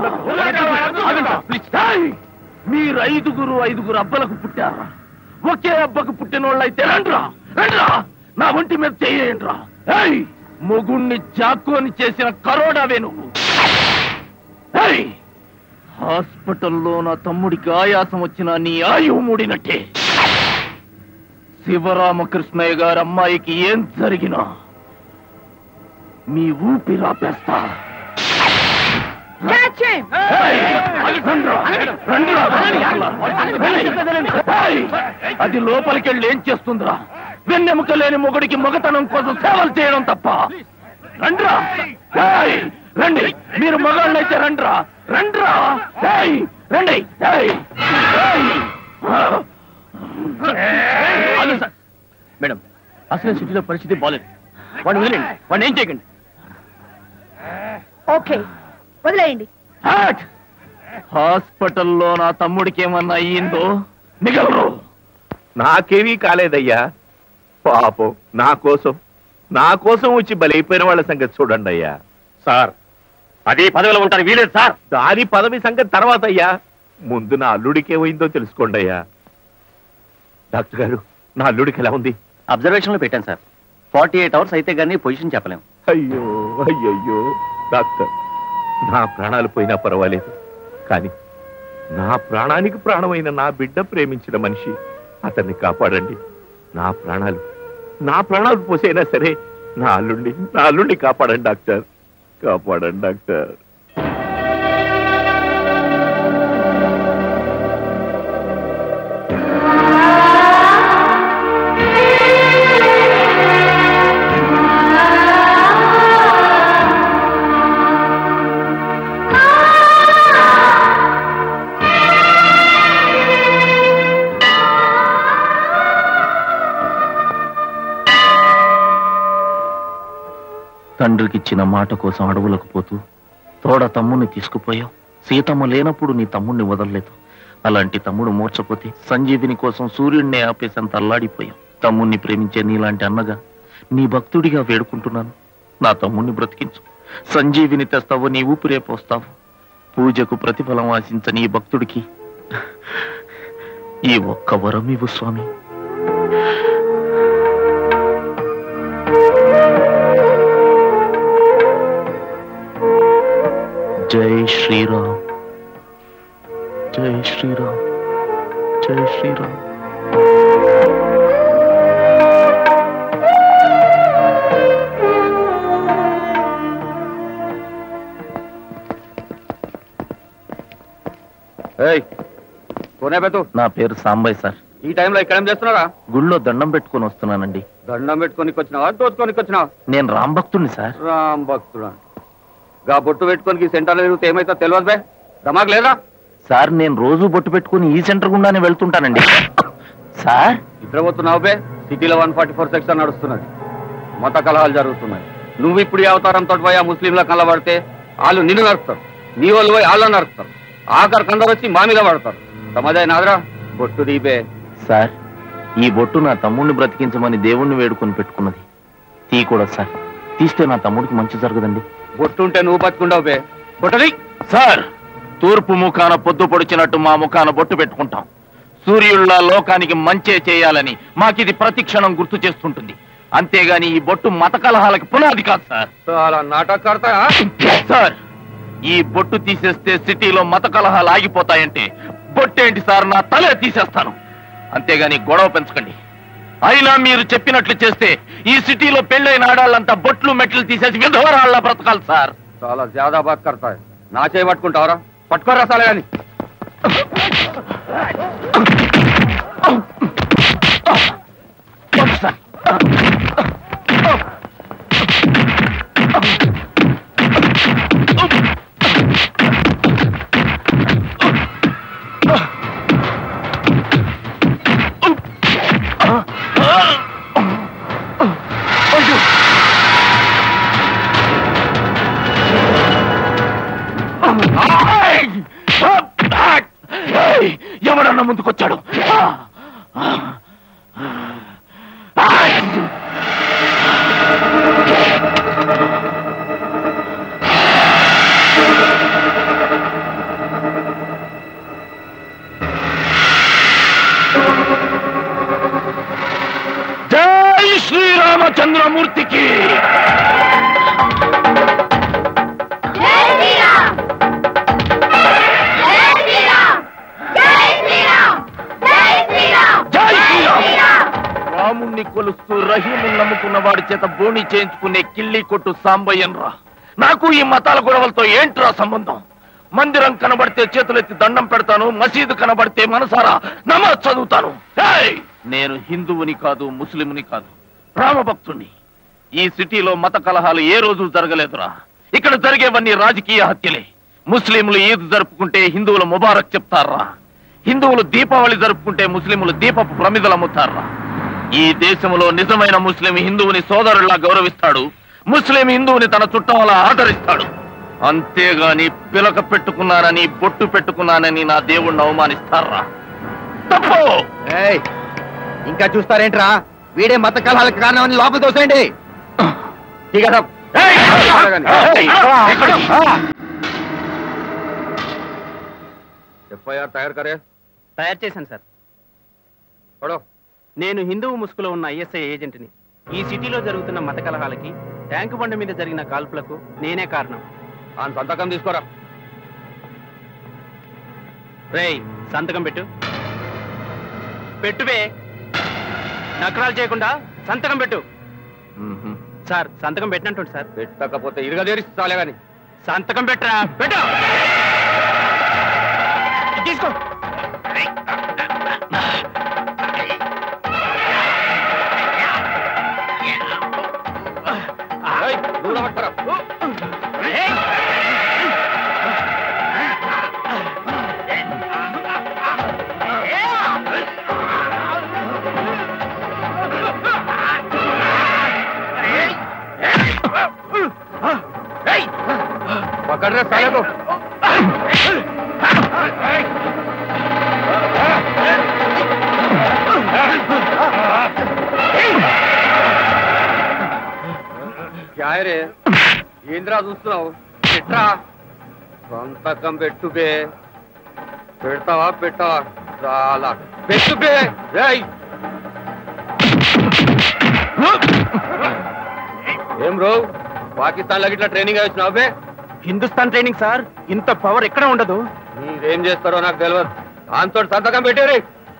ఏయ్! మీరు ఐదుగురు ఐదుగురు అబ్బలకు పుట్టారా ఒకే అబ్బకు పుట్టినోళ్ళైతే రండ్రా రండ్రా నా ఒంటి మీద చేయండిరా ఏయ్ మొగుణ్ణి జాకోని చేసిన కరోడావే నువ్వు ఏయ్ హాస్పిటల్లో నా తమ్ముడికి ఆయాసం వచ్చిన నీ ఆయువు మూడినట్టే శివరామకృష్ణయ్య గారి అమ్మాయికి ఏం జరిగినా మీ ఊపిరాపేస్తా Catch him! ఏయ్! రండ్రా! రండ్రా! ఏయ్! అది లోపలికెళ్ళి ఏం చేస్తుందిరా వెన్నెముక లేని మొగుడికి మొగతనం కోసం సేవలు చేయడం తప్ప రండ్రా ఏయ్! రండి మీరు మగాళ్ళైతే రండ్రా రండ్రా ఏయ్! రండి ఏయ్! ఏయ్! ఆగండి సార్. మేడం అసలు సిటీలో పరిస్థితి బాలేదు వాడిని వదిలేండి వాడిని ఏం చేయకండి ఓకే వదిలేయండి హాట్! హాస్పిటల్లో నా తమ్ముడికి ఏమన్నా అయ్యిందో మిగలరు నాకేమీ కాలేదయ్యా పాపం నా కోసం నా కోసం వచ్చి బలైపోయిన వాళ్ళ సంగతి చూడండి అయ్యా సార్ అది పదవిలో ఉంటారు వీలేదు సార్ దాని పదవి సంగతి తర్వాత అయ్యా ముందు నా అల్లుడికి ఏమైందో తెలుసుకోండి అయ్యా డాక్టర్ గారు నా అల్లుడికి ఎలా ఉంది అబ్జర్వేషన్ లో పెట్టాను సార్ ఫార్టీ ఎయిట్ అవర్స్ అయితే గానీ పొజిషన్ చెప్పలేం అయ్యో అయ్యయ్యో డాక్టర్ నా ప్రాణాలు పోయినా పర్వాలేదు కానీ నా ప్రాణానికి ప్రాణమైన నా బిడ్డ ప్రేమించిన మనిషి అతన్ని కాపాడండి నా ప్రాణాలు నా ప్రాణాలు పోసైనా సరే నా అల్లుండి నా అల్లుండి కాపాడండి డాక్టర్ కాపాడండి డాక్టర్ తండ్రికిచ్చిన మాట కోసం అడవులకు పోతూ తోడ తమ్ముని తీసుకుపోయావు సీతమ్మ లేనప్పుడు నీ తమ్ముణ్ణి వదలలేదు అలాంటి తమ్ముడు మూర్చపోతే సంజీవిని కోసం సూర్యుడినే ఆపేసంత అల్లాడిపోయావు తమ్ముణ్ణి ప్రేమించే నీలాంటి అన్నగా నీ భక్తుడిగా వేడుకుంటున్నాను నా తమ్ముణ్ణి బ్రతికించు సంజీవిని తెస్తావు నీ ఊపిరే పోస్తావు పూజకు ప్రతిఫలం ఆశించని ఈ భక్తుడికి ఈ ఒక్క వరం ఇవ్వు స్వామి జై శ్రీరామ్ జై శ్రీరామ్ జై శ్రీరామ్ కొనేపెత్తు నా పేరు సాంబయ్య సార్ ఈ టైంలో ఇక్కడ ఏం చేస్తున్నారా గుళ్ళో దండం పెట్టుకొని వస్తున్నానండి దండం పెట్టుకొని వచ్చినావా దోచుకొని వచ్చినావా నేను రామ్ భక్తుడిని సార్ రామ్ భక్తుడు గా బొట్టు పెట్టుకొని సెంటర్ తిరిగితే ఏమైతే తెలియదు బే దమాక్ లేదా సార్ నేను రోజు బొట్టు పెట్టుకుని ఈ సెంటర్ గుండానే వెళ్తుంటానండి సార్ నిద్రపోతున్నావు బే సిటీలో వన్ ఫార్టీ ఫోర్ సెక్షన్ నడుస్తున్నది మత కలహాలు జరుగుతున్నాయి నువ్వు ఇప్పుడు ఈ అవతారంతో పోయి ఆ ముస్లింల కలబడితే వాళ్ళు నిన్ను నడుస్తారు నీ వాళ్ళు పోయి వాళ్ళని నడుస్తారు ఆఖరి కందరు వచ్చి మా మీద పడతారు సమాజాయి నాదరా బొట్టు దీపే సార్ ఈ బొట్టు నా తమ్ముడిని బ్రతికించమని దేవుణ్ణి వేడుకొని పెట్టుకున్నది తీయకూడదు సార్ తీస్తే నా తమ్ముడికి మంచి జరగదండి బొట్టుంటే నువ్వు బతుకుంటావు బే బొట్టది సార్ తూర్పు ముఖాన పొద్దు పొడిచినట్టు మా ముఖాన బొట్టు పెట్టుకుంటాం సూర్యుళ్ళ లోకానికి మంచే చేయాలని మాకిది ప్రతి క్షణం గుర్తు చేస్తుంటుంది అంతేగాని ఈ బొట్టు మత కలహాలకు పునాది కాదు సార్ చాలా నాటకార్త సార్ ఈ బొట్టు తీసేస్తే సిటీలో మత కలహాలు ఆగిపోతాయంటే బొట్టేంటి సార్ నా తలే తీసేస్తాను అంతేగాని గొడవ పెంచకండి అయినా మీరు చెప్పినట్లు చేస్తే ఈ సిటీలో పెళ్ళైన ఆడాళ్ళంతా బొట్లు మెట్లు తీసేసి విధవరాళ్ళ బ్రతకాలి సార్ చాలా జ్యాదా బాత్ కడతా నా చేయి పట్టుకుంటావరా పట్టుకోరా సాలే కానీ ఎవడన్నా ముందుకొచ్చాడు జై శ్రీరామచంద్రమూర్తికి జై శ్రీరామ్ రాముణ్ణి కొలుస్తూ రహీముని నమ్ముకున్న వాడి చేత బోణి చేయించుకునే కిల్లి కొట్టు సాంబయ్యన్రా నాకు ఈ మతాల గొడవలతో ఏంట్రా సంబంధం మందిరం కనబడితే చేతులెత్తి దండం పెడతాను మసీదు కనబడితే మనసారా నమాజ్ చదువుతాను ఏయ్! నేను హిందువుని కాదు ముస్లింని కాదు రామభక్తుణ్ణి ఈ సిటీలో మత కలహాలు ఏ రోజు జరగలేదురా ఇక్కడ జరిగేవన్నీ రాజకీయ హత్యలే ముస్లింలు ఈద్ జరుపుకుంటే హిందువులు ముబారక్ చెప్తారా హిందువులు దీపావళి జరుపుకుంటే ముస్లింలు దీపపు ప్రమిదలు అమ్ముతారా ఈ దేశంలో నిజమైన ముస్లిం హిందువుని సోదరుల్లా గౌరవిస్తాడు ముస్లిం హిందువుని తన చుట్టంలా ఆదరిస్తాడు అంతేగాని పిలక పెట్టుకున్నానని బొట్టు పెట్టుకున్నానని నా దేవుణ్ణి అవమానిస్తారా తప్పు ఇంకా చూస్తారేంట్రా వీడే మత కలహాలకు కారణమని లోపల తోసేయండి ఎఫ్ఐఆర్ తయారు కరే తయారు చేశాను సార్ నేను హిందువు ముసుగులో ఉన్న ఐఎస్ఐ ఏజెంట్ని ఈ సిటీలో జరుగుతున్న మత కలహాలకి ట్యాంకు బండ మీద జరిగిన కాల్పులకు నేనే కారణం ఆ సంతకం తీసుకోరా రేయ్ సంతకం పెట్టు పెట్టువే నకరాలు చేయకుండా సంతకం పెట్టు సార్ సంతకం పెట్టినట్టు సార్ పెట్టకపోతే ఇరుగా తీరిస్తాలే గాని సంతకం పెట్టరా పెట్టు తీసుకో ఏయ్, దూరం పట్టురా. पकड़ रहे साले को क्या है रे ఏంద్రా చూస్తున్నావు పెట్టరా సంతకం పెట్టుబే పెడతావా పెట్టావా చాలా పెట్టుబే రేయ్ ఏం రో పాకిస్తాన్ లో ఇట్లా ట్రైనింగ్ వచ్చినావు బే హిందుస్థాన్ ట్రైనింగ్ సార్ ఇంత పవర్ ఎక్కడ ఉండదు మీరేం చేస్తారో నాకు తెలియదు దాంతో సంతకం పెట్టేరే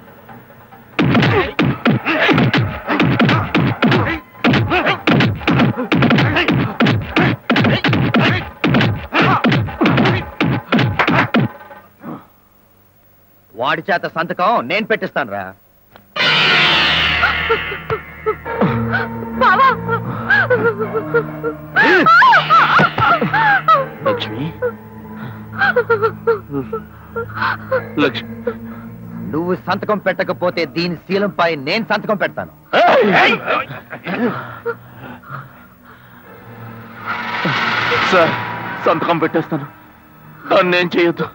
వాడి చేత సంతకం నేను పెట్టిస్తాను రా లక్ష్మి లక్ష్మి నువ్వు సంతకం పెట్టకపోతే దీని శీలంపై నేను సంతకం పెడతాను సార్ సంతకం పెట్టేస్తాను దాన్ని ఏం చేయొద్దు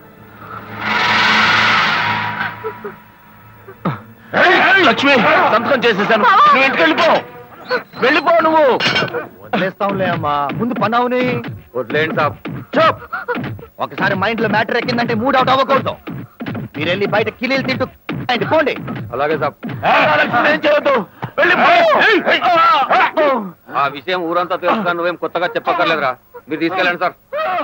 లక్ష్మి సంతకం చేసేసాను నువ్వు ఇంటికి వెళ్ళిపో వెళ్ళిపో నువ్వు వదిలేస్తాంలే అమ్మా ముందు పనావుని వదిలేండి సాబ్ చూప్ ఒకసారి మైండ్ లో మ్యాటర్ ఎక్కిందంటే మూడ్ అవుట్ అవ్వకూడదు మీరు వెళ్ళి బయట కిలీలు తింటూ అండి, పోండి అలాగే సాబ్ లక్ష్మి ఏం చేయొద్దు వెళ్ళిపో ఆ విషయం ఊరంతా తెలుసుగా నువ్వేం కొత్తగా చెప్పక్కర్లేదురా మీరు తీసుకెళ్ళండి sir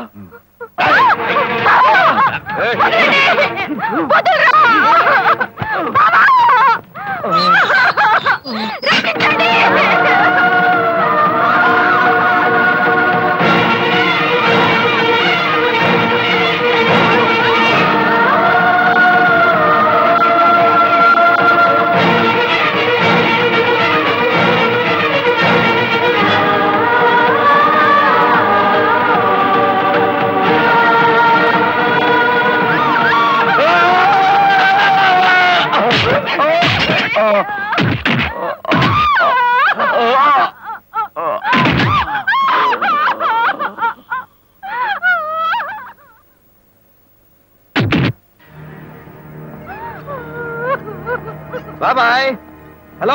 bye bye hello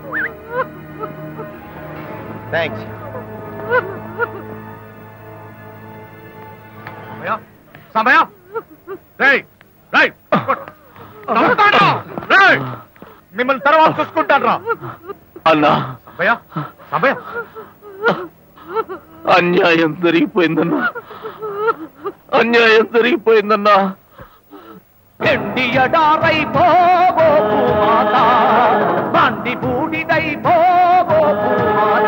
thanks సమయ రేయ్ రేయ్ నమ్ముతాను రేయ్ మిమ్మల్ని తర్వాత చూసుకుంటాను రా అన్నా సమయ సమయ అన్యాయం జరిగిపోయిందన్నా అన్యాయం జరిగిపోయిందన్నా ఎండియడారై పోవో భూమాత మండి బూడిదై పోవో భూమాత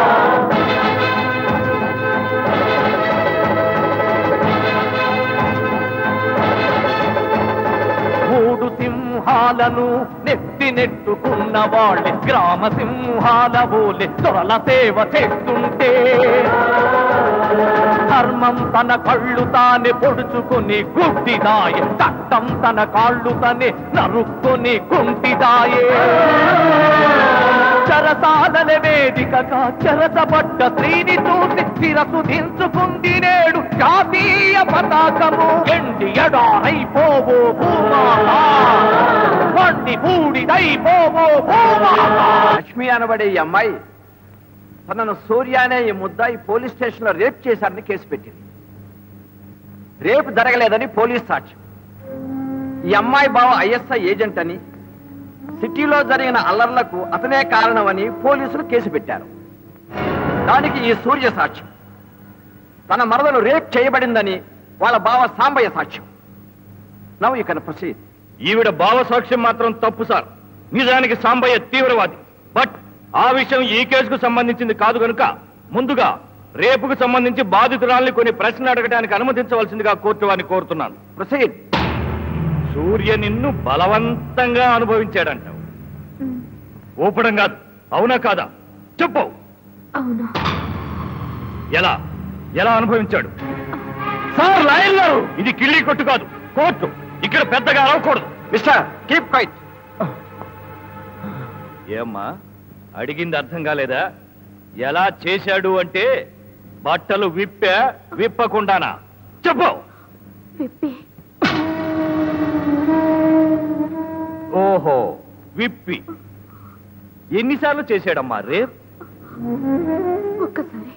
మూడు సింహాలను నెత్తి నెట్టుకున్న వాళ్ళే గ్రామ సింహాల ఓలే దొరల సేవ చేస్తుంటే ధర్మం తన కళ్ళు తానే పొడుచుకుని గుడ్డిదాయే చట్టం తన కాళ్ళు తనే నరుక్కొని కుంటిదాయే చరసాలల వేదికగా చెరసబడ్డ స్త్రీని చూసి శిరసు దించుకుంది నేడు జాతీయ పతాకము ఎండి ఎడారైపోవో భూమాత వండి బూడిదైపోవో భూమాత లక్ష్మి అనబడే ఈ అమ్మాయి తనను సూర్య అనే ఈ ముద్దాయి పోలీస్ స్టేషన్ లో రేప్ చేశారని కేసు పెట్టింది రేపు జరగలేదని పోలీస్ సాక్ష్యం ఈ అమ్మాయి బావ ఐఎస్ఐ ఏజెంట్ అని సిటీలో జరిగిన అల్లర్లకు అతనే కారణమని పోలీసులు కేసు పెట్టారు దానికి ఈ సూర్య సాక్ష్యం తన మరదలు రేప్ చేయబడిందని వాళ్ళ బావ సాంబయ్య సాక్ష్యం నవ్ యూ కెన్ ప్రొసీడ్ ఈవిడ భావ సాక్ష్యం మాత్రం తప్పు సార్ నిజానికి సాంబయ్య తీవ్రవాది బట్ ఆ విషయం ఈ కేసుకు సంబంధించింది కాదు కనుక ముందుగా రేపుకు సంబంధించి బాధితురాల్ని కొన్ని ప్రశ్నలు అడగడానికి అనుమతించవలసిందిగా కోర్టు వారిని కోరుతున్నాను ప్రొసీడ్ సూర్య నిన్ను బలవంతంగా అనుభవించాడంటావు ఊపడం కాదు అవునా కాదా చెప్పు అవును ఎలా ఎలా అనుభవించాడు సార్ లాయర్ గారు ఇది కిళ్ళి కొట్టు కాదు కోర్టు ఇక్కడ పెద్దగా అరవకూడదు మిస్టర్ కీప్ క్వైట్ ఏమ్మా అడిగింది అర్థం కాలేదా ఎలా చేశాడు అంటే బట్టలు విప్పా విప్పకుండానా చెప్పు విప్పి ఓహో విప్పి ఎన్నిసార్లు చేశాడమ్మా రేప్ ఒక్కసారి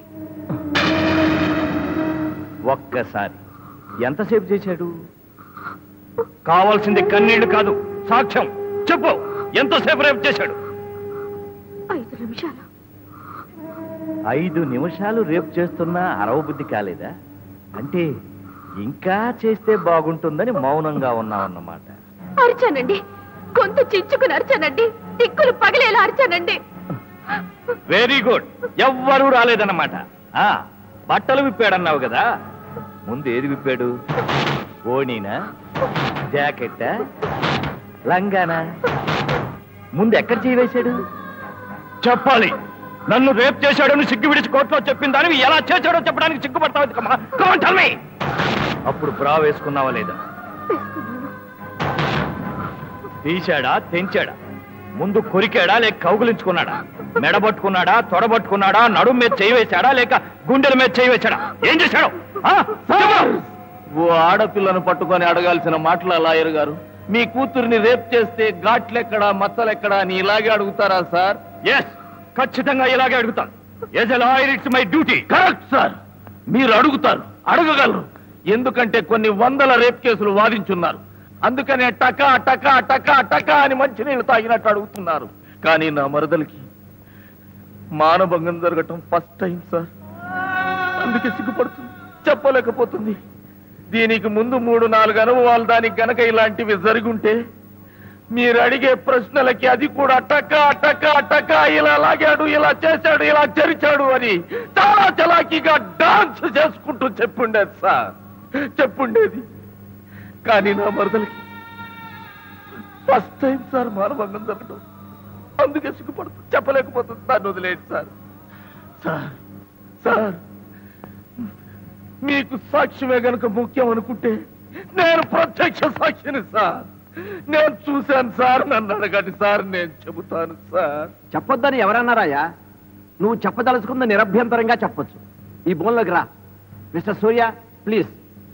ఒక్కసారి ఎంతసేపు చేశాడు కావాల్సింది కన్నీళ్లు కాదు సాక్ష్యం చెప్పు ఎంతసేపు రేపు చేశాడు ఐదు నిమిషాలు ఐదు నిమిషాలు రేపు చేస్తున్నా అరవ బుద్ధి కాలేదా అంటే ఇంకా చేస్తే బాగుంటుందని మౌనంగా ఉన్నావన్నమాట అరిచానండి గొంతు చించుకుని అరిచానండి దిక్కులు పగిలేలా అరిచానండి వెరీ గుడ్ ఎవ్వరూ రాలేదన్నమాట ఆ బట్టలు విప్పాడన్నావు కదా ముందు ఏది విప్పాడు ఓణీనా జాకెట్టా లంగానా ముందు ఎక్కడ చేయవేశాడు చెప్పాలి నన్ను రేప్ చేశాడని సిగ్గు విడిచి కోర్టులో చెప్పిన దానివి ఎలా చేశాడో చెప్పడానికి సిగ్గుపడతావు అప్పుడు బ్రా వేసుకున్నావా లేదా తీశాడా తెంచాడా ముందు కొరికాడా లేక కౌగులించుకున్నాడా మెడబట్టుకున్నాడా తొడబట్టుకున్నాడా నడుం మీద చేయి వేశాడా లేక గుండెల మీద చేయి వేశాడా ఏం చేశాడు ఆ? చెప్పు. ఓ ఆడపిల్లను పట్టుకొని అడగాల్సిన మాటల లాయర్ గారు మీ కూతుర్ని రేప్ చేస్తే ఘాట్లెక్కడా మచ్చలెక్కడా అని ఇలాగే అడుగుతారా సార్ ఎస్ ఖచ్చితంగా ఇలాగే అడుగుతాను yes lawyer it's my duty correct sir మీరు అడుగుతారు అడగగలరు ఎందుకంటే కొన్ని వందల రేప్ కేసులు వాదించున్నారు అందుకనే టకా టకా టకా టకా అని మంచినీళ్ళు తాగినట్టు అడుగుతున్నారు కానీ నా మరదలికి మానభంగం జరగటం ఫస్ట్ టైం సార్ అందుకే సిగ్గుపడుతుంది చెప్పలేకపోతుంది దీనికి ముందు మూడు నాలుగు అనుభవాలు దానికి గనక ఇలాంటివి జరుగుంటే మీరు అడిగే ప్రశ్నలకి అది కూడా టకా టకా టకా ఇలా లాగాడు ఇలా చేశాడు ఇలా చరిచాడు అని చాలా చలాకీగా డాన్స్ చేసుకుంటూ చెప్పుండేది సార్ చెప్పుండేది కానీ నా మరదలకి ఫస్ట్ టైం సార్ మానభంగం జరగడం అందుకే సిగ్గుపడుతుంది చెప్పలేకపోతుంది దాన్ని వదిలేదు సార్ సార్ సార్ మీకు సాక్ష్యమే గనుక ముఖ్యం అనుకుంటే నేను ప్రత్యక్ష సాక్షిని సార్ నేను చూశాను సార్ నన్ను అడగండి సార్ నేను చెబుతాను సార్ చెప్పొద్దని ఎవరన్నారాయా నువ్వు చెప్పదలుచుకుంది నిరభ్యంతరంగా చెప్పొచ్చు ఈ బోన్లోకి రా మిస్టర్ సూర్య ప్లీజ్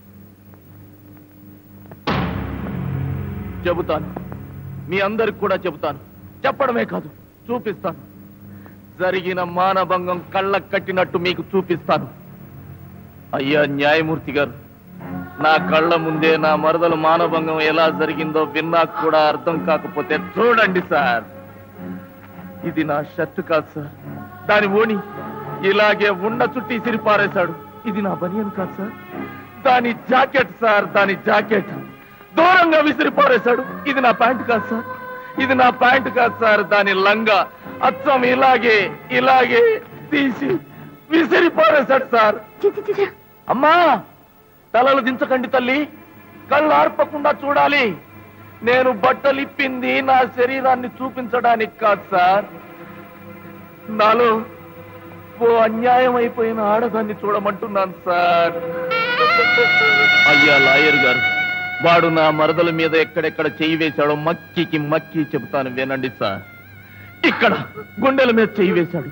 చెబుతాను మీ అందరికి కూడా చెబుతాను చెప్పడమే కాదు చూపిస్తాను జరిగిన మానభంగం కళ్ళకు కట్టినట్టు మీకు చూపిస్తాను అయ్యా న్యాయమూర్తి గారు నా కళ్ళ ముందే నా మరదలు మానభంగం ఎలా జరిగిందో విన్నాక కూడా అర్థం కాకపోతే చూడండి సార్ ఇది నా షర్ట్ కాదు సార్ దాని ఓణి ఇలాగే ఉండ చుట్టి సిరిపారేశాడు ఇది నా బనియన్ కాదు సార్ దాని జాకెట్ సార్ దాని జాకెట్ దూరంగా విసిరి పారేశాడు ఇది నా ప్యాంట్ కాదు సార్ ఇది నా ప్యాంట్ కాదు సార్ దాని లంగా అచ్చం ఇలాగే ఇలాగే తీసి విసిరి పారేశాడు సార్ అమ్మా తలలు దించకండి తల్లి కళ్ళు ఆర్పకుండా చూడాలి నేను బట్టలు ఇప్పింది నా శరీరాన్ని చూపించడానికి కాదు సార్ నాలో ఓ అన్యాయం అయిపోయిన ఆడదాన్ని చూడమంటున్నాను సార్ అయ్యా లాయర్ గారు వాడు నా మరదల మీద ఎక్కడెక్కడ చెయ్యి వేశాడో మక్కికి మక్కి చెబుతాను వినండి సార్ ఇక్కడ గుండెల మీద చెయ్యి వేశాడు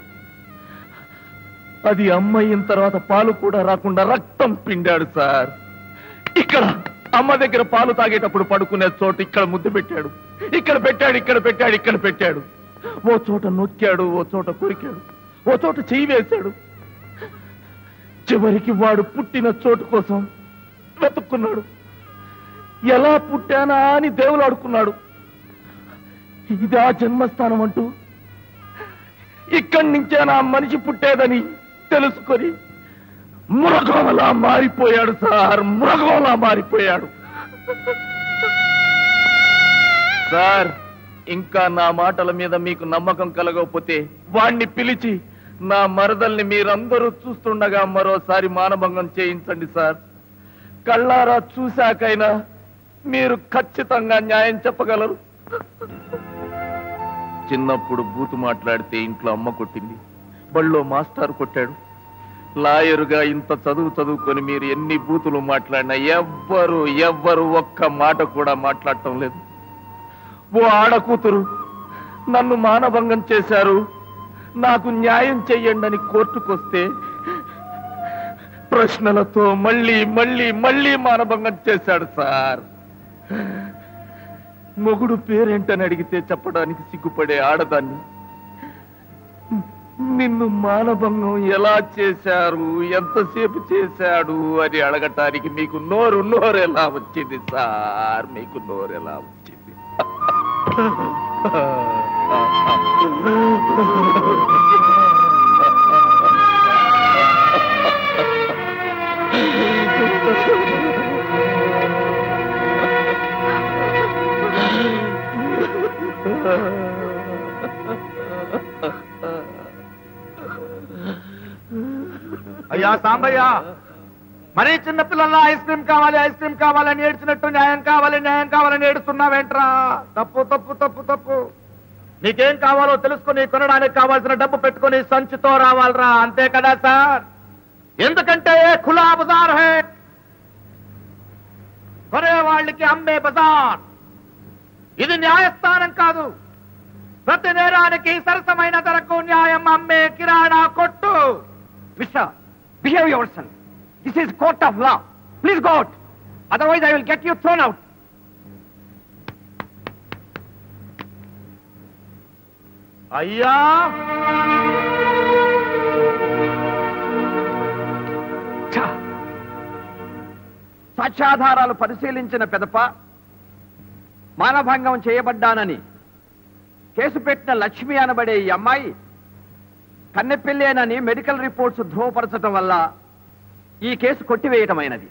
అది అమ్మయిన తర్వాత పాలు కూడా రాకుండా రక్తం పిండాడు సార్ ఇక్కడ అమ్మ దగ్గర పాలు తాగేటప్పుడు పడుకునే చోట ఇక్కడ ముద్దు పెట్టాడు ఇక్కడ పెట్టాడు ఇక్కడ పెట్టాడు ఇక్కడ పెట్టాడు ఓ చోట నొక్కాడు ఓ చోట కొరికాడు ఓ చోట చెయ్యి వేశాడు చివరికి వాడు పుట్టిన చోటు కోసం వెతుక్కున్నాడు ఎలా పుట్టానా అని దేవుడు ఆడుకున్నాడు ఇది ఆ జన్మస్థానం అంటూ ఇక్కడి నుంచే నా మనిషి పుట్టేదని తెలుసుకొని మృగంలా మారిపోయాడు సార్ మృగంలా మారిపోయాడు సార్ ఇంకా నా మాటల మీద మీకు నమ్మకం కలగకపోతే వాణ్ణి పిలిచి నా మరదల్ని మీరందరూ చూస్తుండగా మరోసారి మానభంగం చేయించండి సార్ కళ్ళారా చూశాకైనా మీరు ఖచ్చితంగా న్యాయం చెప్పగలరు చిన్నప్పుడు బూతు మాట్లాడితే ఇంట్లో అమ్మ కొట్టింది బళ్ళో మాస్టర్ కొట్టాడు లాయరుగా ఇంత చదువు చదువుకొని మీరు ఎన్ని బూతులు మాట్లాడినా ఎవ్వరు ఎవ్వరు ఒక్క మాట కూడా మాట్లాడటం లేదు ఓ ఆడకూతురు నన్ను మానభంగం చేశారు నాకు న్యాయం చెయ్యండి అని కోర్టుకొస్తే ప్రశ్నలతో మళ్ళీ మళ్ళీ మళ్ళీ మానభంగం చేశాడు సార్ మొగుడు పేరేంటని అడిగితే చెప్పడానికి సిగ్గుపడే ఆడదాన్ని నిన్ను మానభంగం ఎలా చేశారు ఎంతసేపు చేశాడు అని అడగటానికి మీకు నోరు నోరు ఎలా వచ్చింది సార్ మీకు నోరు ఎలా వచ్చింది అయ్యా సాంబయ్య మరీ చిన్న పిల్లల్లా ఐస్ క్రీమ్ కావాలి ఐస్ క్రీమ్ కావాలని ఏడ్చినట్టు న్యాయం కావాలి న్యాయం కావాలని ఏడుస్తున్నావేంట్రా తప్పు తప్పు తప్పు తప్పు నీకేం కావాలో తెలుసుకుని కొనడానికి కావాల్సిన డబ్బు పెట్టుకుని సంచితో రావాలరా అంతే కదా సార్ ఎందుకంటే ఖులా బజార్ హే కొనే వాళ్ళకి అమ్మే బజార్ ఇది న్యాయస్థానం కాదు ప్రతి నేరానికి సరసమైన ధరకు న్యాయం అమ్మే కిరాణా కొట్టు mister behave yourself this is court of law please get otherwise I will get you thrown out అయ్యా సాక్ష్యాధారాలు పరిశీలించిన పెదప మానభంగం చేయబడ్డానని కేసు పెట్టిన లక్ష్మి అనబడే ఈ అమ్మాయి కన్నెపిల్లేనని మెడికల్ రిపోర్ట్స్ ధృవపరచడం వల్ల ఈ కేసు కొట్టివేయటమైనది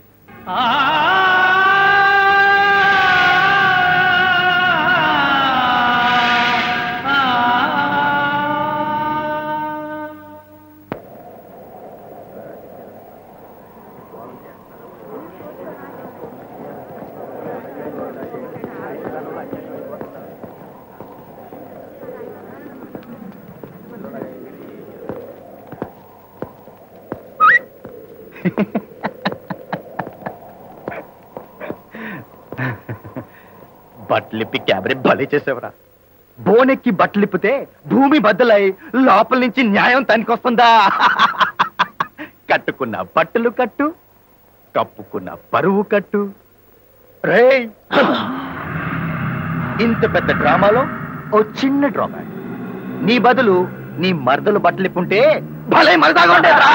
బట్టలిప్పి క్యాబరే భలే చేసేవరా బోనెక్కి బట్టలిప్పితే భూమి బద్దలై లోపల నుంచి న్యాయం తనికొస్తుందా కట్టుకున్న బట్టలు కట్టు కప్పుకున్న పరువు కట్టు రేయ్ ఇంత పెద్ద డ్రామాలో ఓ చిన్న డ్రామా నీ బదులు నీ మరదలు బట్టలిప్పుంటే భలే మరదాగా ఉండేరా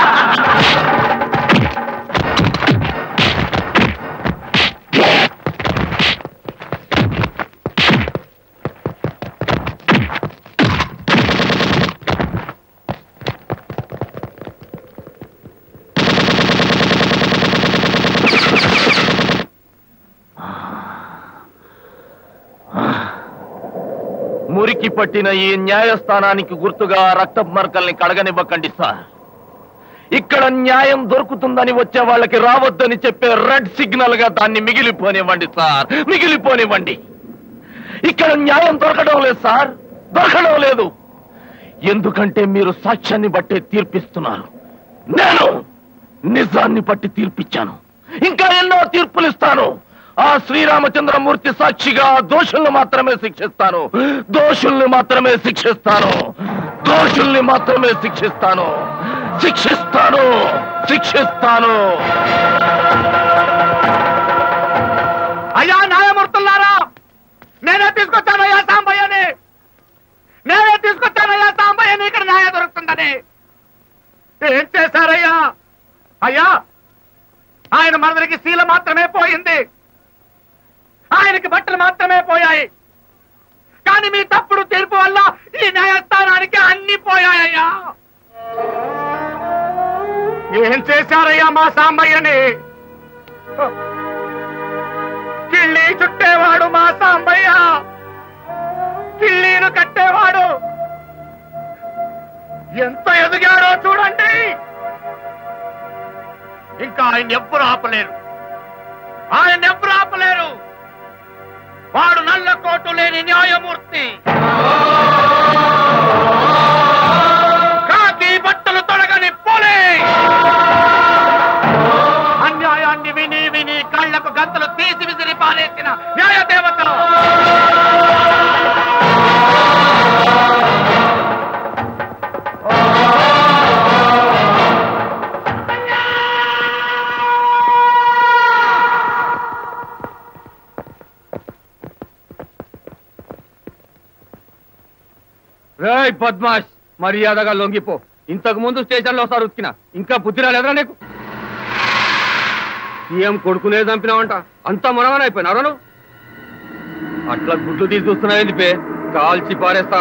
మురికి పట్టిన ఈ న్యాయస్థానానికి గుర్తుగా రక్త మరకల్ని కడగనివ్వకండి సార్ ఇక్కడ న్యాయం దొరుకుతుందని వచ్చే వాళ్ళకి రావద్దని చెప్పే రెడ్ సిగ్నల్ గా దాన్ని మిగిలిపోనివ్వండి సార్ మిగిలిపోనివ్వండి ఇక్కడ న్యాయం దొరకడం లేదు సార్ దొరకడం లేదు ఎందుకంటే మీరు సాక్ష్యాన్ని బట్టే తీర్పిస్తున్నారు నేను నిజాన్ని బట్టి తీర్పిచ్చాను ఇంకా ఎన్నో తీర్పులు ఇస్తాను ఆ శ్రీరామచంద్రమూర్తి సాక్షిగా దోషుల్ని మాత్రమే శిక్షిస్తాను దోషుల్ని మాత్రమే శిక్షిస్తాను దోషుల్ని మాత్రమే శిక్షిస్తాను శిక్షిస్తాను శిక్షిస్తాను అయ్యా న్యాయమూర్తులారా నేనే తీసుకొచ్చానయ్యా సాంబయ్యని నేనే తీసుకొచ్చానయ్యా సాంబయ్యని ఇక్కడ న్యాయం దొరుకుతుందని ఏం చేశారయ్యా అయ్యా ఆయన మనదరికి శీల మాత్రమే పోయింది ఆయనకి బట్టలు మాత్రమే పోయాయి కానీ మీ తప్పుడు తీర్పు వల్ల ఈ న్యాయస్థానానికి అన్ని పోయాయ్యా చేశారయ్యా మా సాంబయ్యని కిళ్ళి చుట్టేవాడు మా సాంబయ్య కిళ్ళీను కట్టేవాడు ఎంత ఎదిగాడో చూడండి ఇంకా ఆయన ఎవ్వరు ఆపలేరు ఆయన ఎవ్వరు ఆపలేరు వాడు నల్ల కోటు లేని న్యాయమూర్తి కాకి బట్టలు తొడగని పోలే అన్యాయాన్ని విని విని కళ్ళకు గంతలు తీసి విసిరి పారేసిన న్యాయ దేవతలు రేయ్ బద్మాష్ మర్యాదగా లొంగిపో ఇంతకు ముందు స్టేషన్లో ఒకసారి ఉతికిన ఇంకా బుద్ధి రాలేదురా నీకు సీఎం కొడుకునే చంపినావంట అంత మనవనైపోయినారా నువ్వు అట్లా గుడ్లు తీసి చూస్తున్నావు పే కాల్చి పారేస్తా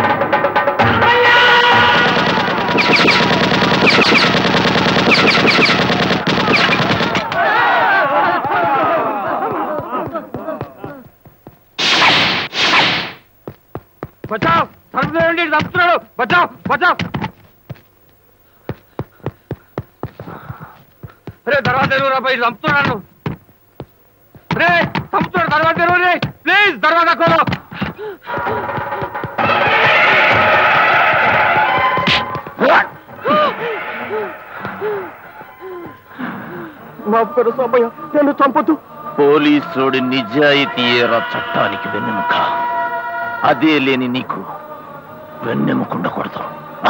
బచావ్ సర్వేండి చంపుతున్నాడు బచావ్ బచావ్ రే దర్వాజా తెరువు రా బయట చంపుతున్నాడు రే చంపుతున్నాడు దర్వాజా తెరువు రే ప్లీజ్ దర్వాజా కోలో మాఫ్ సాంబయ్య నన్ను చంపొద్దు పోలీసుడి నిజాయితీ ఏరా చట్టానికి వెన్నెముక అదే లేని నీకు వెన్నెముకుండకూడదు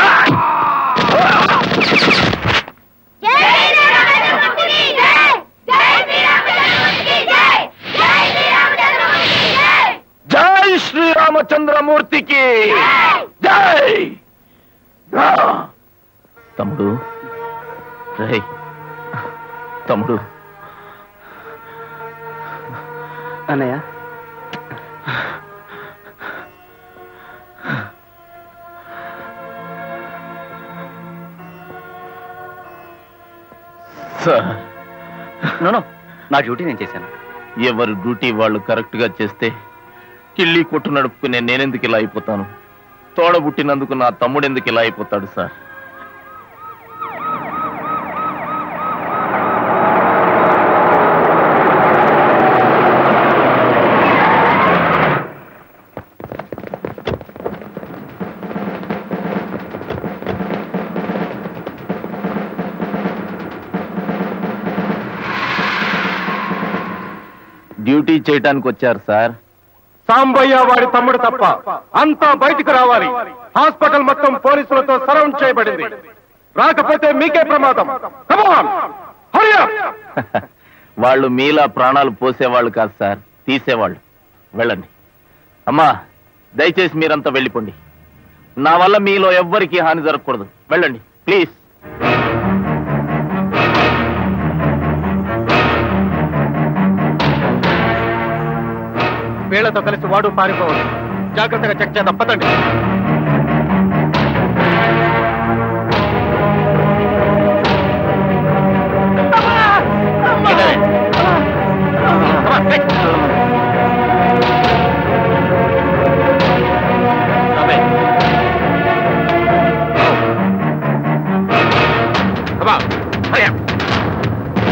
జై శ్రీరామచంద్రమూర్తికి జై రా. తమ్ముడు రై తమ్ముడు అన్నయ్య సార్ నో నా డ్యూటీ నేను చేశాను ఎవరు డ్యూటీ వాళ్ళు కరెక్ట్ గా చేస్తే కిళ్ళి కొట్టు నడుపుకునే నేనెందుకు ఇలా అయిపోతాను తోడబుట్టినందుకు నా తమ్ముడు ఎందుకు ఇలా అయిపోతాడు సార్ డ్యూటీ చేయటానికి వచ్చారు సార్ సాంబయ్య వాడి తమ్ముడు తప్ప అంతా బయటికి రావాలి హాస్పిటల్ మొత్తం పోలీసులతో సరౌండ్ చేయబడింది రాకపోతే మీకే ప్రమాదం Come on! Hurry up! వాళ్ళు మీలా ప్రాణాలు పోసేవాళ్ళు కాదు సార్ తీసేవాళ్ళు వెళ్ళండి అమ్మా దయచేసి మీరంతా వెళ్ళిపోండి నా వల్ల మీలో ఎవ్వరికీ హాని జరగకూడదు వెళ్ళండి ప్లీజ్ వీళ్లతో కలిసి వాడు పారిపోవాలి జాగ్రత్తగా చెక్ చేద్దాం పదండి Come on, hurry up.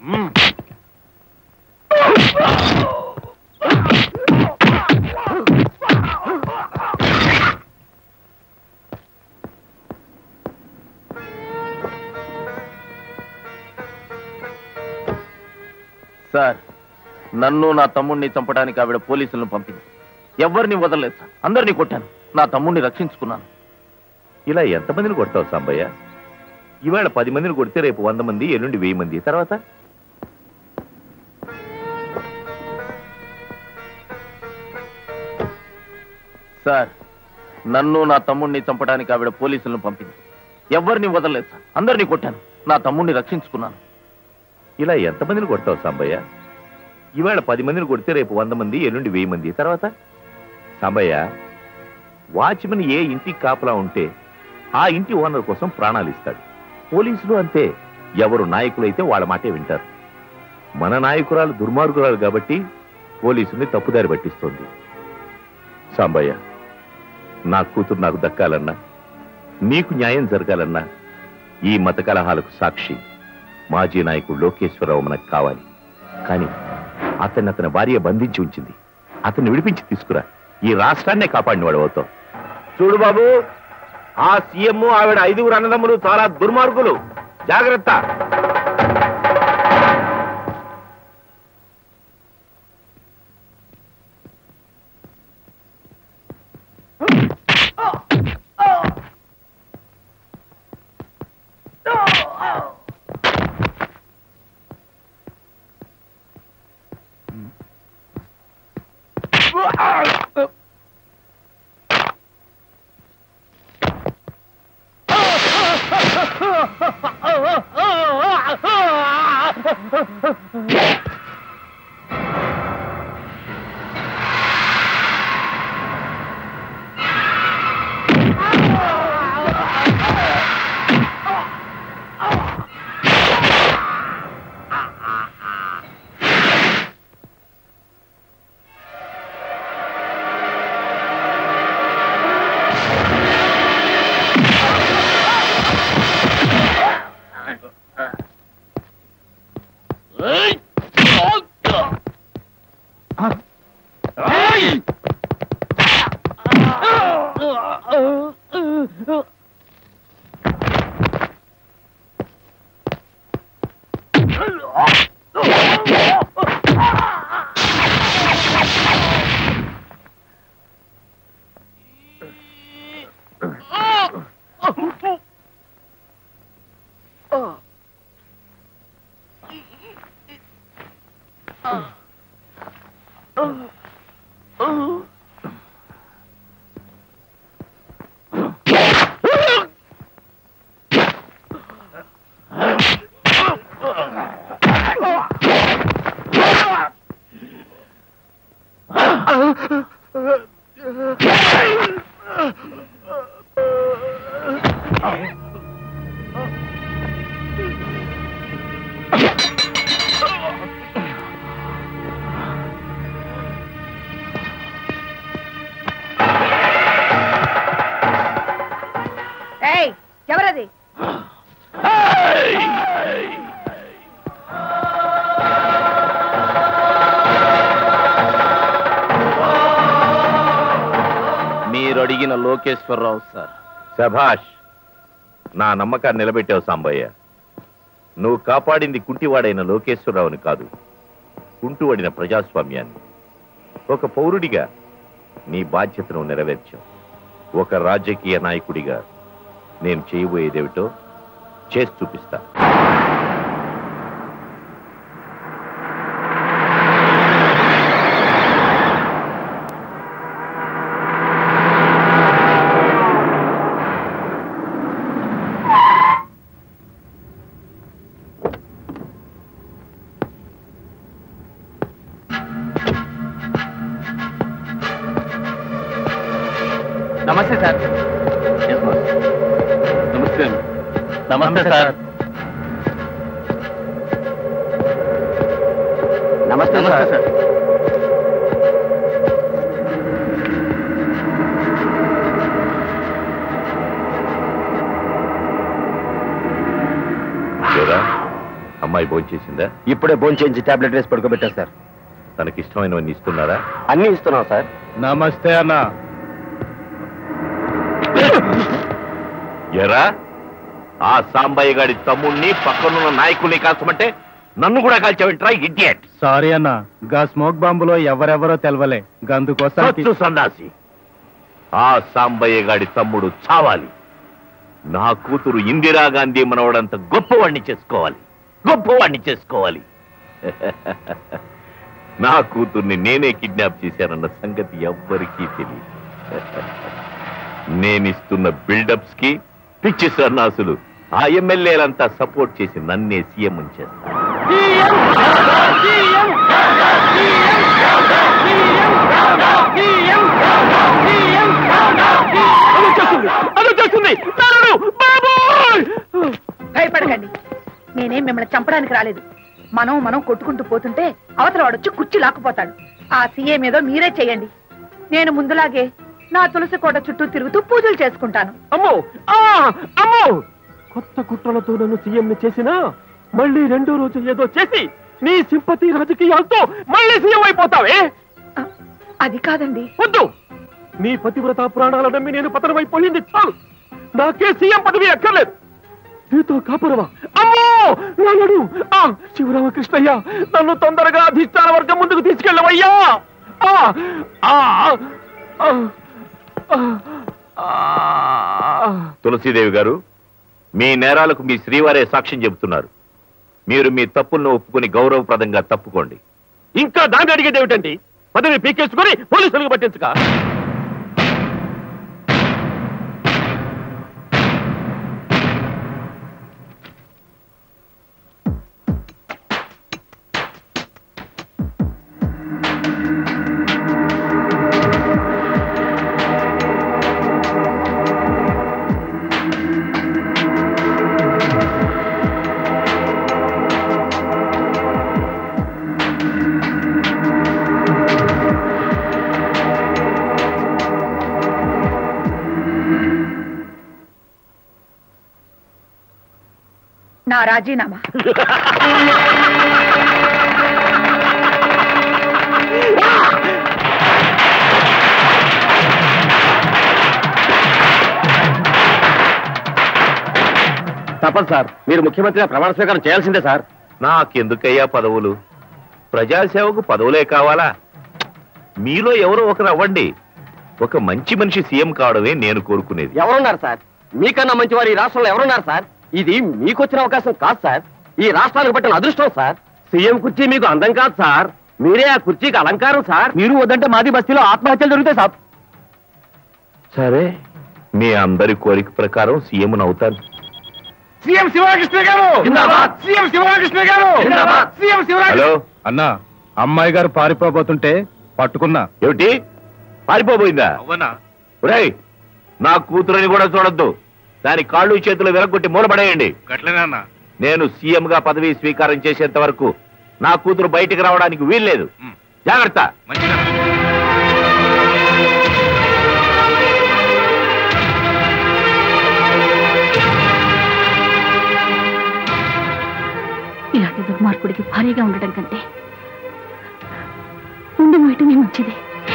Sir నన్ను నా తమ్ముడిని చంపడానికి ఆవిడ పోలీసులను పంపింది ఎవరిని వదలలేదు సార్ అందరినీ కొట్టాను నా తమ్ముడిని రక్షించుకున్నాను ఇలా ఎంతమందిని కొడతావు సాంబయ్య ఇవాళ పది మందిని కొడితే రేపు వంద మంది ఎల్లుండి వెయ్యి మంది తర్వాత సార్ నన్ను నా తమ్ముడిని చంపడానికి ఆవిడ పోలీసులను పంపింది ఎవరిని వదలలేదు సార్ అందరినీ కొట్టాను నా తమ్ముడిని రక్షించుకున్నాను ఇలా ఎంతమందిని కొడతావు సాంబయ్య ఇవాళ పది మందిని కొడితే రేపు వంద మంది ఎల్లుండి వెయ్యి మంది తర్వాత సాంబయ్య వాచ్మెన్ ఏ ఇంటికి కాపలా ఉంటే ఆ ఇంటి ఓనర్ కోసం ప్రాణాలు ఇస్తాడు పోలీసులు అంతే ఎవరు నాయకులైతే వాళ్ళ మాటే వింటారు మన నాయకురాలు దుర్మార్గురాలు కాబట్టి పోలీసుల్ని తప్పుదారి పట్టిస్తోంది సాంబయ్య నా కూతురు నాకు దక్కాలన్నా నీకు న్యాయం జరగాలన్నా ఈ మత కలహాలకు సాక్షి మాజీ నాయకుడు లోకేశ్వరరావు మనకు కావాలి కానీ అతన్ని అతని భార్య బంధించి ఉంచింది అతన్ని విడిపించి తీసుకురా ఈ రాష్ట్రాన్నే కాపాడినవాడు అవుతావు చూడు బాబు ఆ సీఎం ఆవిడ ఐదుగురు అన్నదమ్ములు చాలా దుర్మార్గులు జాగ్రత్త ఏయ్ ఎవరది మీరు అడిగిన లోకేశ్వరరావు సార్ శభాష్ నా నమ్మకాన్ని నిలబెట్టావు సాంబయ్య నువ్వు కాపాడింది కుంటివాడైన లోకేశ్వరరావుని కాదు కుంటువడిన ప్రజాస్వామ్యాన్ని ఒక పౌరుడిగా నీ బాధ్యతను నెరవేర్చావు ఒక రాజకీయ నాయకుడిగా నేను చేయబోయేదేమిటో చేసి చూపిస్తా నమస్తే సార్ నమస్తే నమస్తే సార్ నమస్తే సార్ చూరా అమ్మ అమ్మాయి భోంచేసిందా ఇప్పుడే భోంచేయించి టాబ్లెట్ వేసి పడుకోబెట్టా సార్ తనకి ఇష్టమైనవన్నీ ఇస్తున్నారా అన్ని ఇస్తున్నాం సార్ నమస్తే అన్న ఎరా ఆ సాంబయ్య గారి తమ్ముణ్ణి పక్కనున్న నాయకుల్ని కాల్చమంటే నన్ను కూడా కాల్చావంటరా ఇడియట్ సారీ అన్న గా స్మోక్ బాంబులో ఎవరెవరో తెలవలే గందుకోసం సచ్చు సన్నాసి ఆ సాంబయ్య గాడి తమ్ముడు చావాలి నా కూతురు ఇందిరాగాంధీ మనవడంత గొప్పవాణ్ణి చేసుకోవాలి గొప్పవాణ్ణి చేసుకోవాలి నా కూతుర్ని నేనే కిడ్నాప్ చేశానన్న సంగతి ఎవ్వరికీ తెలియదు నేనిస్తున్న బిల్డప్స్ కి పిచ్చి సన్నాసులు ఆ ఎమ్మెల్యేలంతా సపోర్ట్ చేసి నన్నే సీఎం చేస్తారు భయపడకండి నేనేం మిమ్మల్ని చంపడానికి రాలేదు మనం మనం కొట్టుకుంటూ పోతుంటే అవతల వాడొచ్చి కుర్చీ లాక్కుపోతాడు ఆ సీఏ మీద మీరే చేయండి నేను ముందులాగే నా తులసి కోట చుట్టూ తిరుగుతూ పూజలు చేసుకుంటాను అమ్మో ఆ అమ్మో కొత్త కుట్రలతో నన్ను సీఎం చేసినా మళ్ళీ రెండో రోజు ఏదో చేసి నీ సింపతి రాజకీయాలతో మళ్ళీ సీఎం అయిపోతావే అది కాదండి వద్దు నీ పతివ్రత పురాణాల నమ్మి నేను పతనమైపోయింది చాలు నాకే సీఎం పదవి అక్కర్లేదు నీతో కాపురవా అమ్మో నాడు ఆ శివరామకృష్ణయ్య నన్ను తొందరగా అధిష్టాన వర్గం ముందుకు తీసుకెళ్ళవయ్యా ఆ, ఆ, ఆ, ఆ, ఆ. తులసీదేవి గారు మీ నేరాలకు మీ శ్రీవారే సాక్ష్యం చెబుతున్నారు మీరు మీ తప్పులను ఒప్పుకొని గౌరవప్రదంగా తప్పుకోండి ఇంకా దాన్ని అడిగేది ఏమిటండి పదవి పీకేసుకొని పోలీసులకు పట్టించుక నా రాజీనామా తప్పదు సార్ మీరు ముఖ్యమంత్రిగా ప్రమాణ స్వీకారం చేయాల్సిందే సార్ నాకెందుకయ్యా పదవులు ప్రజాసేవకు పదవులే కావాలా మీలో ఎవరో ఒకరు అవ్వండి ఒక మంచి మనిషి సీఎం కావడమే నేను కోరుకునేది ఎవరున్నారు సార్ మీకన్నా మంచి వారు ఈ రాష్ట్రంలో ఎవరున్నారు సార్ ఇది మీకొచ్చిన అవకాశం కాదు సార్ ఈ రాష్ట్రానికి పట్టిన అదృష్టం సార్ సీఎం కుర్చీ మీకు అందం కాదు సార్ మీరే ఆ కుర్చీకి అలంకారం సార్ మీరు వద్దంటే మాది బస్తీలో ఆత్మహత్యలు జరుగుతాయి సార్ సరే మీ అందరి కోరిక ప్రకారం సీఎం అవుతాను సీఎం శివరాకృష్ణ గారు సీఎం శివరాకృష్ణ గారు సీఎం శివరాకృష్ణ హలో అన్నా అమ్మాయి గారు పారిపోబోతుంటే పట్టుకున్నా ఏమిటి పారిపోబోయిందా అవునా ఒరేయ్ నా కూతురని కూడా చూడొద్దు దాని కాళ్ళు చేతులు విరగొట్టి మూలపడేయండి గట్లనే నేను సీఎం గా పదవి స్వీకారం చేసేంత వరకు నా కూతురు బయటికి రావడానికి వీల్లేదు జాగ్రత్త ఇలాంటి దుర్మార్గుడికి భారీగా ఉండడం కంటే ఉండి మోయటమే మంచిది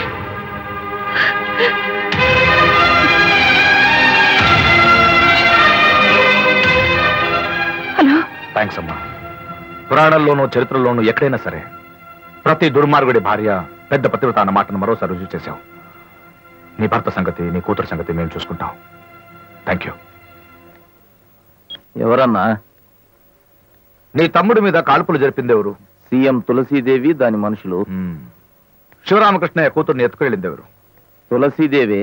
హలో థ్యాంక్స్ అమ్మా పురాణాల్లోనూ చరిత్రలోనూ ఎక్కడైనా సరే ప్రతి దుర్మార్గుడి భార్య పెద్ద పతివ్రత అన్న మాటను మరోసారి రుజువు చేశావు నీ భర్త సంగతి నీ కూతురు సంగతి మేము చూసుకుంటాం థ్యాంక్ యూ ఎవరన్నా నీ తమ్ముడి మీద కాల్పులు జరిపింది ఎవరు సీఎం తులసీదేవి దాని మనుషులు శివరామకృష్ణయ్య కూతుర్ని ఎత్తుకెళ్ళింది ఎవరు తులసీదేవి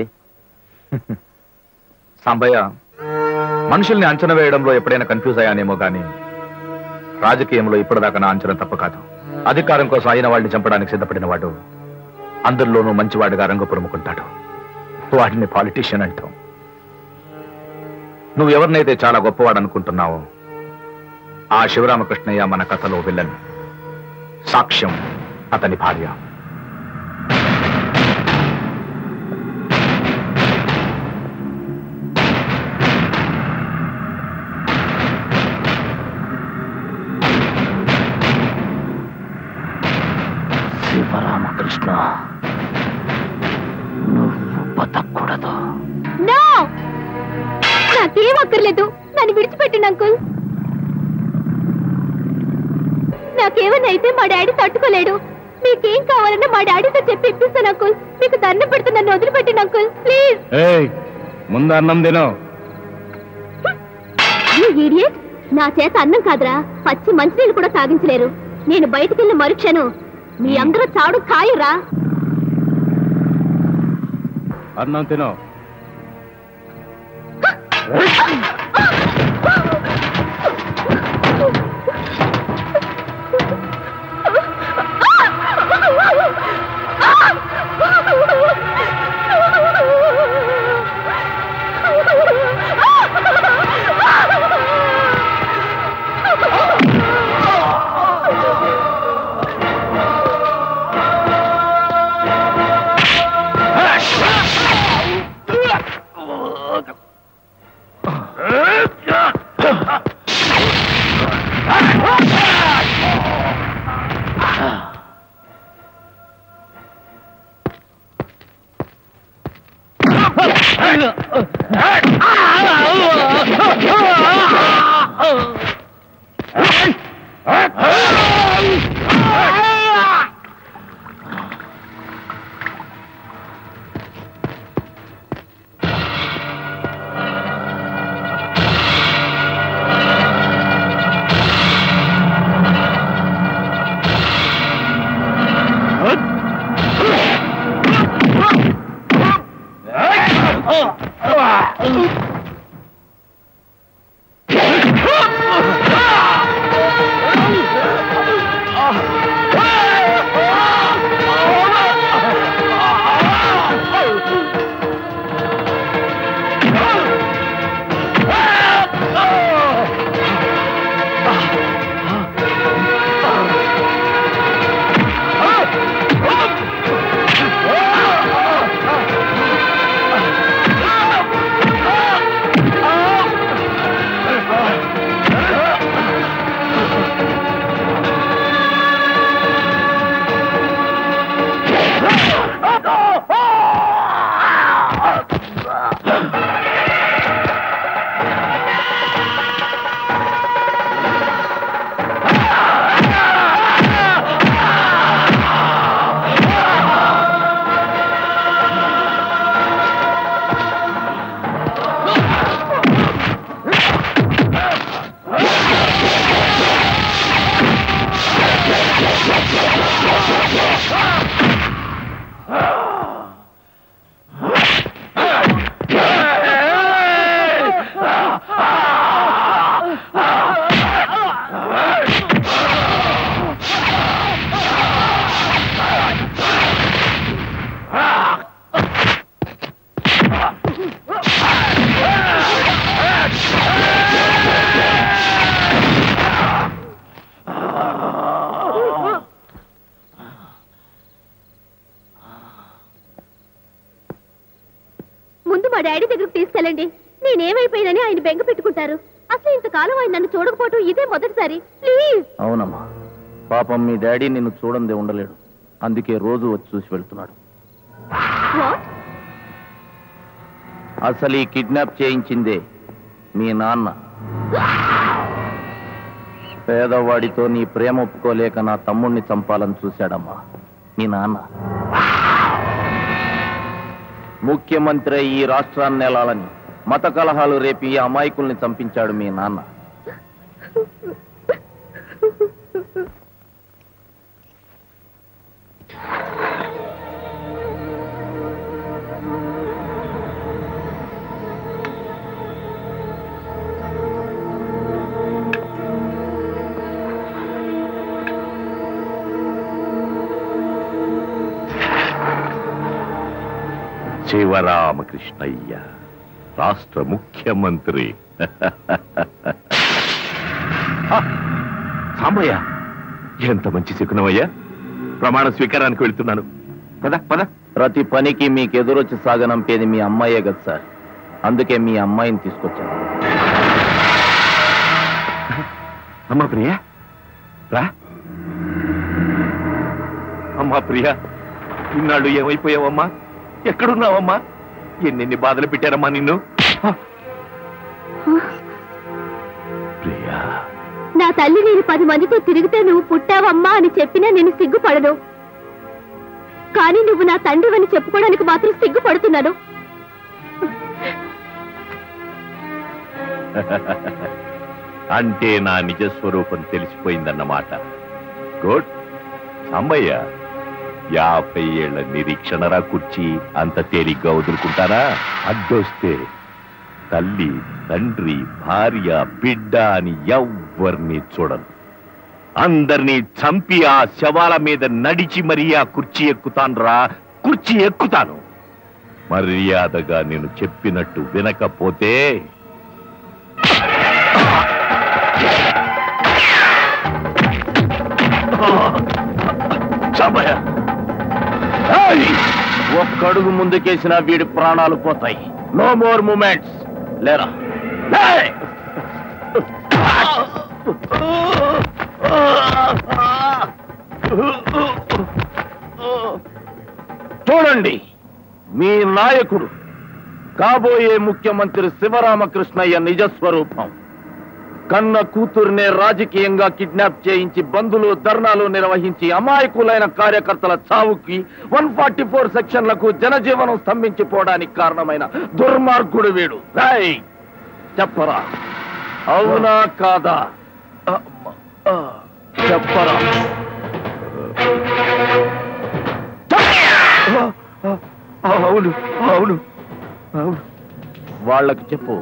సాంబయ్య మనుషుల్ని అంచనా వేయడంలో ఎప్పుడైనా కన్ఫ్యూజ్ అయ్యానేమో గానీ రాజకీయంలో ఇప్పటిదాకా నా అంచనా తప్ప కాదు అధికారం కోసం అయిన వాడిని చంపడానికి సిద్ధపడిన వాడు అందరిలోనూ మంచివాడిగా రంగు పురుముకుంటాడు వాడిని పాలిటీషియన్ అంటాం నువ్వు ఎవరినైతే చాలా గొప్పవాడు అనుకుంటున్నావో ఆ శివరామకృష్ణయ్య మన కథలో విల్లన్ సాక్ష్యం అతని భార్య రామకృష్ణ నువ్వు బతకూడదు నో నాకేం అక్కర్లేదు నన్ను విడిచిపెట్టండి అంకుల్ నాకేమైనా అయితే మా డాడీ తట్టుకోలేడు మీకేం కావాలన్నా మా డాడీతో చెప్పి ఇప్పిస్తాను అంకుల్ మీకు దండం పెడుతూ నన్ను వదిలిపెట్టండి అంకుల్ ప్లీజ్ ఏయ్ ముందు అన్నం తిను యూ ఇడియట్ నా చేత అన్నం కాదురా పచ్చి మంచినీళ్ళు కూడా తాగించలేరు నేను బయటికెళ్ళిన మరుక్షణం మీ అందరూ చాడు ఖాయురా అన్నం తిను ముందు మా డాడీ దగ్గరకు తీసుకెళ్ళండి నేనేమైపోయినని ఆయన బెంగ పెట్టుకుంటారు అసలు ఇంతకాలం ఆయన నన్ను చూడకపోవటం ఇదే మొదటిసారి ప్లీజ్ అవునమ్మా పాపం మీ డాడీ నిన్ను చూడందే ఉండలేడు అందుకే రోజు వచ్చి చూసి వెళ్తున్నాడు వాట్ అసలు ఈ కిడ్నాప్ చేయించిందే మీ నాన్న పేదవాడితో నీ ప్రేమ ఒప్పుకోలేక నా తమ్ముణ్ణి చంపాలని చూశాడమ్మా మీ నాన్న ముఖ్యమంత్రి ఈ రాష్ట్రాన్ని నెలాలని మత కలహాలు రేపి ఈ అమాయకుల్ని చంపించాడు మీ నాన్న శివరామకృష్ణయ్య రాష్ట్ర ముఖ్యమంత్రి ఆ, సాంబయ్య ఎంత మంచి శకునమయ్యా ప్రమాణ స్వీకారానికి వెళ్తున్నాను పద పద ప్రతి పనికి మీకు ఎదురొచ్చి సాగనంపేది మీ అమ్మాయే కదా సార్ అందుకే మీ అమ్మాయిని తీసుకొచ్చాను అమ్మా ప్రియ రా అమ్మ అమ్మా ప్రియా ఇన్నాళ్ళు ఏమైపోయావమ్మా ఎక్కడున్నావమ్మా ఎన్నెన్ని బాధలు పెట్టారమ్మా నిన్ను ప్రియా నా తల్లి నేను పది మందితో తిరిగితే నువ్వు పుట్టావమ్మా అని చెప్పినా నేను సిగ్గుపడను కానీ నువ్వు నా తండ్రివని చెప్పుకోవడానికి మాత్రం సిగ్గుపడుతున్నాను అంటే నా నిజ స్వరూపం తెలిసిపోయిందన్నమాట గుడ్ అమ్మయ్య యాభై ఏళ్ల నిరీక్షణరా కుర్చీ అంత తేలిగ్గా వదులుకుంటారా అడ్డొస్తే తల్లి తండ్రి భార్య బిడ్డ అని ఎవ్వరిని చూడను అందరినీ చంపి ఆ శవాల మీద నడిచి మరీ ఆ కుర్చీ ఎక్కుతానురా కుర్చీ ఎక్కుతాను మర్యాదగా నేను చెప్పినట్టు వినకపోతే చాబయ్య ఏయ్! ఒక్కడుగు ముందుకేసిన వీడి ప్రాణాలు పోతాయి నో మోర్ మూమెంట్స్ లేరా ఏయ్! చూడండి మీ నాయకుడు కాబోయే ముఖ్యమంత్రి శివరామకృష్ణయ్య నిజస్వరూపం కన్న కూతుర్నే రాజకీయంగా కిడ్నాప్ చేయించి బంధులు ధర్నాలు నిర్వహించి అమాయకులైన కార్యకర్తల చావుకి వన్ ఫార్టీ ఫోర్ సెక్షన్లకు జనజీవనం స్తంభించిపోవడానికి కారణమైన దుర్మార్గుడు వీడు రాయ్ చెప్పరా అవునా కాదా అమ్మ, ఆ, చెప్పరా అవును అవును అవును వాళ్ళకి చెప్పు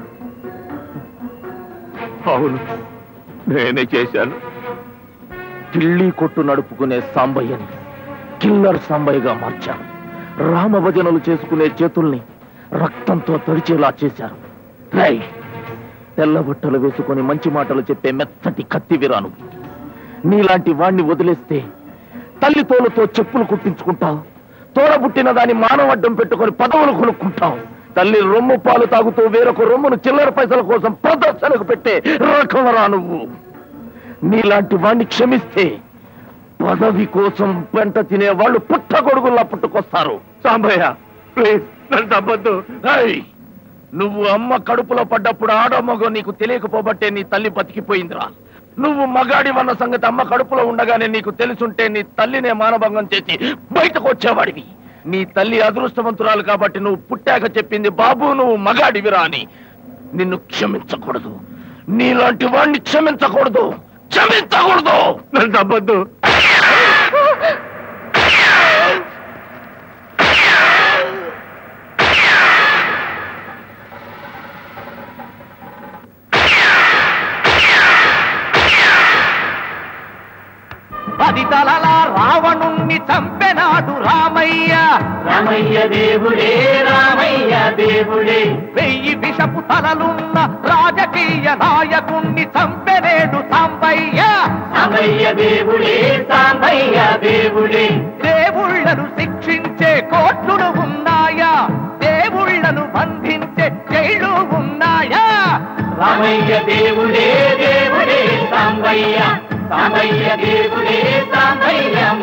అవును నేనే చేశాను కిళ్ళీ కొట్టు నడుపుకునే సాంబయ్యని కిల్లర్ సాంబయ్యగా మార్చారు రామభజనలు చేసుకునే చేతుల్ని రక్తంతో తడిచేలా చేశారు రై తెల్ల బట్టలు వేసుకొని మంచి మాటలు చెప్పే మెత్తటి కత్తివిరాను నీలాంటి వాణ్ణి వదిలేస్తే తల్లితోలతో చెప్పులు కుట్టించుకుంటావు తోడబుట్టిన దాని మానవడ్డం పెట్టుకొని పదవులు కొనుక్కుంటావు తల్లి రొమ్ము పాలు తాగుతూ వేరొక రొమ్మును చిల్లర పైసల కోసం ప్రదర్శనకు పెట్టే రకమరా నువ్వు నీలాంటి వాణ్ణి క్షమిస్తే పదవి కోసం పెంట తినే వాళ్ళు పుట్టగొడుగుల్లా పుట్టుకొస్తారు సాంబయ్య ప్లీజ్ నన్ను తప్పద్దు నువ్వు అమ్మ కడుపులో పడ్డప్పుడు ఆడో మగో నీకు తెలియకపోబట్టే నీ తల్లి బతికిపోయిందిరా నువ్వు మగాడి వన్న సంగతి అమ్మ కడుపులో ఉండగానే నీకు తెలుసుంటే నీ తల్లినే మానభంగం చేసి బయటకు వచ్చేవాడివి నీ తల్లి అదృష్టవంతురాలు కాబట్టి నువ్వు పుట్టాక చెప్పింది బాబు నువ్వు మగాడివిరా అని నిన్ను క్షమించకూడదు నీలాంటి వాడిని క్షమించకూడదు క్షమించకూడదు నన్ను తప్పద్దు పది తలల రావణుణ్ణి చంపెనాడు రామయ్య రామయ్య దేవుడే రామయ్య దేవుడే వెయ్యి విషపు తలలున్న రాజకీయ నాయకుణ్ణి చంపెనేడు సాంబయ్య సాంబయ్య దేవుడే సాంబయ్య దేవుడే దేవుళ్లను శిక్షించే కోర్టులు ఉన్నాయా దేవుళ్లను బంధించే జైలు ఉన్నాయా రామయ్య దేవుడే దేవుడే సాంబయ్య సాంబయ్య దేవుడే సాంబయ్య